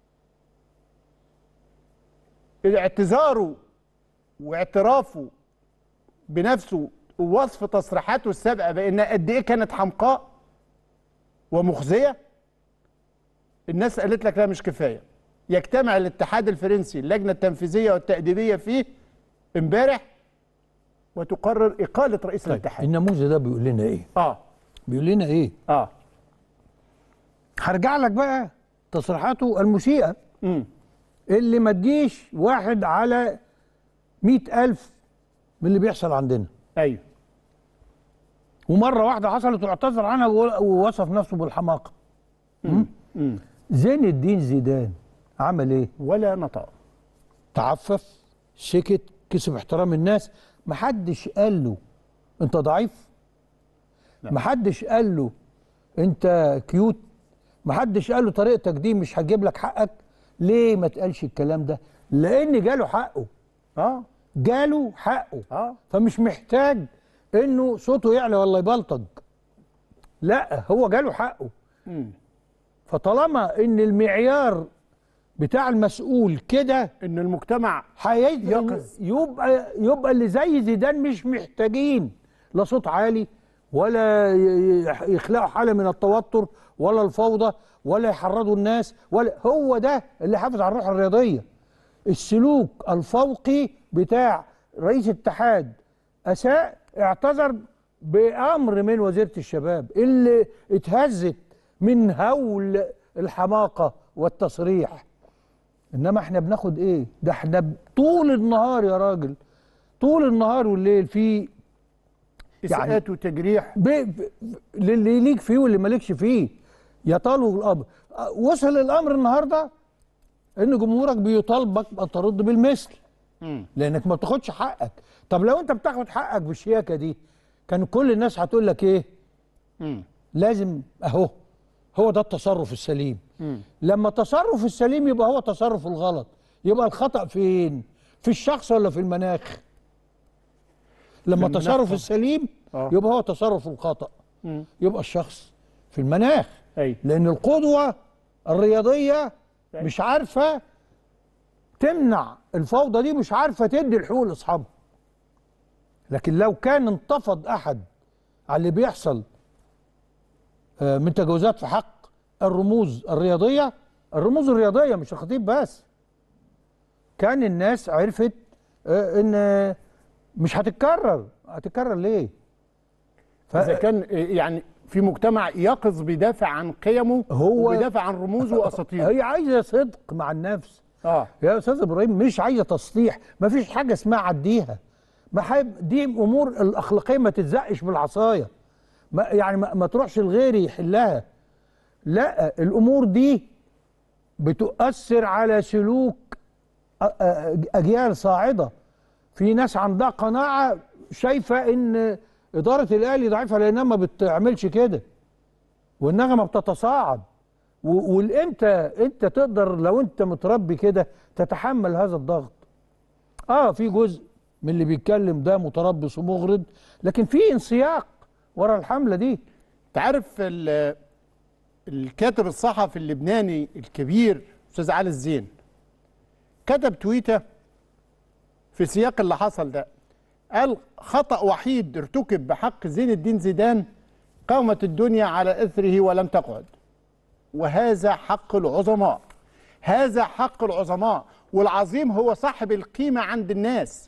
اعتذاره واعترافه بنفسه ووصف تصريحاته السابقه بانها قد ايه كانت حمقاء ومخزيه الناس قالت لك لا مش كفايه يجتمع الاتحاد الفرنسي اللجنه التنفيذيه والتاديبيه فيه امبارح وتقرر اقاله رئيس الاتحاد النموذج ده بيقول لنا ايه اه بيقول لنا ايه اه هرجع لك بقى تصريحاته المسيئه امم اللي ما تجيش واحد على مئة ألف من اللي بيحصل عندنا ايوه ومرة واحدة حصلت واعتذر عنها وو- ووصف نفسه بالحماقة مم؟ امم زين الدين زيدان عمل ايه؟ ولا نطق تعفف سكت كسب احترام الناس محدش قال له انت ضعيف محدش قال له انت كيوت محدش قال له طريقتك دي مش هتجيب لك حقك ليه ما تقالش الكلام ده لان جاله حقه اه جاله حقه اه فمش محتاج انه صوته يعلى ولا يبلطج لا هو جاله حقه مم. فطالما ان المعيار بتاع المسؤول كده ان المجتمع هيقظ يقظ. يبقى يبقى اللي زي زيدان مش محتاجين لا صوت عالي ولا ي- يخلقوا حاله من التوتر ولا الفوضى ولا يحرضوا الناس ولا هو ده اللي حافظ على الروح الرياضيه السلوك الفوقي بتاع رئيس اتحاد اساء اعتذر بامر من وزيره الشباب اللي اتهزت من هول الحماقه والتصريح انما احنا بناخد ايه ده احنا ب- طول النهار يا راجل طول النهار والليل في اساءات وتجريح ب... ب... للي ليك فيه واللي مالكش فيه يطالوا الامر أه، وصل الامر النهارده ان جمهورك بيطالبك ان ترد بالمثل مم. لانك ما بتاخدش حقك طب لو انت بتاخد حقك بالشياكه دي كان كل الناس هتقول لك ايه مم. لازم اهو هو ده التصرف السليم مم. لما التصرف السليم يبقى هو تصرف الغلط يبقى الخطأ فين في الشخص ولا في المناخ لما المناخ التصرف طبعا. السليم آه. يبقى هو تصرف الخطأ مم. يبقى الشخص في المناخ أي. لأن القدوة الرياضية مش عارفة تمنع الفوضى دي مش عارفة تدي الحقوق لأصحابها لكن لو كان انتفض أحد على اللي بيحصل آه، من تجاوزات في حق الرموز الرياضية الرموز الرياضية مش الخطيب بس كان الناس عرفت آه، ان مش هتتكرر هتتكرر ليه ف- اذا كان يعني في مجتمع يقظ بيدافع عن قيمه هو- وبيدافع عن رموزه واساطيره هي عايزه صدق مع النفس اه يا استاذ ابراهيم مش عايزه تسطيح ما فيش حاجه اسمها عديها ما حيب دي امور الاخلاقيه ما تتزقش بالعصايه ما يعني ما, ما تروحش لغيري يحلها لا الامور دي بتؤثر على سلوك أ- أ- اجيال صاعده في ناس عندها قناعه شايفه ان اداره الاهلي ضعيفه لانها ما بتعملش كده وانها ما بتتصاعد و- والامتى انت تقدر لو انت متربي كده تتحمل هذا الضغط اه في جزء من اللي بيتكلم ده متربص ومغرض لكن في انسياق ورا الحمله دي تعرف ال- الكاتب الصحفي اللبناني الكبير استاذ علي الزين كتب تويته في سياق اللي حصل ده قال خطأ وحيد ارتكب بحق زين الدين زيدان قامت الدنيا على اثره ولم تقعد وهذا حق العظماء هذا حق العظماء والعظيم هو صاحب القيمة عند الناس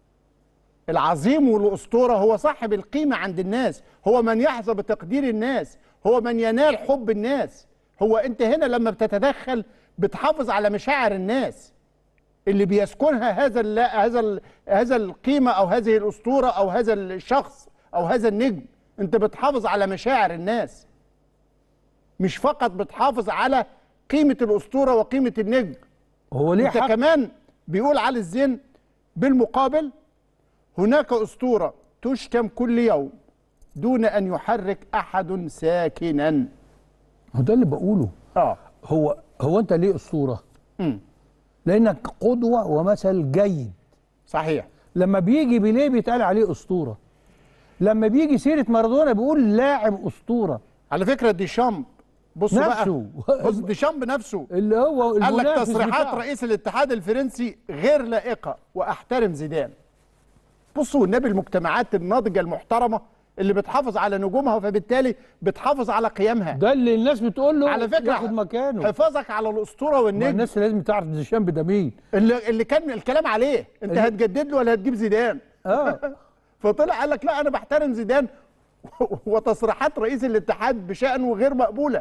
العظيم والأسطورة هو صاحب القيمة عند الناس هو من يحظى بتقدير الناس هو من ينال حب الناس هو أنت هنا لما بتتدخل بتحافظ على مشاعر الناس اللي بيسكنها هذا ال هذا ال هذا القيمة أو هذه الأسطورة أو هذا الشخص أو هذا النجم أنت بتحافظ على مشاعر الناس مش فقط بتحافظ على قيمة الأسطورة وقيمة النجم هو ليه انت حق كمان بيقول علي الزين بالمقابل هناك أسطورة تشتم كل يوم دون أن يحرك أحد ساكنا هو ده اللي بقوله اه هو هو انت ليه اسطوره مم. لانك قدوه ومثل جيد صحيح لما بيجي بيليه بيتقال عليه اسطوره لما بيجي سيره مارادونا بيقول لاعب اسطوره على فكرة ديشامب بصوا نفسه. بقى بص ديشامب نفسه اللي هو قال لك المنافس تصريحات بتاعه. رئيس الاتحاد الفرنسي غير لائقة وأحترم زيدان بصوا النبي المجتمعات الناضجة المحترمة اللي بتحافظ على نجومها فبالتالي بتحافظ على قيمها ده اللي الناس بتقول له على فكرة ياخد مكانه حفاظك على الأسطورة ما والنجم الناس لازم تعرف ديشامب ده مين اللي, اللي كان الكلام عليه انت اللي- هتجدد له ولا هتجيب زيدان اه فطلع قال لك لا انا بحترم زيدان وتصريحات رئيس الاتحاد بشأنه غير مقبولة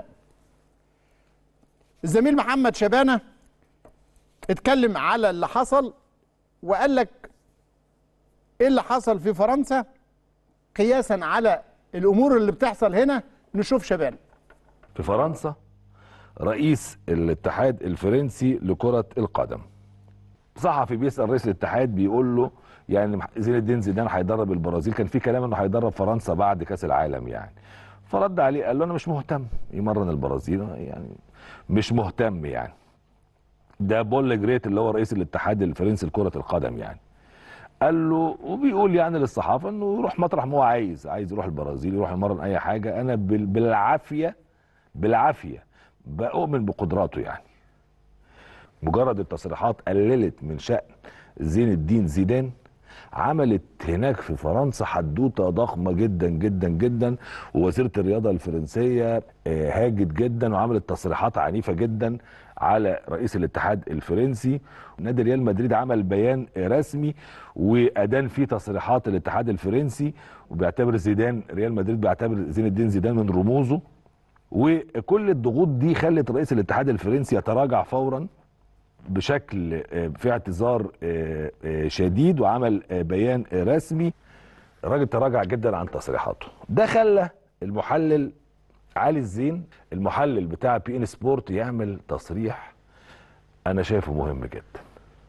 الزميل محمد شبانة اتكلم على اللي حصل وقال لك ايه اللي حصل في فرنسا قياسا على الامور اللي بتحصل هنا نشوف شبانة في فرنسا رئيس الاتحاد الفرنسي لكرة القدم صحفي بيسأل رئيس الاتحاد بيقول له يعني زين الدين زيدان هيدرب البرازيل كان في كلام انه هيدرب فرنسا بعد كاس العالم يعني فرد عليه قال له انا مش مهتم يمرن البرازيل يعني مش مهتم يعني ده بول جريت اللي هو رئيس الاتحاد الفرنسي لكرة القدم يعني قال له وبيقول يعني للصحافه انه يروح مطرح ما هو عايز عايز يروح البرازيل يروح يمرن اي حاجه انا بال- بالعافيه بالعافيه بؤمن بقدراته يعني مجرد التصريحات قللت من شأن زين الدين زيدان عملت هناك في فرنسا حدوته ضخمه جدا جدا جدا ووزيره الرياضه الفرنسيه آه، هاجت جدا وعملت تصريحات عنيفه جدا على رئيس الاتحاد الفرنسي نادي ريال مدريد عمل بيان رسمي وادان فيه تصريحات الاتحاد الفرنسي وبيعتبر زيدان ريال مدريد بيعتبر زين الدين زيدان من رموزه وكل الضغوط دي خلت رئيس الاتحاد الفرنسي يتراجع فورا بشكل آه، في اعتذار آه، آه، شديد وعمل آه، بيان آه، رسمي الراجل تراجع جدا عن تصريحاته ده خلى المحلل علي الزين المحلل بتاع بي ان سبورت يعمل تصريح انا شايفه مهم جدا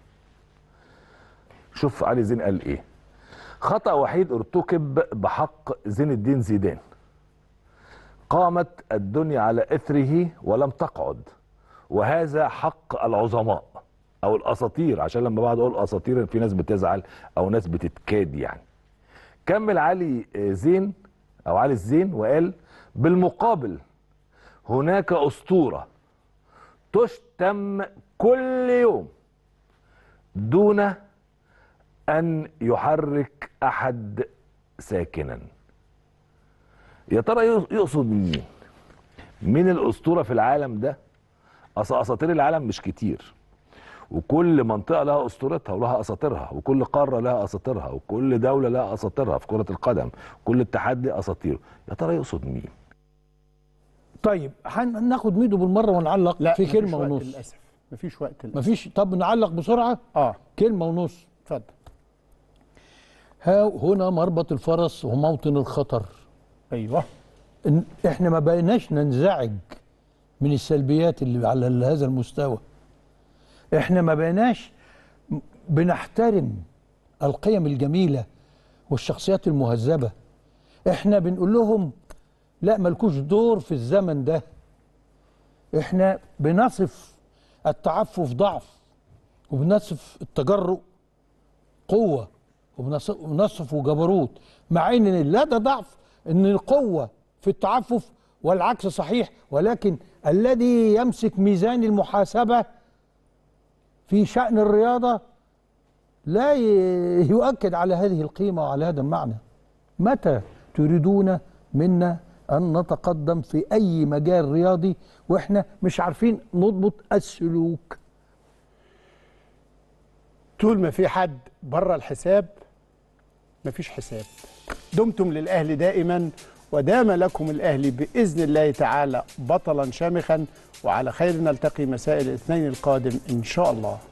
شوف علي الزين قال ايه خطأ وحيد ارتكب بحق زين الدين زيدان قامت الدنيا على اثره ولم تقعد وهذا حق العظماء او الاساطير عشان لما بعد اقول اساطير في ناس بتزعل او ناس بتتكاد يعني كمل علي زين او علي الزين وقال بالمقابل هناك اسطوره تشتم كل يوم دون ان يحرك احد ساكنا يا ترى يقصد مين مين الاسطوره في العالم ده اصل اساطير العالم مش كتير وكل منطقه لها اسطورتها ولها اساطيرها وكل قاره لها اساطيرها وكل دوله لها اساطيرها في كره القدم كل اتحاد له اساطيره يا ترى يقصد مين طيب هناخد ميدو بالمره ونعلق لا في مفيش كلمه وقت ونص للاسف مفيش وقت للاسف مفيش طب نعلق بسرعه اه كلمه ونص اتفضل ها هنا مربط الفرس وموطن الخطر ايوه إن احنا ما بقيناش ننزعج من السلبيات اللي على هذا المستوى احنا ما بقيناش م- بنحترم القيم الجميله والشخصيات المهذبه احنا بنقول لهم لا ملكوش دور في الزمن ده احنا بنصف التعفف ضعف وبنصف التجرؤ قوه وبنص- وبنصفه جبروت مع ان لا ده ضعف ان القوه في التعفف والعكس صحيح ولكن الذي يمسك ميزان المحاسبه في شان الرياضه لا ي- يؤكد على هذه القيمه وعلى هذا المعنى متى تريدون منا ان نتقدم في اي مجال رياضي واحنا مش عارفين نضبط السلوك طول ما في حد بره الحساب مفيش حساب دمتم للاهلي دائما ودام لكم الاهلي باذن الله تعالى بطلا شامخا وعلى خير نلتقي مساء الاثنين القادم ان شاء الله